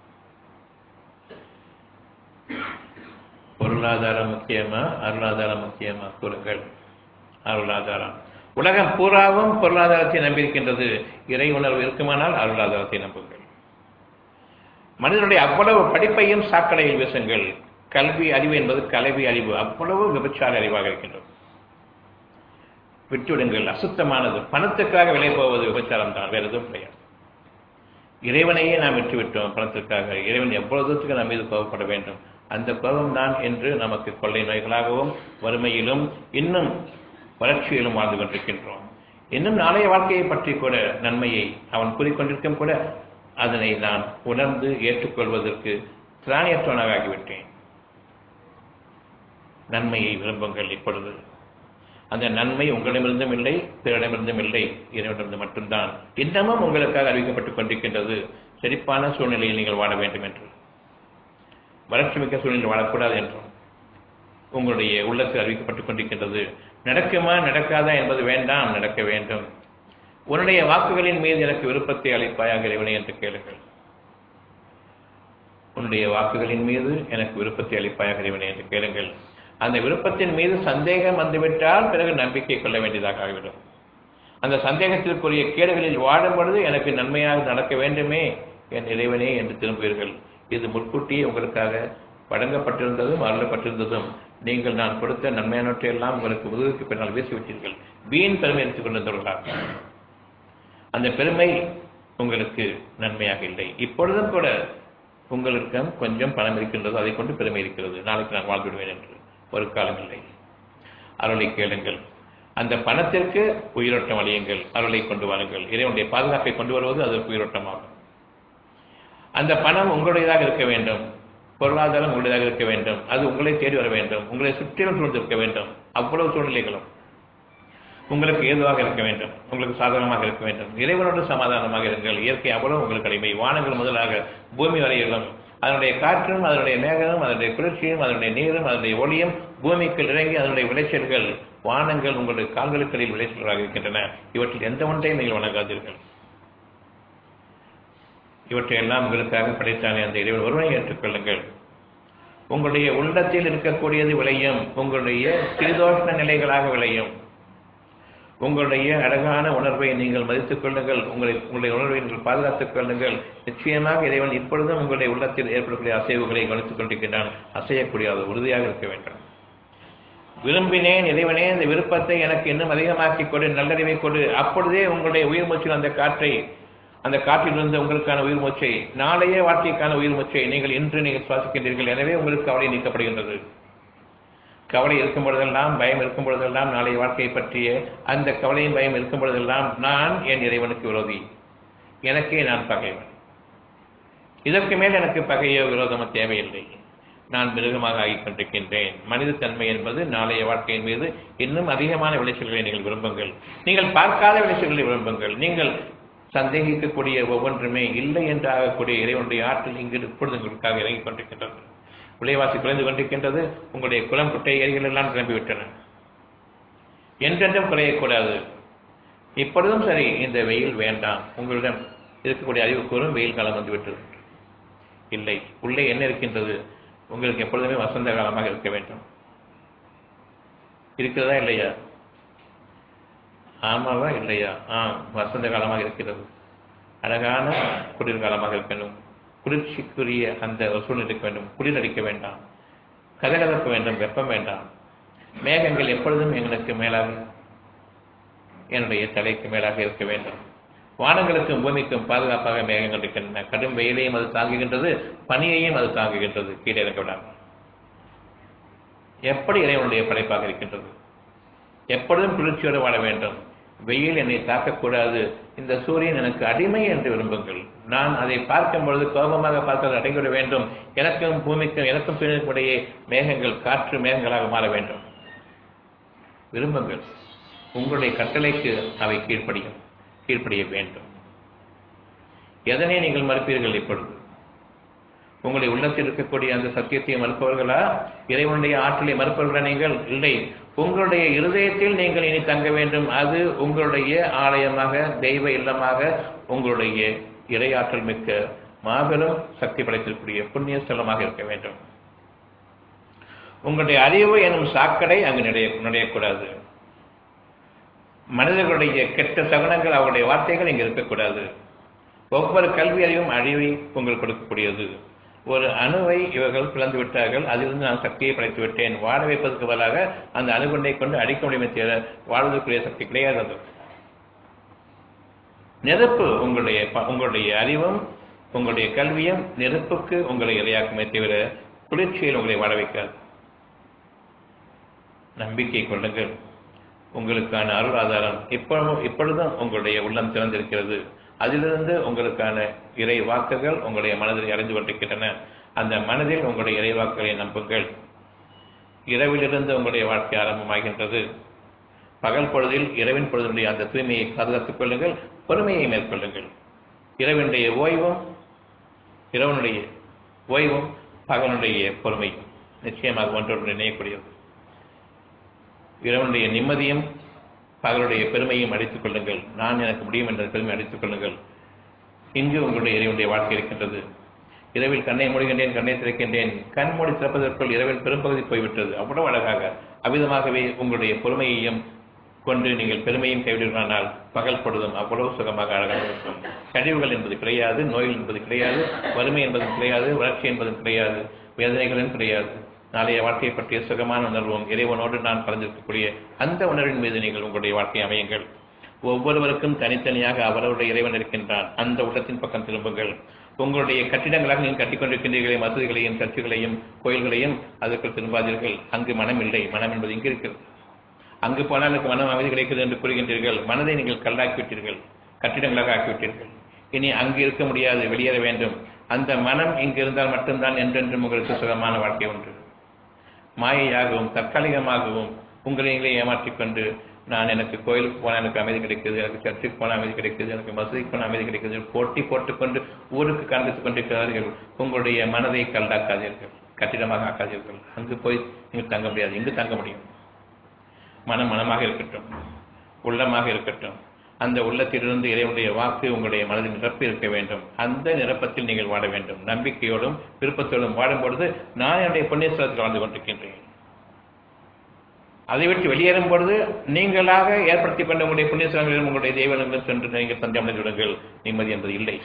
பொருளாதாரம் முக்கியமா அருளாதாரம் முக்கியமா கூறுங்கள் அருளாதாரம் உலகம் பூராவும் பொருளாதாரத்தை நம்பியிருக்கின்றது இறை உணர்வு இருக்குமானால் அருளாதாரத்தை நம்புங்கள் மனிதனுடைய அவ்வளவு படிப்பையும் சாக்கடையில் வீசுங்கள் கல்வி அறிவு என்பது கல்வி அறிவு அவ்வளவு விபச்சார அறிவாக இருக்கின்றது விட்டுவிடுங்கள் அசுத்தமானது பணத்துக்காக விலை போவது விபச்சாரம் தான் வேறு எதுவும் கிடையாது இறைவனையே நாம் விட்டுவிட்டோம் பணத்திற்காக இறைவன் எவ்வளவு தூரத்துக்கு நம் மீது கோபப்பட வேண்டும் அந்த கோபம் தான் என்று நமக்கு கொள்ளை நோய்களாகவும் வறுமையிலும் இன்னும் வளர்ச்சியிலும் வாழ்ந்து கொண்டிருக்கின்றோம் இன்னும் நாளைய வாழ்க்கையை பற்றி கூட நன்மையை அவன் கூறிக்கொண்டிருக்கும் கூட அதனை நான் உணர்ந்து ஏற்றுக்கொள்வதற்கு திராணியற்றவனாக ஆகிவிட்டேன் நன்மையை விரும்புங்கள் இப்பொழுது அந்த நன்மை உங்களிடமிருந்தும் இல்லை பிறரிடமிருந்தும் இல்லை இறைவனிடமிருந்து மட்டும்தான் இன்னமும் உங்களுக்காக அறிவிக்கப்பட்டுக் கொண்டிருக்கின்றது செழிப்பான சூழ்நிலையில் நீங்கள் வாழ வேண்டும் என்று வளர்ச்சி மிக்க சூழ்நிலையில் வாழக்கூடாது என்றும் உங்களுடைய உள்ளத்தில் அறிவிக்கப்பட்டுக் கொண்டிருக்கின்றது நடக்குமா நடக்காதா என்பது வேண்டாம் நடக்க வேண்டும் உன்னுடைய வாக்குகளின் மீது எனக்கு விருப்பத்தை அளிப்பாயாக இறைவனை என்று கேளுங்கள் உன்னுடைய வாக்குகளின் மீது எனக்கு விருப்பத்தை அளிப்பாயாக இறைவனை என்று கேளுங்கள் அந்த விருப்பத்தின் மீது சந்தேகம் வந்துவிட்டால் பிறகு நம்பிக்கை கொள்ள வேண்டியதாக ஆகிவிடும் அந்த சந்தேகத்திற்குரிய கேடுகளில் வாடும் பொழுது எனக்கு நன்மையாக நடக்க வேண்டுமே என் இறைவனே என்று திரும்புவீர்கள் இது முன்கூட்டியே உங்களுக்காக வழங்கப்பட்டிருந்ததும் அருளப்பட்டிருந்ததும் நீங்கள் நான் கொடுத்த நன்மையானவற்றை எல்லாம் உங்களுக்கு முதுகுக்கு பின்னால் வீசிவிட்டீர்கள் வீண் பெருமை எடுத்துக் கொண்டிருந்தவர்களாக அந்த பெருமை உங்களுக்கு நன்மையாக இல்லை இப்பொழுதும் கூட உங்களிடம் கொஞ்சம் பணம் இருக்கின்றது அதை கொண்டு பெருமை இருக்கிறது நாளைக்கு நான் வாழ்ந்து விடுவேன் என்று ஒரு காலம் இல்லை அருளை கேளுங்கள் அந்த பணத்திற்கு உயிரோட்டம் அழியுங்கள் அருளை கொண்டு வாருங்கள் இறைவனுடைய பாதுகாப்பை கொண்டு வருவது அதற்கு உயிரோட்டமாகும் அந்த பணம் உங்களுடையதாக இருக்க வேண்டும் பொருளாதாரம் உங்களுடையதாக இருக்க வேண்டும் அது உங்களை தேடி வர வேண்டும் உங்களை சுற்றிலும் சூழ்ந்திருக்க வேண்டும் அவ்வளவு சூழ்நிலைகளும் உங்களுக்கு ஏதுவாக இருக்க வேண்டும் உங்களுக்கு சாதகமாக இருக்க வேண்டும் இறைவனோடு சமாதானமாக இருங்கள் இயற்கை அவ்வளவு உங்களுக்கு அடிமை வானங்கள் முதலாக பூமி வரையிலும் அதனுடைய காற்றும் அதனுடைய மேகமும் அதனுடைய குளிர்ச்சியும் அதனுடைய நீரும் அதனுடைய ஒளியும் பூமிக்கு இறங்கி அதனுடைய விளைச்சல்கள் வானங்கள் உங்களுடைய கால்களுக்களில் விளைச்சல்களாக இருக்கின்றன இவற்றில் எந்த ஒன்றையும் நீங்கள் வணங்காதீர்கள் இவற்றையெல்லாம் உங்களுக்காக படைத்தானே அந்த இறைவன் ஒருவனை ஏற்றுக்கொள்ளுங்கள் உங்களுடைய உள்ளத்தில் இருக்கக்கூடியது விளையும் உங்களுடைய சீதோஷ்ண நிலைகளாக விளையும் உங்களுடைய அழகான உணர்வை நீங்கள் மதித்துக் கொள்ளுங்கள் உங்களை உங்களுடைய உணர்வை நீங்கள் பாதுகாத்துக் கொள்ளுங்கள் நிச்சயமாக இறைவன் இப்பொழுதும் உங்களுடைய உள்ளத்தில் ஏற்படக்கூடிய அசைவுகளை கவனித்துக் கொண்டிருக்கின்றான் அசையக்கூடிய அது உறுதியாக இருக்க வேண்டும் விரும்பினேன் இறைவனே இந்த விருப்பத்தை எனக்கு இன்னும் அதிகமாக்கிக் கொடு நல்லறிவை கொடு அப்பொழுதே உங்களுடைய உயிர் மூச்சில் அந்த காற்றை அந்த காற்றிலிருந்து உங்களுக்கான உயிர் மூச்சை நாளைய வாழ்க்கைக்கான உயிர் மூச்சை நீங்கள் இன்று நீங்கள் சுவாசிக்கின்றீர்கள் எனவே உங்களுக்கு கவலை நீக்கப்படுகின்றது கவலை இருக்கும் பொழுதெல்லாம் பயம் இருக்கும் பொழுதெல்லாம் நாளைய வாழ்க்கையை பற்றிய அந்த கவலையும் பயம் இருக்கும் பொழுதெல்லாம் நான் என் இறைவனுக்கு விரோதி எனக்கே நான் பகைவன் இதற்கு மேல் எனக்கு பகையோ விரோதமோ தேவையில்லை நான் மிருகமாக ஆகிக் கொண்டிருக்கின்றேன் மனித தன்மை என்பது நாளைய வாழ்க்கையின் மீது இன்னும் அதிகமான விளைச்சல்களை நீங்கள் விரும்புங்கள் நீங்கள் பார்க்காத விளைச்சல்களை விரும்புங்கள் நீங்கள் சந்தேகிக்கக்கூடிய ஒவ்வொன்றுமே இல்லை என்று ஆகக்கூடிய இறைவனுடைய ஆற்றல் இங்கு இப்பொழுது உங்களுக்காக இறங்கிக் கொண்டிருக்கின்றது விலைவாசி குறைந்து கொண்டிருக்கின்றது உங்களுடைய குளம் குட்டை ஏரிகள் எல்லாம் கிளம்பிவிட்டன என்றென்றும் குறையக்கூடாது இப்பொழுதும் சரி இந்த வெயில் வேண்டாம் உங்களிடம் இருக்கக்கூடிய அறிவு கூறும் வெயில் காலம் வந்துவிட்டது இல்லை உள்ளே என்ன இருக்கின்றது உங்களுக்கு எப்பொழுதுமே வசந்த காலமாக இருக்க வேண்டும் இருக்கிறதா இல்லையா ஆமாவா இல்லையா ஆ வசந்த காலமாக இருக்கிறது அழகான குளிர்காலமாக இருக்கணும் குளிர்ச்சிக்குரிய அந்த சூழ்நிலை இருக்க வேண்டும் குளிர் அடிக்க வேண்டாம் கதகதப்பு வேண்டும் வெப்பம் வேண்டாம் மேகங்கள் எப்பொழுதும் எங்களுக்கு மேலாக என்னுடைய தலைக்கு மேலாக இருக்க வேண்டும் வானங்களுக்கும் பூமிக்கும் பாதுகாப்பாக மேகங்கள் இருக்கின்றன கடும் வெயிலையும் அது தாங்குகின்றது பனியையும் அது தாங்குகின்றது கீழே இறக்க விடாமல் எப்படி இறைவனுடைய படைப்பாக இருக்கின்றது எப்பொழுதும் குளிர்ச்சியோடு வாழ வேண்டும் வெயில் என்னை தாக்கக்கூடாது இந்த சூரியன் எனக்கு அடிமை என்று விரும்புங்கள் நான் அதை பார்க்கும் பொழுது கோபமாக பார்த்து அடைந்துவிட வேண்டும் எனக்கும் பூமிக்கும் எனக்கும் பின்னிடையே மேகங்கள் காற்று மேகங்களாக மாற வேண்டும் விரும்புங்கள் உங்களுடைய கட்டளைக்கு அவை கீழ்ப்படியும் கீழ்ப்படிய வேண்டும் எதனை நீங்கள் மறுப்பீர்கள் இப்பொழுது உங்களுடைய உள்ளத்தில் இருக்கக்கூடிய அந்த சத்தியத்தை மறுப்பவர்களா இறைவனுடைய ஆற்றலை மறுப்பவர்களா நீங்கள் இல்லை உங்களுடைய இருதயத்தில் நீங்கள் இனி தங்க வேண்டும் அது உங்களுடைய ஆலயமாக தெய்வ இல்லமாக உங்களுடைய இறையாற்றல் மிக்க மாபெரும் சக்தி படைத்திருக்கக்கூடிய புண்ணிய ஸ்தலமாக இருக்க வேண்டும் உங்களுடைய அறிவு எனும் சாக்கடை அங்கு நுழைய நுழையக்கூடாது மனிதர்களுடைய கெட்ட சகுனங்கள் அவருடைய வார்த்தைகள் இங்கு இருக்கக்கூடாது ஒவ்வொரு கல்வி அறிவும் அழிவை உங்களுக்கு கொடுக்கக்கூடியது ஒரு அணுவை இவர்கள் பிளந்து விட்டார்கள் அதிலிருந்து நான் சக்தியை படைத்து விட்டேன் வாழ வைப்பதற்கு பதிலாக அந்த அணுகுண்டை கொண்டு அடிக்க முடியுமே தவிர வாழ்வதற்குரிய சக்தி கிடையாது அது நெருப்பு உங்களுடைய உங்களுடைய அறிவும் உங்களுடைய கல்வியும் நெருப்புக்கு உங்களை இரையாக்குமே தவிர குளிர்ச்சியில் உங்களை வாழ வைக்காது நம்பிக்கை கொள்ளுங்கள் உங்களுக்கான அருள் ஆதாரம் இப்பொழுதும் இப்பொழுதும் உங்களுடைய உள்ளம் திறந்திருக்கிறது அதிலிருந்து உங்களுக்கான இறை வாக்குகள் உங்களுடைய மனதில் அறிந்து கொண்டிருக்கின்றன அந்த மனதில் உங்களுடைய இறைவாக்குகளை நம்புங்கள் இரவிலிருந்து உங்களுடைய வாழ்க்கை ஆரம்பமாகின்றது பகல் பொழுதில் இரவின் பொழுதுடைய அந்த தூய்மையை பாதுகாத்துக் கொள்ளுங்கள் பொறுமையை மேற்கொள்ளுங்கள் இரவினுடைய ஓய்வும் இரவனுடைய ஓய்வும் பகலுடைய பொறுமையும் நிச்சயமாக ஒன்றொன்று இணையக்கூடியது இரவனுடைய நிம்மதியும் பகலுடைய பெருமையும் அடித்துக் கொள்ளுங்கள் நான் எனக்கு முடியும் என்ற பெருமை அடித்துக் கொள்ளுங்கள் இங்கு உங்களுடைய இறைவனுடைய வாழ்க்கை இருக்கின்றது இரவில் கண்ணை மூடுகின்றேன் கண்ணை திறக்கின்றேன் கண் மூடி திறப்பதற்குள் இரவில் பெரும்பகுதி போய்விட்டது அவ்வளவு அழகாக அவ்விதமாகவே உங்களுடைய பொறுமையையும் கொண்டு நீங்கள் பெருமையும் கைவிடுவானால் பகல் பொழுதும் அவ்வளவு சுகமாக அழகாக இருக்கும் கழிவுகள் என்பது கிடையாது நோய்கள் என்பது கிடையாது வறுமை என்பதும் கிடையாது வளர்ச்சி என்பதும் கிடையாது வேதனைகளும் கிடையாது நாளைய வாழ்க்கையை பற்றிய சுகமான உணர்வும் இறைவனோடு நான் கலந்திருக்கக்கூடிய அந்த உணர்வின் மீது நீங்கள் உங்களுடைய வாழ்க்கையை அமையுங்கள் ஒவ்வொருவருக்கும் தனித்தனியாக அவரவருடைய இறைவன் இருக்கின்றான் அந்த உள்ளத்தின் பக்கம் திரும்புங்கள் உங்களுடைய கட்டிடங்களாக நீங்கள் கட்டிக்கொண்டிருக்கின்றீர்களே மசூதிகளையும் சர்ச்சுகளையும் கோயில்களையும் அதற்கு திரும்பாதீர்கள் அங்கு மனம் இல்லை மனம் என்பது இங்கு இருக்கிறது அங்கு போனால் எனக்கு மனம் அமைதி கிடைக்கிறது என்று கூறுகின்றீர்கள் மனதை நீங்கள் கல்லாக்கிவிட்டீர்கள் கட்டிடங்களாக ஆக்கிவிட்டீர்கள் இனி அங்கு இருக்க முடியாது வெளியேற வேண்டும் அந்த மனம் இங்கு இருந்தால் மட்டும்தான் என்றென்றும் உங்களுக்கு சுகமான வாழ்க்கை உண்டு மாயையாகவும் தற்காலிகமாகவும் உங்களை நீங்களே ஏமாற்றிக் கொண்டு நான் எனக்கு கோயிலுக்கு போனால் எனக்கு அமைதி கிடைக்குது எனக்கு சர்ச்சுக்கு போனால் அமைதி கிடைக்குது எனக்கு மசூதிக்கு போனால் அமைதி கிடைக்குது போட்டி போட்டுக்கொண்டு ஊருக்கு காண்பித்துக் கொண்டிருக்கிறார்கள் உங்களுடைய மனதை கல்லாக்காதீர்கள் கட்டிடமாக ஆக்காதீர்கள் அங்கு போய் நீங்கள் தங்க முடியாது இங்கு தங்க முடியும் மனம் மனமாக இருக்கட்டும் உள்ளமாக இருக்கட்டும் அந்த உள்ளத்திலிருந்து இறைவனுடைய வாக்கு உங்களுடைய மனதில் நிரப்பி இருக்க வேண்டும் அந்த நிரப்பத்தில் நீங்கள் வாழ வேண்டும் நம்பிக்கையோடும் விருப்பத்தோடும் வாடும் பொழுது நான் என்னுடைய புண்ணியஸ்தலத்தில் வாழ்ந்து கொண்டிருக்கின்றேன் அதை விட்டு வெளியேறும் பொழுது நீங்களாக ஏற்படுத்திக் கொண்ட உங்களுடைய புண்ணியஸ்தலங்களிலும் உங்களுடைய தெய்வங்களிலும் சென்று நீங்கள் தஞ்சமடைந்து விடுங்கள் நிம்மதி என்பது இல்லை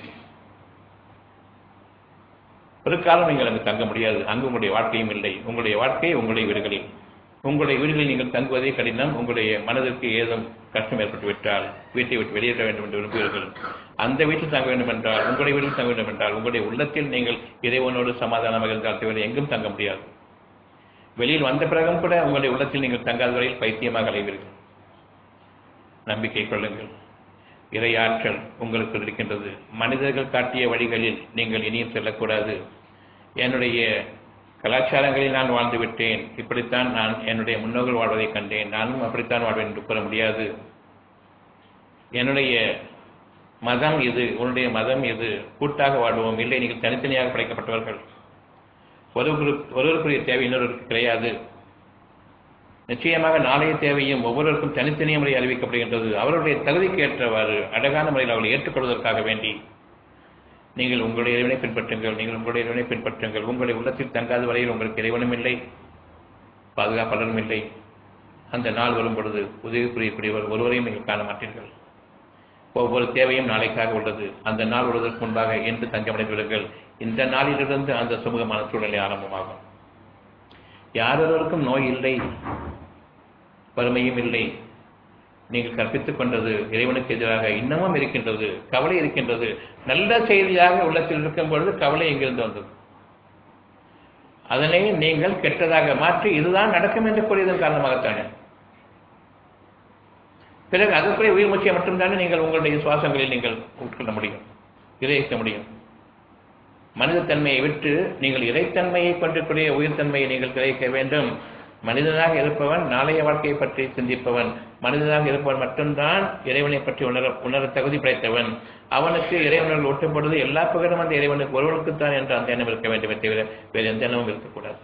ஒரு காலம் நீங்கள் அங்கு தங்க முடியாது அங்கு உங்களுடைய வாழ்க்கையும் இல்லை உங்களுடைய வாழ்க்கை உங்களுடைய வீடுகளில் உங்களுடைய வீடுகளில் நீங்கள் தங்குவதே கடினம் உங்களுடைய மனதிற்கு ஏதும் கஷ்டம் ஏற்பட்டு விட்டால் வீட்டை விட்டு வெளியேற வேண்டும் என்று விரும்புவீர்கள் அந்த வீட்டில் தங்க வேண்டும் என்றால் உங்களுடைய வீட்டில் தங்க வேண்டும் என்றால் உங்களுடைய உள்ளத்தில் நீங்கள் இறைவனோடு சமாதானமாக இருந்தால் தவிர எங்கும் தங்க முடியாது வெளியில் வந்த பிறகும் கூட உங்களுடைய உள்ளத்தில் நீங்கள் தங்காத வரையில் பைத்தியமாக அலைவீர்கள் நம்பிக்கை கொள்ளுங்கள் இறையாற்றல் உங்களுக்கு இருக்கின்றது மனிதர்கள் காட்டிய வழிகளில் நீங்கள் இனியும் செல்லக்கூடாது என்னுடைய கலாச்சாரங்களில் நான் வாழ்ந்து விட்டேன் இப்படித்தான் நான் என்னுடைய முன்னோர்கள் வாழ்வதை கண்டேன் நானும் அப்படித்தான் வாழ்வேன் என்று கூற முடியாது என்னுடைய மதம் இது உன்னுடைய மதம் இது கூட்டாக வாழ்வோம் இல்லை நீங்கள் தனித்தனியாக படைக்கப்பட்டவர்கள் ஒருவருக்கு ஒருவருக்குரிய தேவை இன்னொருவருக்கு கிடையாது நிச்சயமாக நாளைய தேவையும் ஒவ்வொருவருக்கும் தனித்தனிய முறை அறிவிக்கப்படுகின்றது அவர்களுடைய தகுதிக்கு ஏற்றவாறு அழகான முறையில் அவர்களை ஏற்றுக்கொள்வதற்காக வேண்டி நீங்கள் உங்களுடைய இறைவனை பின்பற்றுங்கள் நீங்கள் உங்களுடைய இறைவனை பின்பற்றுங்கள் உங்களுடைய உள்ளத்தில் தங்காத வரையில் உங்களுக்கு இறைவனும் இல்லை பாதுகாப்பாளரும் இல்லை அந்த நாள் வரும் பொழுது உதவி புரியக்கூடியவர் ஒருவரையும் நீங்கள் காண மாட்டீர்கள் ஒவ்வொரு தேவையும் நாளைக்காக உள்ளது அந்த நாள் வருவதற்கு முன்பாக என்று தஞ்சமடைந்து விடுங்கள் இந்த நாளிலிருந்து அந்த சுமூகமான சூழ்நிலை ஆரம்பமாகும் யாரொருவருக்கும் நோய் இல்லை வறுமையும் இல்லை நீங்கள் கற்பித்துக் கொண்டது இறைவனுக்கு எதிராக இன்னமும் இருக்கின்றது கவலை இருக்கின்றது நல்ல செய்தியாக உள்ளத்தில் இருக்கும் பொழுது கவலை எங்கிருந்து வந்தது அதனை நீங்கள் கெட்டதாக மாற்றி இதுதான் நடக்கும் என்று கூறியதன் காரணமாகத்தானே பிறகு அதற்குரிய உயிர் மூச்சை மட்டும்தானே நீங்கள் உங்களுடைய சுவாசங்களில் நீங்கள் உட்கொள்ள முடியும் இறைக்க முடியும் மனிதத்தன்மையை விட்டு நீங்கள் இறைத்தன்மையை கொண்டிருக்கூடிய உயிர்த்தன்மையை நீங்கள் கிரகிக்க வேண்டும் மனிதனாக இருப்பவன் நாளைய வாழ்க்கையை பற்றி சிந்திப்பவன் மனிதனாக இருப்பவன் மட்டும்தான் இறைவனை பற்றி உணர உணர தகுதி படைத்தவன் அவனுக்கு இறைவனர்கள் ஒட்டும் பொழுது எல்லா புகழும் அந்த இறைவனுக்கு ஒருவனுக்குத்தான் என்று அந்த எண்ணம் இருக்க வேண்டுமே தவிர வேறு எந்த எண்ணமும் இருக்கக்கூடாது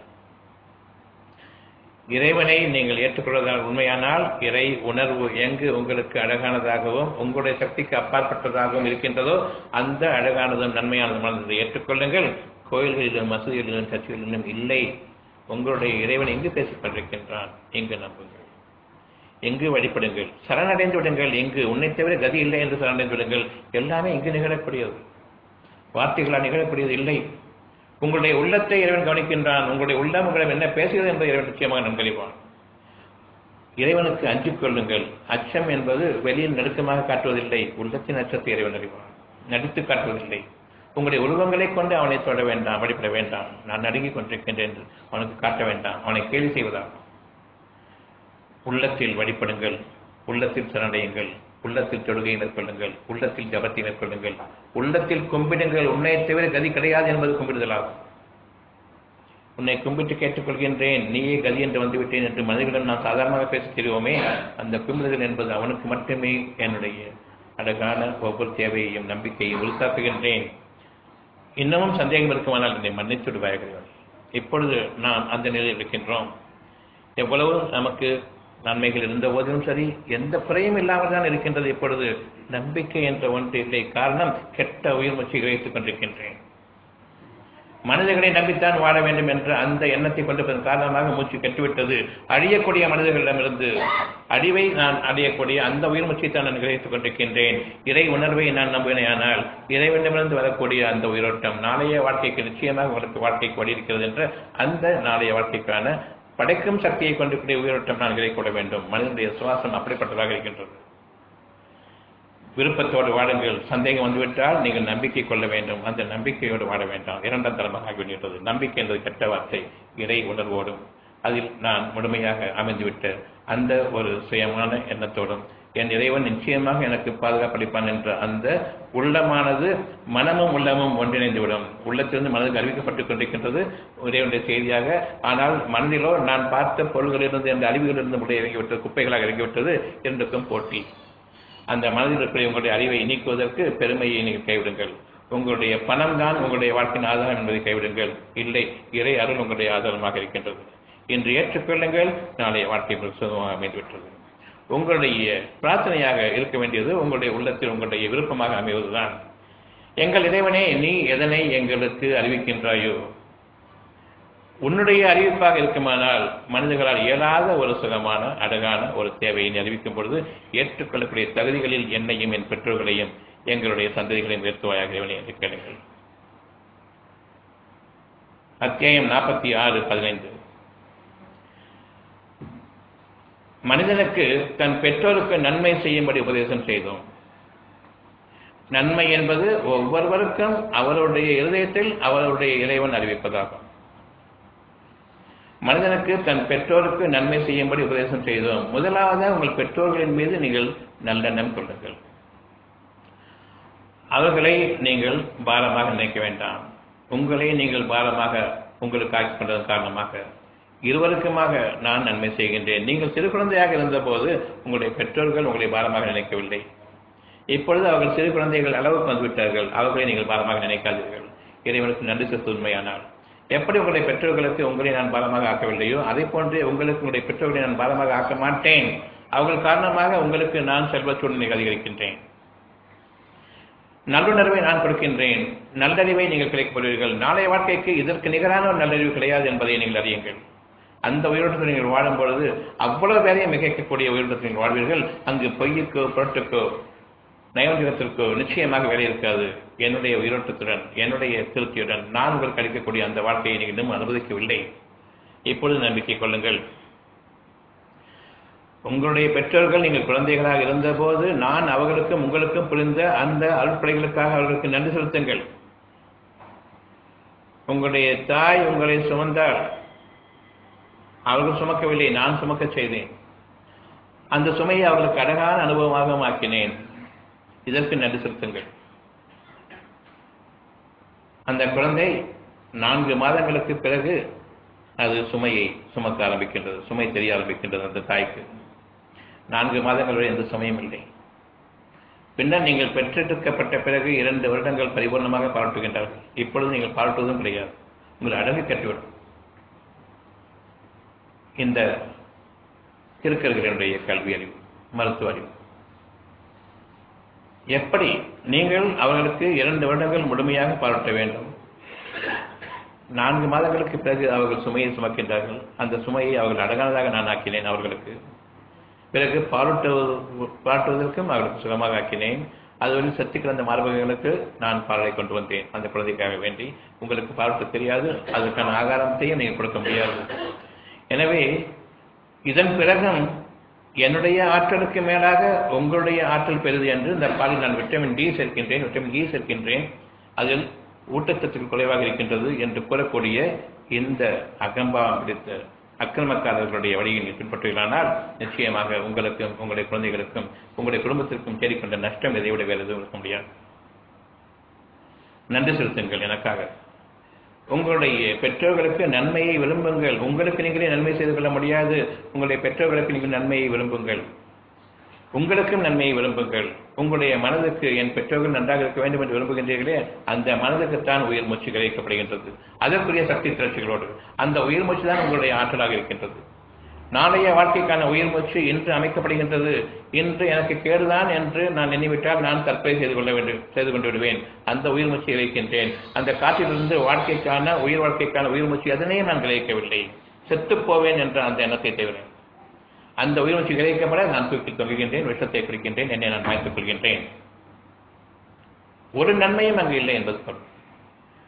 இறைவனை நீங்கள் ஏற்றுக்கொள்வதால் உண்மையானால் இறை உணர்வு எங்கு உங்களுக்கு அழகானதாகவும் உங்களுடைய சக்திக்கு அப்பாற்பட்டதாகவும் இருக்கின்றதோ அந்த அழகானதும் நன்மையானதும் ஏற்றுக்கொள்ளுங்கள் கோயில்களிலும் மசூதிகளிலும் சர்ச்சைகளிலும் இல்லை உங்களுடைய இறைவன் எங்கு பேசிக் கொண்டிருக்கின்றான் எங்கு நம்புங்கள் எங்கு வழிபடுங்கள் சரணடைந்து விடுங்கள் எங்கு உன்னை தவிர கதி இல்லை என்று சரணடைந்து விடுங்கள் எல்லாமே இங்கு நிகழக்கூடியது வார்த்தைகளால் நிகழக்கூடியது இல்லை உங்களுடைய உள்ளத்தை இறைவன் கவனிக்கின்றான் உங்களுடைய உள்ளம் உங்களிடம் என்ன பேசுகிறது என்பதை இறைவன் நிச்சயமாக நன்கறிவான் இறைவனுக்கு அஞ்சிக் கொள்ளுங்கள் அச்சம் என்பது வெளியில் நடுக்கமாக காட்டுவதில்லை உள்ளத்தின் அச்சத்தை இறைவன் அறிவான் நடித்து காட்டுவதில்லை உங்களுடைய உருவங்களை கொண்டு அவனை தொட வேண்டாம் வழிபட வேண்டாம் நான் நடுங்கிக் கொண்டிருக்கின்றேன் என்று அவனுக்கு காட்ட வேண்டாம் அவனை கேலி செய்வதாகும் உள்ளத்தில் வழிபடுங்கள் உள்ளத்தில் சரணடையுங்கள் உள்ளத்தில் தொழுகை மேற்கொள்ளுங்கள் உள்ளத்தில் ஜபத்தை மேற்கொள்ளுங்கள் உள்ளத்தில் கும்பிடுங்கள் உன்னை தவிர கதி கிடையாது என்பது கும்பிடுதலாகும் உன்னை கும்பிட்டு கேட்டுக்கொள்கின்றேன் நீயே கதி என்று வந்துவிட்டேன் என்று மனிதர்களிடம் நான் சாதாரணமாக பேச தெரிவோமே அந்த கும்பிடுதல் என்பது அவனுக்கு மட்டுமே என்னுடைய அழகான ஒவ்வொரு தேவையையும் நம்பிக்கையை உறுத்தாக்குகின்றேன் இன்னமும் சந்தேகம் இருக்குமானால் என்னை மன்னித்து விடுவார்கள் இப்பொழுது நாம் அந்த நிலையில் இருக்கின்றோம் எவ்வளவு நமக்கு நன்மைகள் இருந்த போதிலும் சரி எந்த குறையும் இல்லாமல் தான் இருக்கின்றது இப்பொழுது நம்பிக்கை என்ற ஒன்று இல்லை காரணம் கெட்ட உயிர் மூச்சு கிரகித்துக் கொண்டிருக்கின்றேன் மனிதர்களை நம்பித்தான் வாழ வேண்டும் என்ற அந்த எண்ணத்தை கொண்டிருப்பதன் காரணமாக மூச்சு கெட்டுவிட்டது அழியக்கூடிய மனிதர்களிடமிருந்து அழிவை நான் அடையக்கூடிய அந்த உயிர் மூச்சை தான் நான் கிரகித்துக் கொண்டிருக்கின்றேன் இறை உணர்வை நான் நம்பினேயானால் இறைவனிடமிருந்து வரக்கூடிய அந்த உயிரோட்டம் நாளைய வாழ்க்கைக்கு நிச்சயமாக உங்களுக்கு வாழ்க்கைக்கு வழி இருக்கிறது என்ற அந்த நாளைய வாழ்க்கைக்கான படைக்கும் சக்தியை கொண்டிருக்கிற உயிரோட்டம் நான் கிடைக்கொள்ள வேண்டும் மனிதனுடைய சுவாசம் அப்படிப்பட்டதாக இருக்கின்றது விருப்பத்தோடு வாடுங்கள் சந்தேகம் வந்துவிட்டால் நீங்கள் நம்பிக்கை கொள்ள வேண்டும் அந்த நம்பிக்கையோடு வாட வேண்டாம் இரண்டாம் தரமாக ஆகிவிட்டது நம்பிக்கை என்பது கெட்ட வார்த்தை இறை உணர்வோடும் அதில் நான் முழுமையாக அமைந்துவிட்ட அந்த ஒரு சுயமான எண்ணத்தோடும் என் இறைவன் நிச்சயமாக எனக்கு பாதுகாப்பளிப்பான் என்ற அந்த உள்ளமானது மனமும் உள்ளமும் ஒன்றிணைந்துவிடும் உள்ளத்திலிருந்து மனதுக்கு அறிவிக்கப்பட்டுக் கொண்டிருக்கின்றது இறைவனுடைய செய்தியாக ஆனால் மனதிலோ நான் பார்த்த பொருள்களிலிருந்து அந்த அறிவுகளிலிருந்து முறை இறங்கிவிட்டது குப்பைகளாக இறங்கிவிட்டது இரண்டுக்கும் போட்டி அந்த மனதில் இருக்கிற உங்களுடைய அறிவை நீக்குவதற்கு பெருமையை நீங்கள் கைவிடுங்கள் உங்களுடைய பணம் தான் உங்களுடைய வாழ்க்கையின் ஆதாரம் என்பதை கைவிடுங்கள் இல்லை இறை அருள் உங்களுடைய ஆதாரமாக இருக்கின்றது இன்று ஏற்றுக்கொள்ளுங்கள் நாளைய வாழ்க்கை சுகமாக அமைந்துவிட்டது உங்களுடைய பிரார்த்தனையாக இருக்க வேண்டியது உங்களுடைய உள்ளத்தில் உங்களுடைய விருப்பமாக அமைவதுதான் எங்கள் இறைவனே நீ எதனை எங்களுக்கு அறிவிக்கின்றாயோ உன்னுடைய அறிவிப்பாக இருக்குமானால் மனிதர்களால் இயலாத ஒரு சுகமான அழகான ஒரு தேவையை நீ அறிவிக்கும் பொழுது ஏற்றுக்கொள்ளக்கூடிய தகுதிகளில் என்னையும் என் பெற்றோர்களையும் எங்களுடைய சந்ததிகளையும் உயர்த்துவாயாக இறைவனை என்று கேளுங்கள் அத்தியாயம் நாற்பத்தி ஆறு பதினைந்து மனிதனுக்கு தன் பெற்றோருக்கு நன்மை செய்யும்படி உபதேசம் செய்தோம் நன்மை என்பது ஒவ்வொருவருக்கும் அவருடைய இருதயத்தில் அவருடைய இறைவன் அறிவிப்பதாகும் மனிதனுக்கு தன் பெற்றோருக்கு நன்மை செய்யும்படி உபதேசம் செய்தோம் முதலாவதாக உங்கள் பெற்றோர்களின் மீது நீங்கள் நல்லெண்ணம் கொள்ளுங்கள் அவர்களை நீங்கள் பாரமாக நினைக்க வேண்டாம் உங்களை நீங்கள் பாரமாக உங்களுக்கு ஆக்கிக் கொண்டதன் காரணமாக இருவருக்குமாக நான் நன்மை செய்கின்றேன் நீங்கள் சிறு குழந்தையாக இருந்தபோது உங்களுடைய பெற்றோர்கள் உங்களை பாரமாக நினைக்கவில்லை இப்பொழுது அவர்கள் சிறு குழந்தைகள் அளவுக்கு வந்துவிட்டார்கள் அவர்களை நீங்கள் பாரமாக நினைக்காதீர்கள் இறைவனுக்கு நன்றி செலுத்த உண்மையானால் எப்படி உங்களுடைய பெற்றோர்களுக்கு உங்களை நான் பாரமாக ஆக்கவில்லையோ அதை போன்றே உங்களுக்கு உங்களுடைய பெற்றோர்களை நான் பாரமாக ஆக்க மாட்டேன் அவர்கள் காரணமாக உங்களுக்கு நான் செல்வ சூழ்நிலை அதிகரிக்கின்றேன் நல்லுணர்வை நான் கொடுக்கின்றேன் நல்லறிவை நீங்கள் கிடைக்கப்படுவீர்கள் நாளைய வாழ்க்கைக்கு இதற்கு நிகரான ஒரு நல்லறிவு கிடையாது என்பதை நீங்கள் அறியுங்கள் அந்த உயிரோட்டத்தில் நீங்கள் வாழும் பொழுது அவ்வளவு பேரையும் மிகைக்கக்கூடிய உயிரோட்டத்தில் நீங்கள் வாழ்வீர்கள் அங்கு பொய்யுக்கோ புரட்டுக்கோ நயவஞ்சகத்திற்கோ நிச்சயமாக வேலை இருக்காது என்னுடைய உயிரோட்டத்துடன் என்னுடைய திருப்தியுடன் நான் உங்களுக்கு அளிக்கக்கூடிய அந்த வாழ்க்கையை நீங்கள் இன்னும் அனுமதிக்கவில்லை இப்பொழுது நம்பிக்கை கொள்ளுங்கள் உங்களுடைய பெற்றோர்கள் நீங்கள் குழந்தைகளாக இருந்தபோது நான் அவர்களுக்கும் உங்களுக்கும் புரிந்த அந்த அருட்படைகளுக்காக அவர்களுக்கு நன்றி செலுத்துங்கள் உங்களுடைய தாய் உங்களை சுமந்தால் அவர்கள் சுமக்கவில்லை நான் சுமக்க செய்தேன் அந்த சுமையை அவர்களுக்கு அழகான அனுபவமாக ஆக்கினேன் இதற்கு நன்றி செலுத்துங்கள் அந்த குழந்தை நான்கு மாதங்களுக்கு பிறகு அது சுமையை சுமக்க ஆரம்பிக்கின்றது சுமை தெரிய ஆரம்பிக்கின்றது அந்த தாய்க்கு நான்கு மாதங்கள் வரை எந்த சுமையும் இல்லை பின்னர் நீங்கள் பெற்றெடுக்கப்பட்ட பிறகு இரண்டு வருடங்கள் பரிபூர்ணமாக பாராட்டுகின்றார்கள் இப்பொழுது நீங்கள் பாராட்டுவதும் கிடையாது உங்கள் அடங்கு கட்டிவிடும் இந்த திருக்கர்களுடைய கல்வி அறிவு மருத்துவ அறிவு எப்படி நீங்கள் அவர்களுக்கு இரண்டு வருடங்கள் முழுமையாக பாராட்ட வேண்டும் நான்கு மாதங்களுக்கு பிறகு அவர்கள் சுமையை சுமக்கின்றார்கள் அந்த சுமையை அவர்கள் அழகானதாக நான் ஆக்கினேன் அவர்களுக்கு பிறகு பாராட்டுவது பாராட்டுவதற்கும் அவர்களுக்கு சுகமாக ஆக்கினேன் அதுவரை சக்தி கிடந்த மார்பகங்களுக்கு நான் பாடலை கொண்டு வந்தேன் அந்த குழந்தைக்காக வேண்டி உங்களுக்கு பாராட்ட தெரியாது அதற்கான ஆகாரத்தையும் நீங்கள் கொடுக்க முடியாது எனவே இதன் பிறகும் என்னுடைய ஆற்றலுக்கு மேலாக உங்களுடைய ஆற்றல் பெறுது என்று இந்த பாலில் நான் விட்டமின் டி சேர்க்கின்றேன் விட்டமின் இ சேர்க்கின்றேன் அதில் ஊட்டச்சத்துக்கு குறைவாக இருக்கின்றது என்று கூறக்கூடிய இந்த அகம்பாவம் பிடித்த அக்கிரமக்காரர்களுடைய வழியை நீங்கள் பின்பற்றுகிறானால் நிச்சயமாக உங்களுக்கும் உங்களுடைய குழந்தைகளுக்கும் உங்களுடைய குடும்பத்திற்கும் தேடிக்கொண்ட நஷ்டம் இதை விட வேறு எதுவும் இருக்க முடியாது நன்றி செலுத்துங்கள் எனக்காக உங்களுடைய பெற்றோர்களுக்கு நன்மையை விரும்புங்கள் உங்களுக்கு நீங்களே நன்மை செய்து கொள்ள முடியாது உங்களுடைய பெற்றோர்களுக்கு நீங்கள் நன்மையை விரும்புங்கள் உங்களுக்கும் நன்மையை விரும்புங்கள் உங்களுடைய மனதுக்கு என் பெற்றோர்கள் நன்றாக இருக்க வேண்டும் என்று விரும்புகின்றீர்களே அந்த மனதுக்குத்தான் உயிர் மூச்சு கிடைக்கப்படுகின்றது அதற்குரிய சக்தி திரட்சிகளோடு அந்த உயிர் மூச்சு தான் உங்களுடைய ஆற்றலாக இருக்கின்றது நாளைய வாழ்க்கைக்கான உயிர் மூச்சு இன்று அமைக்கப்படுகின்றது இன்று எனக்கு கேடுதான் என்று நான் எண்ணிவிட்டால் நான் தற்கொலை செய்து கொள்ள வேண்டும் செய்து கொண்டு விடுவேன் அந்த உயிர் மூச்சை இழைக்கின்றேன் அந்த காற்றிலிருந்து வாழ்க்கைக்கான உயிர் வாழ்க்கைக்கான உயிர் மூச்சு எதனையும் நான் கிளைக்கவில்லை செத்துப் போவேன் என்ற அந்த எண்ணத்தை தவிர அந்த உயிர் மூச்சு கிளைக்கப்பட நான் தூக்கி தொங்குகின்றேன் விஷத்தை குடிக்கின்றேன் என்னை நான் மாய்த்துக் கொள்கின்றேன் ஒரு நன்மையும் அங்கு இல்லை என்பது பொருள்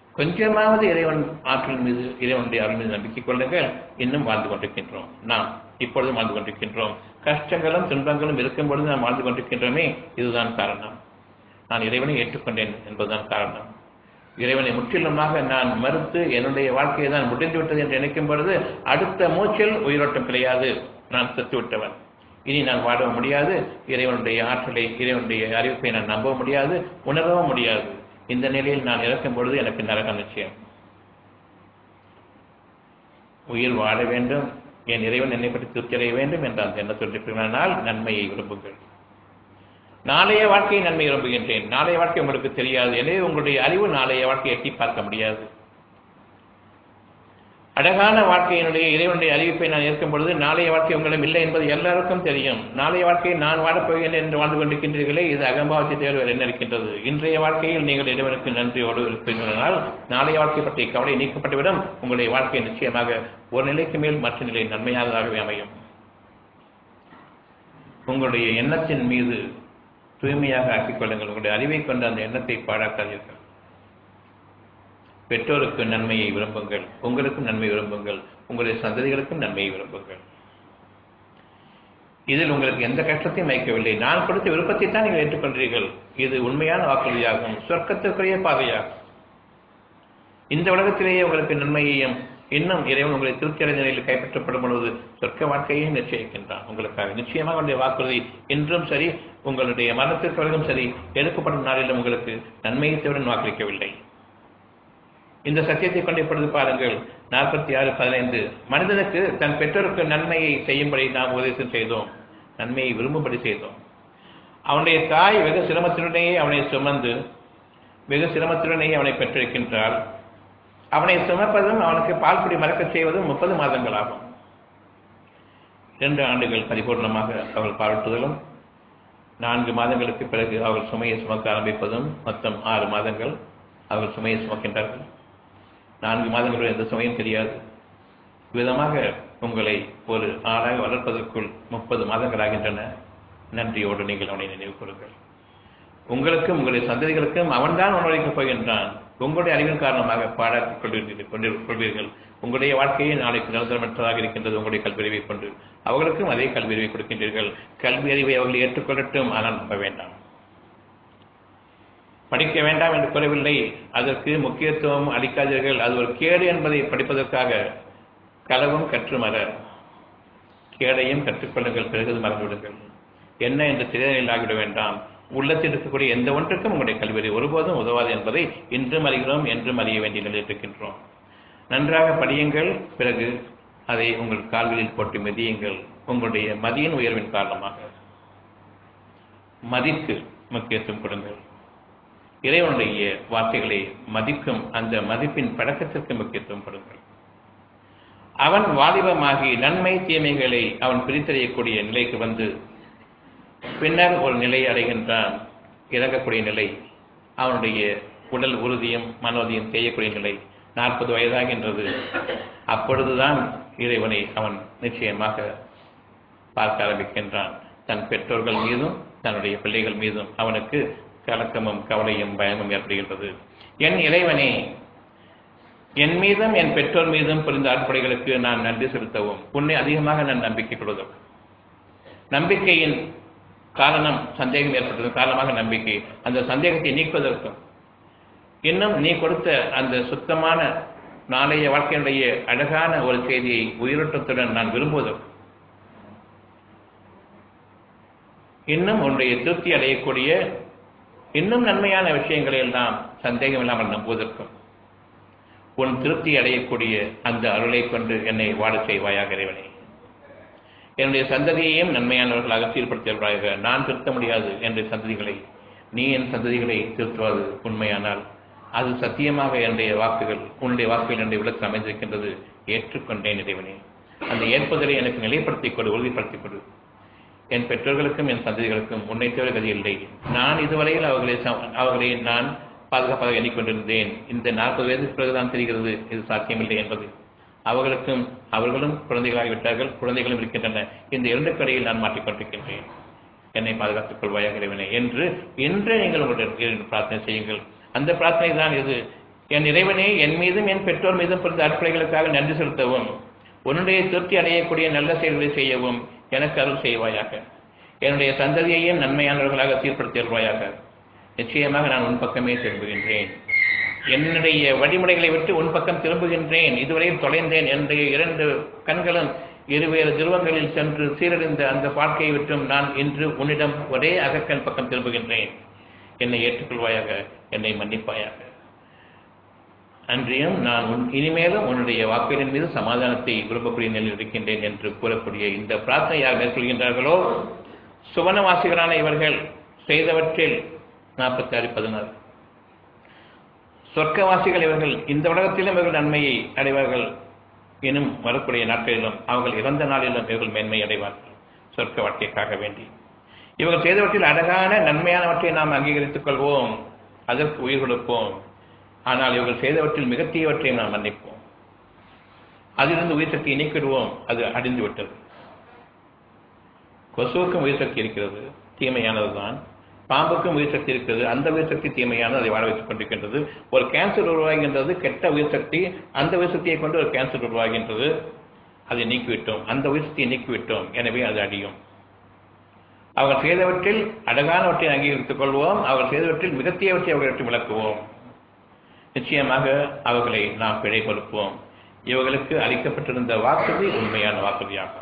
கொஞ்சமாவது இறைவன் ஆற்றல் மீது இறைவனுடைய அருள் மீது நம்பிக்கை கொள்ளுங்கள் இன்னும் வாழ்ந்து கொண்டிருக்கின்றோம் நாம் இப்பொழுது வாழ்ந்து கொண்டிருக்கின்றோம் கஷ்டங்களும் துன்பங்களும் இருக்கும் பொழுது நாம் வாழ்ந்து கொண்டிருக்கின்றோமே இதுதான் காரணம் நான் இறைவனை ஏற்றுக்கொண்டேன் என்பதுதான் காரணம் இறைவனை முற்றிலுமாக நான் மறுத்து என்னுடைய வாழ்க்கையை தான் முடிந்துவிட்டது என்று நினைக்கும் பொழுது அடுத்த மூச்சில் உயிரோட்டம் கிடையாது நான் செத்துவிட்டவன் இனி நான் வாழ முடியாது இறைவனுடைய ஆற்றலை இறைவனுடைய அறிவிப்பை நான் நம்ப முடியாது உணரவும் முடியாது இந்த நிலையில் நான் இறக்கும் பொழுது எனக்கு நரகம் நிச்சயம் உயிர் வாழ வேண்டும் என் இறைவன் என்னை பற்றி திருப்தி அடைய வேண்டும் என்ற அந்த எண்ணத்தொன்றினால் நன்மையை விரும்புங்கள் நாளைய வாழ்க்கையை நன்மை விரும்புகின்றேன் நாளைய வாழ்க்கை உங்களுக்கு தெரியாது எனவே உங்களுடைய அறிவு நாளைய வாழ்க்கையை எட்டி பார்க்க முடியாது அழகான வாழ்க்கையினுடைய இறைவனுடைய அறிவிப்பை நான் ஏற்கும் பொழுது நாளைய வாழ்க்கை உங்களிடம் இல்லை என்பது எல்லாருக்கும் தெரியும் நாளைய வாழ்க்கையை நான் வாழப் போகிறேன் என்று வாழ்ந்து கொண்டிருக்கின்றீர்களே இது அகம்பாவத்தை தேர்வு என்ன இருக்கின்றது இன்றைய வாழ்க்கையில் நீங்கள் இறைவனுக்கு நன்றியோடு இருப்பீர்களால் நாளைய வாழ்க்கை பற்றிய கவலை நீக்கப்பட்டுவிடும் உங்களுடைய வாழ்க்கை நிச்சயமாக ஒரு நிலைக்கு மேல் மற்ற நிலை நன்மையானதாகவே அமையும் உங்களுடைய எண்ணத்தின் மீது தூய்மையாக ஆக்கிக் கொள்ளுங்கள் உங்களுடைய அறிவை கொண்டு அந்த எண்ணத்தை பாழாக்காதீர்கள் பெற்றோருக்கு நன்மையை விரும்புங்கள் உங்களுக்கும் நன்மை விரும்புங்கள் உங்களுடைய சந்ததிகளுக்கும் நன்மையை விரும்புங்கள் இதில் உங்களுக்கு எந்த கஷ்டத்தையும் வைக்கவில்லை நான் கொடுத்த விருப்பத்தை தான் நீங்கள் ஏற்றுக்கொண்டீர்கள் இது உண்மையான வாக்குறுதியாகும் சொர்க்கத்திற்குரிய பாதையாகும் இந்த உலகத்திலேயே உங்களுக்கு நன்மையையும் இன்னும் இறைவன் உங்களை திருப்தி அடைந்த நிலையில் கைப்பற்றப்படும் பொழுது சொர்க்க வாழ்க்கையை நிச்சயிக்கின்றான் உங்களுக்காக நிச்சயமாக உங்களுடைய வாக்குறுதி இன்றும் சரி உங்களுடைய மரணத்திற்கு பிறகும் சரி எடுக்கப்படும் நாளிலும் உங்களுக்கு நன்மையை தவிர வாக்களிக்கவில்லை இந்த சத்தியத்தை கொண்டு இப்பொழுது பாருங்கள் நாற்பத்தி ஆறு பதினைந்து மனிதனுக்கு தன் பெற்றோருக்கு நன்மையை செய்யும்படி நாம் உபதேசம் செய்தோம் நன்மையை விரும்பும்படி செய்தோம் அவனுடைய தாய் வெகு சிரமத்துடனேயே அவனை சுமந்து வெகு சிரமத்துடனேயே அவனை பெற்றிருக்கின்றாள் அவனை சுமப்பதும் அவனுக்கு பால்குடி மறக்கச் செய்வதும் முப்பது மாதங்கள் ஆகும் இரண்டு ஆண்டுகள் பரிபூர்ணமாக அவள் பாராட்டுதலும் நான்கு மாதங்களுக்கு பிறகு அவள் சுமையை சுமக்க ஆரம்பிப்பதும் மொத்தம் ஆறு மாதங்கள் அவர்கள் சுமையை சுமக்கின்றார்கள் நான்கு மாதங்களுடன் எந்த சுமையும் தெரியாது விதமாக உங்களை ஒரு ஆளாக வளர்ப்பதற்குள் முப்பது மாதங்கள் ஆகின்றன நன்றியோடு நீங்கள் அவனை நினைவு கூறுங்கள் உங்களுக்கும் உங்களுடைய சந்ததிகளுக்கும் அவன்தான் உணவளிக்கப் போகின்றான் உங்களுடைய அறிவின் காரணமாக பாராட்டிக் கொள்வீர்கள் கொண்டு கொள்வீர்கள் உங்களுடைய வாழ்க்கையை நாளைக்கு நிரந்தரமற்றதாக இருக்கின்றது உங்களுடைய கல்வியறிவை கொண்டு அவர்களுக்கும் அதே கல்வியறிவை கொடுக்கின்றீர்கள் கல்வி அறிவை அவர்கள் ஏற்றுக்கொள்ளட்டும் ஆனால் நம்ப வேண்டாம் படிக்க வேண்டாம் என்று கூறவில்லை அதற்கு முக்கியத்துவம் அளிக்காதீர்கள் அது ஒரு கேடு என்பதை படிப்பதற்காக களவும் கற்று மற கேடையும் கற்றுக்கொள்ளுங்கள் பிறகு மறந்துவிடுங்கள் என்ன என்று திரையில் ஆகிவிட வேண்டாம் உள்ளத்தில் இருக்கக்கூடிய எந்த ஒன்றுக்கும் உங்களுடைய கல்வியை ஒருபோதும் உதவாது என்பதை இன்றும் அறிகிறோம் என்றும் அறிய வேண்டிய நிலையில் இருக்கின்றோம் நன்றாக படியுங்கள் பிறகு அதை உங்கள் கால்களில் போட்டு மிதியுங்கள் உங்களுடைய மதியின் உயர்வின் காரணமாக மதிக்கு முக்கியத்துவம் கொடுங்கள் இறைவனுடைய வார்த்தைகளை மதிக்கும் அந்த மதிப்பின் பழக்கத்திற்கு முக்கியத்துவம் கொடுங்கள் அவன் வாலிபமாகி நன்மை தீமைகளை அவன் பிரித்தறியக்கூடிய நிலைக்கு வந்து பின்னர் ஒரு நிலை அடைகின்றான் இறங்கக்கூடிய நிலை அவனுடைய உடல் உறுதியும் மனோதியும் செய்யக்கூடிய நிலை நாற்பது வயதாகின்றது அப்பொழுதுதான் இறைவனை அவன் நிச்சயமாக பார்க்க ஆரம்பிக்கின்றான் தன் பெற்றோர்கள் மீதும் தன்னுடைய பிள்ளைகள் மீதும் அவனுக்கு கலக்கமும் கவலையும் பயமும் ஏற்படுகின்றது என் இறைவனே என் மீதும் என் பெற்றோர் மீதும் புரிந்த அற்புடைகளுக்கு நான் நன்றி செலுத்தவும் உன்னை அதிகமாக நான் நம்பிக்கை கொள்வதும் நம்பிக்கையின் காரணம் சந்தேகம் ஏற்பட்டது காரணமாக நம்பிக்கை அந்த சந்தேகத்தை நீக்குவதற்கும் இன்னும் நீ கொடுத்த அந்த சுத்தமான நாளைய வாழ்க்கையினுடைய அழகான ஒரு செய்தியை உயிரோட்டத்துடன் நான் விரும்புவதற்கும் இன்னும் உன்னுடைய திருப்தி அடையக்கூடிய இன்னும் நன்மையான விஷயங்களை எல்லாம் சந்தேகம் இல்லாமல் நம்புவதற்கும் உன் திருப்தி அடையக்கூடிய அந்த அருளை கொண்டு என்னை வாழச் செய்வாயாக இறைவனே என்னுடைய சந்ததியையும் நன்மையானவர்களாக சீர்படுத்தியவர்களாக நான் திருத்த முடியாது என்ற சந்ததிகளை நீ என் சந்ததிகளை திருத்துவது உண்மையானால் அது சத்தியமாக என்னுடைய வாக்குகள் உன்னுடைய வாக்குகள் என்னுடைய விளக்கு அமைந்திருக்கின்றது ஏற்றுக்கொண்டேன் இறைவனே அந்த ஏற்பதலை எனக்கு நிலைப்படுத்திக் கொடு உறுதிப்படுத்திக் கொடு என் பெற்றோர்களுக்கும் என் சந்ததிகளுக்கும் உன்னை தவிர கதி இல்லை நான் இதுவரையில் அவர்களை அவர்களை நான் பாதுகாப்பாக எண்ணிக்கொண்டிருந்தேன் இந்த நாற்பது வயதுக்கு பிறகுதான் தெரிகிறது இது சாத்தியமில்லை என்பது அவர்களுக்கும் அவர்களும் குழந்தைகளாகிவிட்டார்கள் குழந்தைகளும் இருக்கின்றன இந்த இரண்டு கடையில் நான் மாட்டிக்கொண்டிருக்கின்றேன் என்னை பாதுகாத்துக் கொள்வாயாக இறைவனே என்று இன்று நீங்கள் உங்களுடைய பிரார்த்தனை செய்யுங்கள் அந்த பிரார்த்தனை தான் இது என் இறைவனே என் மீதும் என் பெற்றோர் மீதும் பிறந்த அற்புடைகளுக்காக நன்றி செலுத்தவும் உன்னுடைய திருப்தி அடையக்கூடிய நல்ல செயல்களை செய்யவும் எனக்கு அருள் செய்வாயாக என்னுடைய சந்ததியையும் நன்மையானவர்களாக சீர்படுத்திடுவாயாக நிச்சயமாக நான் உன் பக்கமே திரும்புகின்றேன் என்னுடைய வழிமுறைகளை விட்டு உன் பக்கம் திரும்புகின்றேன் இதுவரையில் தொலைந்தேன் என்னுடைய இரண்டு கண்களும் இருவேறு துருவங்களில் சென்று சீரழிந்த அந்த வாழ்க்கையை விட்டும் நான் இன்று உன்னிடம் ஒரே அகக்கண் பக்கம் திரும்புகின்றேன் என்னை ஏற்றுக்கொள்வாயாக என்னை மன்னிப்பாயாக அன்றியும் நான் உன் இனிமேலும் உன்னுடைய வாக்குகளின் மீது சமாதானத்தை விரும்பக்கூடிய நிலையில் இருக்கின்றேன் என்று கூறக்கூடிய இந்த பிரார்த்தனை யார் மேற்கொள்கின்றார்களோ சுவனவாசிகளான இவர்கள் செய்தவற்றில் நாற்பத்தி ஆறு பதினாறு சொர்க்கவாசிகள் இவர்கள் இந்த உலகத்திலும் இவர்கள் நன்மையை அடைவார்கள் எனும் வரக்கூடிய நாட்களிலும் அவர்கள் இறந்த நாளிலும் இவர்கள் மேன்மை அடைவார்கள் சொர்க்க வாழ்க்கைக்காக வேண்டி இவர்கள் செய்தவற்றில் அழகான நன்மையானவற்றை நாம் அங்கீகரித்துக் கொள்வோம் அதற்கு உயிர் கொடுப்போம் ஆனால் இவர்கள் செய்தவற்றில் மிக தீயவற்றை நாம் மன்னிப்போம் அதிலிருந்து உயிர் சக்தியை நீக்கிடுவோம் அது அடிந்து விட்டது கொசுவுக்கும் உயிர் சக்தி இருக்கிறது தீமையானதுதான் பாம்புக்கும் உயிர் சக்தி இருக்கிறது அந்த உயிர் சக்தி தீமையானது அதை வாழ வைத்துக் கொண்டிருக்கின்றது ஒரு கேன்சர் உருவாகின்றது கெட்ட உயிர் சக்தி அந்த உயிர் சக்தியை கொண்டு ஒரு கேன்சர் உருவாகின்றது அதை நீக்கிவிட்டோம் அந்த உயிர் சக்தியை நீக்கிவிட்டோம் எனவே அது அடியும் அவர்கள் செய்தவற்றில் அழகானவற்றை அங்கீகரித்துக் கொள்வோம் அவர்கள் செய்தவற்றில் மிகத்தியவற்றை அவர்களை விளக்குவோம் நிச்சயமாக அவர்களை நாம் பிழை கொடுப்போம் இவர்களுக்கு அளிக்கப்பட்டிருந்த வாக்குறுதி உண்மையான வாக்குறுதியாகும்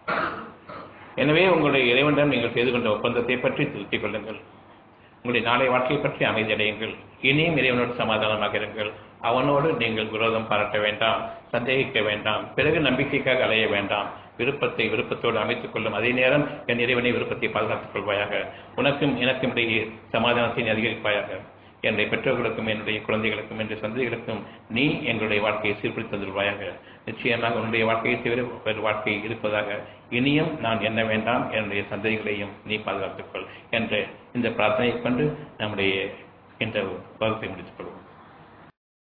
எனவே உங்களுடைய இறைவனிடம் நீங்கள் செய்து கொண்ட ஒப்பந்தத்தை பற்றி திருத்திக் கொள்ளுங்கள் உங்களுடைய நாளை வாழ்க்கையை பற்றி அமைதி அடையுங்கள் இனியும் இறைவனோடு சமாதானமாக இருங்கள் அவனோடு நீங்கள் விரோதம் பாராட்ட வேண்டாம் சந்தேகிக்க வேண்டாம் பிறகு நம்பிக்கைக்காக அலைய வேண்டாம் விருப்பத்தை விருப்பத்தோடு அமைத்துக் கொள்ளும் அதே நேரம் என் இறைவனை விருப்பத்தை பாதுகாத்துக் கொள்வாயாக உனக்கும் எனக்கும் இடையே சமாதானத்தை அதிகரிப்பாயாக என்னுடைய பெற்றோர்களுக்கும் என்னுடைய குழந்தைகளுக்கும் என்னுடைய சந்ததிகளுக்கும் நீ எங்களுடைய வாழ்க்கையை சீர்பிடித்து தந்துள்வாயாக நிச்சயமாக உன்னுடைய வாழ்க்கையை தவிர வேறு வாழ்க்கை இருப்பதாக இனியும் நான் எண்ண வேண்டாம் என்னுடைய சந்ததிகளையும் நீ பாதுகாத்துக்கொள் என்ற இந்த பிரார்த்தனையை கொண்டு நம்முடைய இந்த வகுப்பை முடித்துக் கொள்வோம்